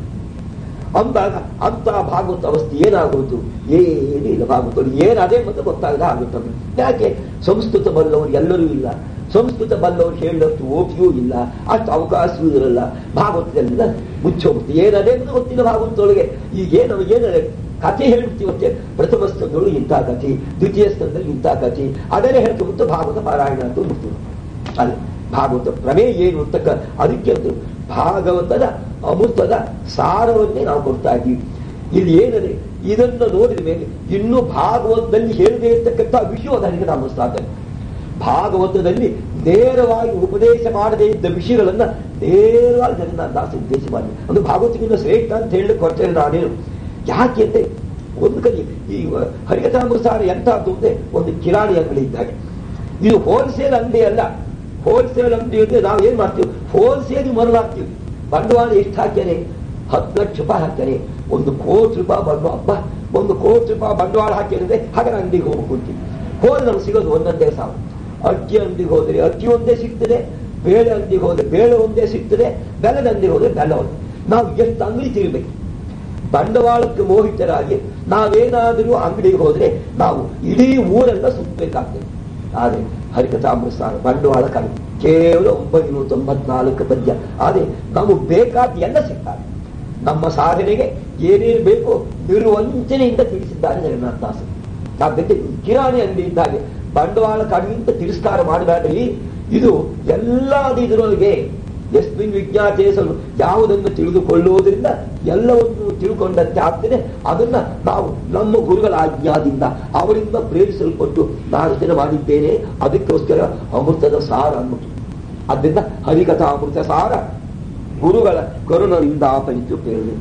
ಅಂದಾಗ ಅಂತ ಭಾಗವತ ಅವಸ್ಥೆ ಏನಾಗೋದು ಏನೂ ಇಲ್ಲ ಭಾಗವತ ಏನಾದೇ ಮತ್ತೆ ಗೊತ್ತಾಗದ ಆಗುತ್ತದೆ ಯಾಕೆ ಸಂಸ್ಕೃತ ಬಲ್ಲವರು ಎಲ್ಲರೂ ಇಲ್ಲ ಸಂಸ್ಕೃತ ಬಲ್ಲವರು ಹೇಳಷ್ಟು ಓಪಿಯೂ ಇಲ್ಲ ಅಷ್ಟು ಅವಕಾಶವೂ ಇರಲ್ಲ ಭಾಗವತದೆಲ್ಲ ಮುಚ್ಚೋಗುತ್ತೆ ಏನದೇ ಅಂತ ಗೊತ್ತಿಲ್ಲ ಭಾಗವತದೊಳಗೆ ಈಗ ಏನು ಏನೇ ಕಥೆ ಹೇಳ್ತೀವತ್ತೆ ಪ್ರಥಮ ಸ್ಥಳದೊಳಗೆ ಇಂಥ ಕಥೆ ದ್ವಿತೀಯ ಸ್ಥಳದಲ್ಲಿ ಇಂಥ ಕಥೆ ಅದನ್ನೇ ಹೇಳ್ಕೊಂಡು ಭಾಗವತ ಪಾರಾಯಣ ಅಂತ ಬಿಡ್ತೀವಿ ಅಲ್ಲಿ ಭಾಗವತ ಪ್ರಮೇಯ ಏನು ಅಂತಕ್ಕ ಅದಕ್ಕೆ ಒಂದು ಭಾಗವತದ ಅಮೃತದ ಸಾರವನ್ನೇ ನಾವು ಕೊಡ್ತಾ ಇದ್ದೀವಿ ಇದು ಏನದೆ ಇದನ್ನು ನೋಡಿದ ಮೇಲೆ ಇನ್ನು ಭಾಗವತದಲ್ಲಿ ಹೇಳದೇ ಇರ್ತಕ್ಕಂಥ ವಿಷಯ ನನಗೆ ನಾವು ಸಾಧನೆ ಭಾಗವತದಲ್ಲಿ ನೇರವಾಗಿ ಉಪದೇಶ ಮಾಡದೇ ಇದ್ದ ವಿಷಯಗಳನ್ನ ನೇರವಾಗಿ ಜಗನ್ನಾಥ ದಾಸ ಉದ್ದೇಶ ಮಾಡಿ ಅದು ಭಾಗವತಕ್ಕಿಂತ ಶ್ರೇಷ್ಠ ಅಂತ ಹೇಳಲಿಕ್ಕೆ ಹೊರಟೆ ನಾನೇನು ಯಾಕೆ ಅಂದ್ರೆ ಒಂದು ಕೈ ಈ ಹರಿಕಥಾಮೃತಾರ ಎಂತಹದ್ದು ಅಂದ್ರೆ ಒಂದು ಕಿರಾಣಿ ಅಂಗಡಿ ಇದ್ದಾಗೆ ಇದು ಹೋಲ್ಸೇಲ್ ಅಂಗಡಿ ಅಲ್ಲ ಹೋಲ್ಸೇಲ್ ಅಂಗಡಿ ಅಂದ್ರೆ ನಾವು ಏನ್ ಮಾಡ್ತೀವಿ ಹೋಲ್ಸೇಲ್ ಮರಳು ಹಾಕ್ತೀವಿ ಬಂಡವಾಳ ಎಷ್ಟು ಹಾಕ್ಯಾನೆ ಹತ್ತು ಲಕ್ಷ ರೂಪಾಯಿ ಹಾಕ್ಯಾನೆ ಒಂದು ಕೋಟಿ ರೂಪಾಯಿ ಬಂಡವಾಳ ಹಬ್ಬ ಒಂದು ಕೋಟಿ ರೂಪಾಯಿ ಬಂಡವಾಳ ಹಾಕಿದ್ರೆ ಹಾಗೆ ಅಂಗಡಿಗೆ ಹೋಗ್ಕೊಂತೀವಿ ಹೋದ್ರೆ ನಮ್ಗೆ ಸಿಗೋದು ಒಂದೊಂದೇ ಸಾವಿರ ಅಕ್ಕಿ ಅಂಗಡಿಗೆ ಹೋದ್ರೆ ಅಕ್ಕಿ ಒಂದೇ ಸಿಗ್ತದೆ ಬೇಳೆ ಅಂಗಡಿಗೆ ಹೋದ್ರೆ ಬೇಳೆ ಒಂದೇ ಸಿಗ್ತದೆ ಬೆಲ್ಲದ ಅಂಗಡಿಗೆ ಹೋದ್ರೆ ಬೆಲ್ಲ ಒಂದೇ ನಾವು ಎಷ್ಟು ಅಂಗಡಿ ತಿರ್ಬೇಕು ಬಂಡವಾಳಕ್ಕೆ ಮೋಹಿತರಾಗಿ ನಾವೇನಾದರೂ ಅಂಗಡಿಗೆ ಹೋದ್ರೆ ನಾವು ಇಡೀ ಊರೆಲ್ಲ ಸುತ್ತಬೇಕಾಗ್ತದೆ ಆದ್ರೆ ಹರಿಕಥಾಮೃತ ಬಂಡವಾಳ ಕಡಿಮೆ ಕೇವಲ ಒಂಬೈನೂರ ತೊಂಬತ್ನಾಲ್ಕು ಪದ್ಯ ಆದ್ರೆ ನಮಗೆ ಬೇಕಾದ ಎಲ್ಲ ಸಿಗ್ತಾರೆ ನಮ್ಮ ಸಾಧನೆಗೆ ಏನೇನು ಬೇಕೋ ನಿರ್ವಂಚನೆಯಿಂದ ತಿಳಿಸಿದ್ದಾರೆ ಜಗನ್ನಾಥ ದಾಸ ಆದ್ದರಿಂದ ಕಿರಾಣಿ ಅಂಗಡಿ ಇದ್ದಾಗೆ ಬಂಡವಾಳ ಕಡಿಮೆ ಅಂತ ತಿರಸ್ಕಾರ ಮಾಡಬೇಡ್ರಿ ಇದು ಎಲ್ಲ ಇದರೊಳಗೆ ಎಸ್ಮಿನ್ ವಿಜ್ಞಾತೇಸಲು ಯಾವುದನ್ನು ತಿಳಿದುಕೊಳ್ಳುವುದರಿಂದ ಎಲ್ಲವನ್ನು ತಿಳ್ಕೊಂಡಂತೆ ಆಗ್ತದೆ ಅದನ್ನ ನಾವು ನಮ್ಮ ಗುರುಗಳ ಆಜ್ಞಾದಿಂದ ಅವರಿಂದ ಪ್ರೇರಿಸಲ್ಪಟ್ಟು ನಾನು ಇದನ್ನು ಮಾಡಿದ್ದೇನೆ ಅದಕ್ಕೋಸ್ಕರ ಅಮೃತದ ಸಾರ ಅಂದ್ಬಿಟ್ಟು ಅದರಿಂದ ಹರಿಕಥಾ ಅಮೃತ ಸಾರ ಗುರುಗಳ ಕರುಣದಿಂದ ಆಪನಿತು ಪ್ರೇರಣೆ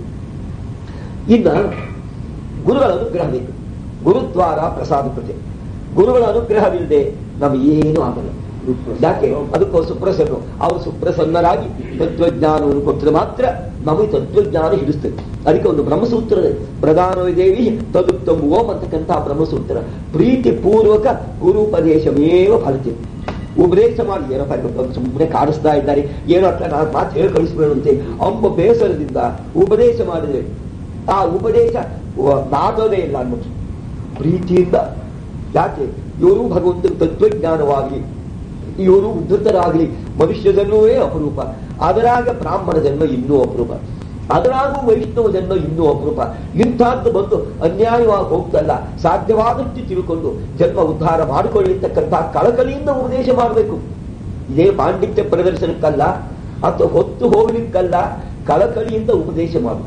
ಇನ್ನ ಗುರುಗಳ ಅನುಗ್ರಹ ಬೇಕು ಗುರುದ್ವಾರ ಪ್ರಸಾದ ಕೃತೆ ಗುರುಗಳ ಅನುಗ್ರಹವಿಲ್ಲದೆ ನಮಗೇನು ಆಗಲ್ಲ ಯಾಕೆ ಅದಕ್ಕೂ ಸುಪ್ರಸನ್ನ ಅವರು ಸುಪ್ರಸನ್ನರಾಗಿ ತತ್ವಜ್ಞಾನವನ್ನು ಕೊಟ್ಟರೆ ಮಾತ್ರ ನಮಗೆ ತತ್ವಜ್ಞಾನ ಹಿಡಿಸ್ತದೆ ಅದಕ್ಕೆ ಒಂದು ಬ್ರಹ್ಮಸೂತ್ರ ಪ್ರಧಾನ ದೇವಿ ತದುತ್ತಮ ಓಂ ಅಂತಕ್ಕಂತಹ ಬ್ರಹ್ಮಸೂತ್ರ ಪ್ರೀತಿ ಪೂರ್ವಕ ಗುರುಪದೇಶಮೇವ ಫಲತೆ ಉಪದೇಶ ಮಾಡಿ ಏನಪ್ಪ ಇವ್ರು ಸುಮ್ಮನೆ ಕಾಡಿಸ್ತಾ ಇದ್ದಾರೆ ಏನೋ ಅಕ್ಕ ನಾನು ಮಾತು ಹೇಳಿ ಕಳಿಸ್ಬೇಡಂತೆ ಅಂಬ ಬೇಸರದಿಂದ ಉಪದೇಶ ಮಾಡಿದ್ರೆ ಆ ಉಪದೇಶ ವ- ನಾಟೋದೇ ಇಲ್ಲ ಅನ್ಬಿಟ್ಟು ಪ್ರೀತಿಯಿಂದ ಯಾಕೆ ಇವರು ಭಗವಂತನ ತತ್ವಜ್ಞಾನವಾಗಲಿ ಇವರು ಉದ್ಧತರಾಗಲಿ ಮನುಷ್ಯ ಜನ್ಮವೇ ಅಪರೂಪ ಅದರಾಗ ಬ್ರಾಹ್ಮಣ ಜನ್ಮ ಇನ್ನೂ ಅಪರೂಪ ಅದರಾಗೂ ವೈಷ್ಣವ ಜನ್ಮ ಇನ್ನೂ ಅಪರೂಪ ಇಂಥದ್ದು ಬಂದು ಅನ್ಯಾಯವಾಗಿ ಹೋಗ್ತಲ್ಲ ಸಾಧ್ಯವಾದಷ್ಟು ತಿಳ್ಕೊಂಡು ಜನ್ಮ ಉದ್ಧಾರ ಮಾಡಿಕೊಳ್ಳಿರ್ತಕ್ಕಂಥ ಕಳಕಳಿಯಿಂದ ಉಪದೇಶ ಮಾಡಬೇಕು ಇದೇ ಪಾಂಡಿತ್ಯ ಪ್ರದರ್ಶನಕ್ಕಲ್ಲ ಅಥವಾ ಹೊತ್ತು ಹೋಗ್ಲಿಕ್ಕಲ್ಲ ಕಳಕಳಿಯಿಂದ ಉಪದೇಶ ಮಾಡು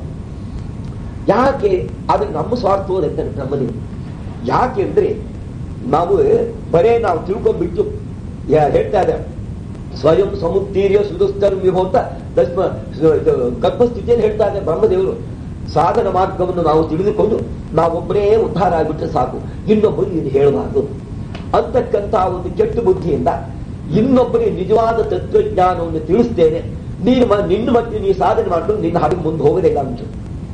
ಯಾಕೆ ಅದು ನಮ್ಮ ಸ್ವಾರ್ಥವದಂತೆ ನಮ್ಮಲ್ಲಿ ಯಾಕೆಂದ್ರೆ ನಾವು ಬರೇ ನಾವು ತಿಳ್ಕೊಂಡ್ಬಿಟ್ಟು ಯಾ- ಹೇಳ್ತಾ ಇದ್ದಾರೆ ಸ್ವಯಂ ಸಮುತ್ತೀರ್ಯ ಸುದುಸ್ತರ್ ವಿಭೋತ ದಸ್ಮ ಇದು ಗರ್ಭಸ್ಥಿತಿಯಲ್ಲಿ ಹೇಳ್ತಾ ಇದ್ದಾರೆ ಬ್ರಹ್ಮದೇವರು ಸಾಧನ ಮಾರ್ಗವನ್ನು ನಾವು ತಿಳಿದುಕೊಂಡು ನಾವೊಬ್ಬರೇ ಉದ್ಧಾರ ಆಗಿಬಿಟ್ರೆ ಸಾಕು ಇನ್ನೊಬ್ಬರು ಇದು ಹೇಳಬಾರ್ದು ಅಂತಕ್ಕಂಥ ಒಂದು ಕೆಟ್ಟ ಬುದ್ಧಿಯಿಂದ ಇನ್ನೊಬ್ಬರಿಗೆ ನಿಜವಾದ ತತ್ವಜ್ಞಾನವನ್ನು ತಿಳಿಸ್ತೇನೆ ನೀನು ಮ- ನಿನ್ನ ಮತ್ತೆ ನೀ ಸಾಧನೆ ಮಾಡಿಕೊಂಡು ನಿನ್ನ ಹಾಗೆ ಮುಂದೆ ಹೋಗೋದಿಲ್ಲ ಅಂತ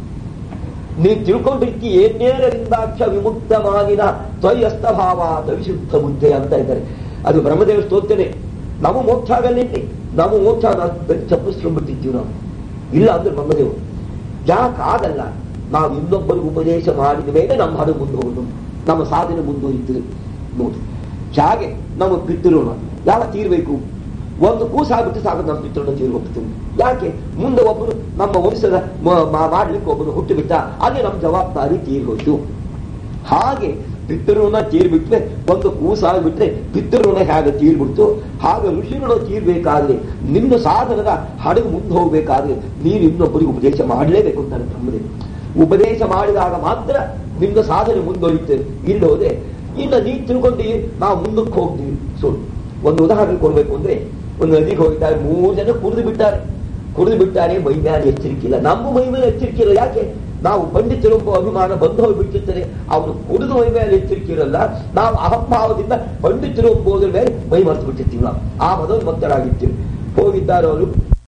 ನೀನು ತಿಳ್ಕೊಂಡಿರ್ತಿ ಏನೇರರಿಂದಾಕ್ಷ ವಿಮುಕ್ತ ಮಾನಿನ ತ್ವಯಸ್ತ ಭಾವ ವಿಶುದ್ಧ ಬುದ್ಧಿ ಅಂತ ಇದ್ದಾರೆ ಅದು ಬ್ರಹ್ಮದೇವ ಸ್ತೋತ್ರನೆ ನಾವು ಮೋಕ್ಷ ಆಗಲಿಲ್ಲ ನಾವು ಮೋಕ್ಷ ಚಪ್ಪಿಸ್ಕೊಂಡ್ಬಿಟ್ಟಿದ್ದೀವಿ ನಾವು ಇಲ್ಲ ಅಂದ್ರೆ ಬ್ರಹ್ಮದೇವರು ಯಾಕಾಗಲ್ಲ ನಾವು ಇನ್ನೊಬ್ಬರಿಗೆ ಉಪದೇಶ ಮಾಡಿದ ಮೇಲೆ ನಮ್ಮ ಹಾಡು ಮುಂದೆ ಹೋಗೋದು ನಮ್ಮ ಸಾಧನೆ ಮುಂದುವರಿತದೆ ನೋಡಿ ಹಾಗೆ ನಮ್ಮ ಪಿತೃಋಣ ಯಾವ ತೀರ್ಬೇಕು ಒಂದು ಕೂಸಾಗ್ಬಿಟ್ಟು ಸಾಕು ನಮ್ಮ ಪಿತೃಋಣ ತೀರ್ ಹೋಗ್ತೀವಿ ಯಾಕೆ ಮುಂದೆ ಒಬ್ಬರು ನಮ್ಮ ವಂಶದ ಮ- ಮಾ- ಮಾಡ್ಲಿಕ್ಕೆ ಒಬ್ಬರು ಹುಟ್ಟುಬಿಟ್ಟ ಅಲ್ಲಿ ನಮ್ಮ ಜವಾಬ್ದಾರಿ ತೀರ್ ಹೋಯ್ತು ಹಾಗೆ ಪಿತೃಋಣ ತೀರ್ಬಿಟ್ರೆ ಒಂದು ಕೂಸಾಗ್ಬಿಟ್ರೆ ಪಿತೃಋಣ ಹೇಗೆ ತೀರ್ಬಿಡ್ತು ಹಾಗೆ ಋಷಿಋಣ ತೀರ್ಬೇಕಾದ್ರೆ ನಿನ್ನ ಸಾಧನದ ಹಡಗು ಮುಂದೆ ಹೋಗ್ಬೇಕಾದ್ರೆ ನೀನು ಇನ್ನೊಬ್ಬರಿಗೆ ಉಪದೇಶ ಮಾಡಲೇಬೇಕು ಅಂತಾರೆ ಬ್ರಹ್ಮದೇವ ಉಪದೇಶ ಮಾಡಿದಾಗ ಮಾತ್ರ ನಿನ್ನ ಸಾಧನೆ ಮುಂದುವರಿಯುತ್ತೆ ಇಲ್ಲೋದೆ ಇನ್ನು ನೀನು ತಿಳ್ಕೊಂಡು ನಾವು ಮುಂದಕ್ಕೆ ಹೋಗ್ತೀವಿ ಸುಳ್ಳು ಒಂದು ಉದಾಹರಣೆ ಕೊಡ್ಬೇಕು ಅಂದ್ರೆ ಒಂದು ನದಿಗೆ ಹೋಗಿದ್ದಾರೆ ಮೂರು ಜನ ಕುಡಿದು ಬಿಟ್ಟಾರೆ ಕುಡಿದು ಬಿಟ್ಟಾರೆ ಮೈ ಮೇಲೆ ಎಚ್ಚರಿಕೆ ಇಲ್ಲ ನಮ್ಮ ಮೈ ಮೇಲೆ ಎಚ್ಚರಿಕೆ ಇಲ್ಲ ಯಾಕೆ ನಾವು ಪಂಡಿತರು ಎಂಬ ಅಭಿಮಾನ ಬಂದು ಹೋಗ್ಬಿಟ್ಟಿರ್ತಾರೆ ಅವನು ಕುಡಿದು ಮೈ ಮೇಲೆ ಎಚ್ಚರಿಕೆ ಇರಲ್ಲ ನಾವು ಅಹಂಭಾವದಿಂದ ಪಂಡಿತರು ಎಂಬುದರ ಮೇಲೆ ಮೈ ಮರೆತು ಬಿಟ್ಟಿರ್ತೀವಿ ನಾವು ಆ ಮದವಿಗೆ ಭಕ್ತರಾಗಿರ್ತೀವಿ ಹೋಗಿದ್ದಾರೆ ಅವರು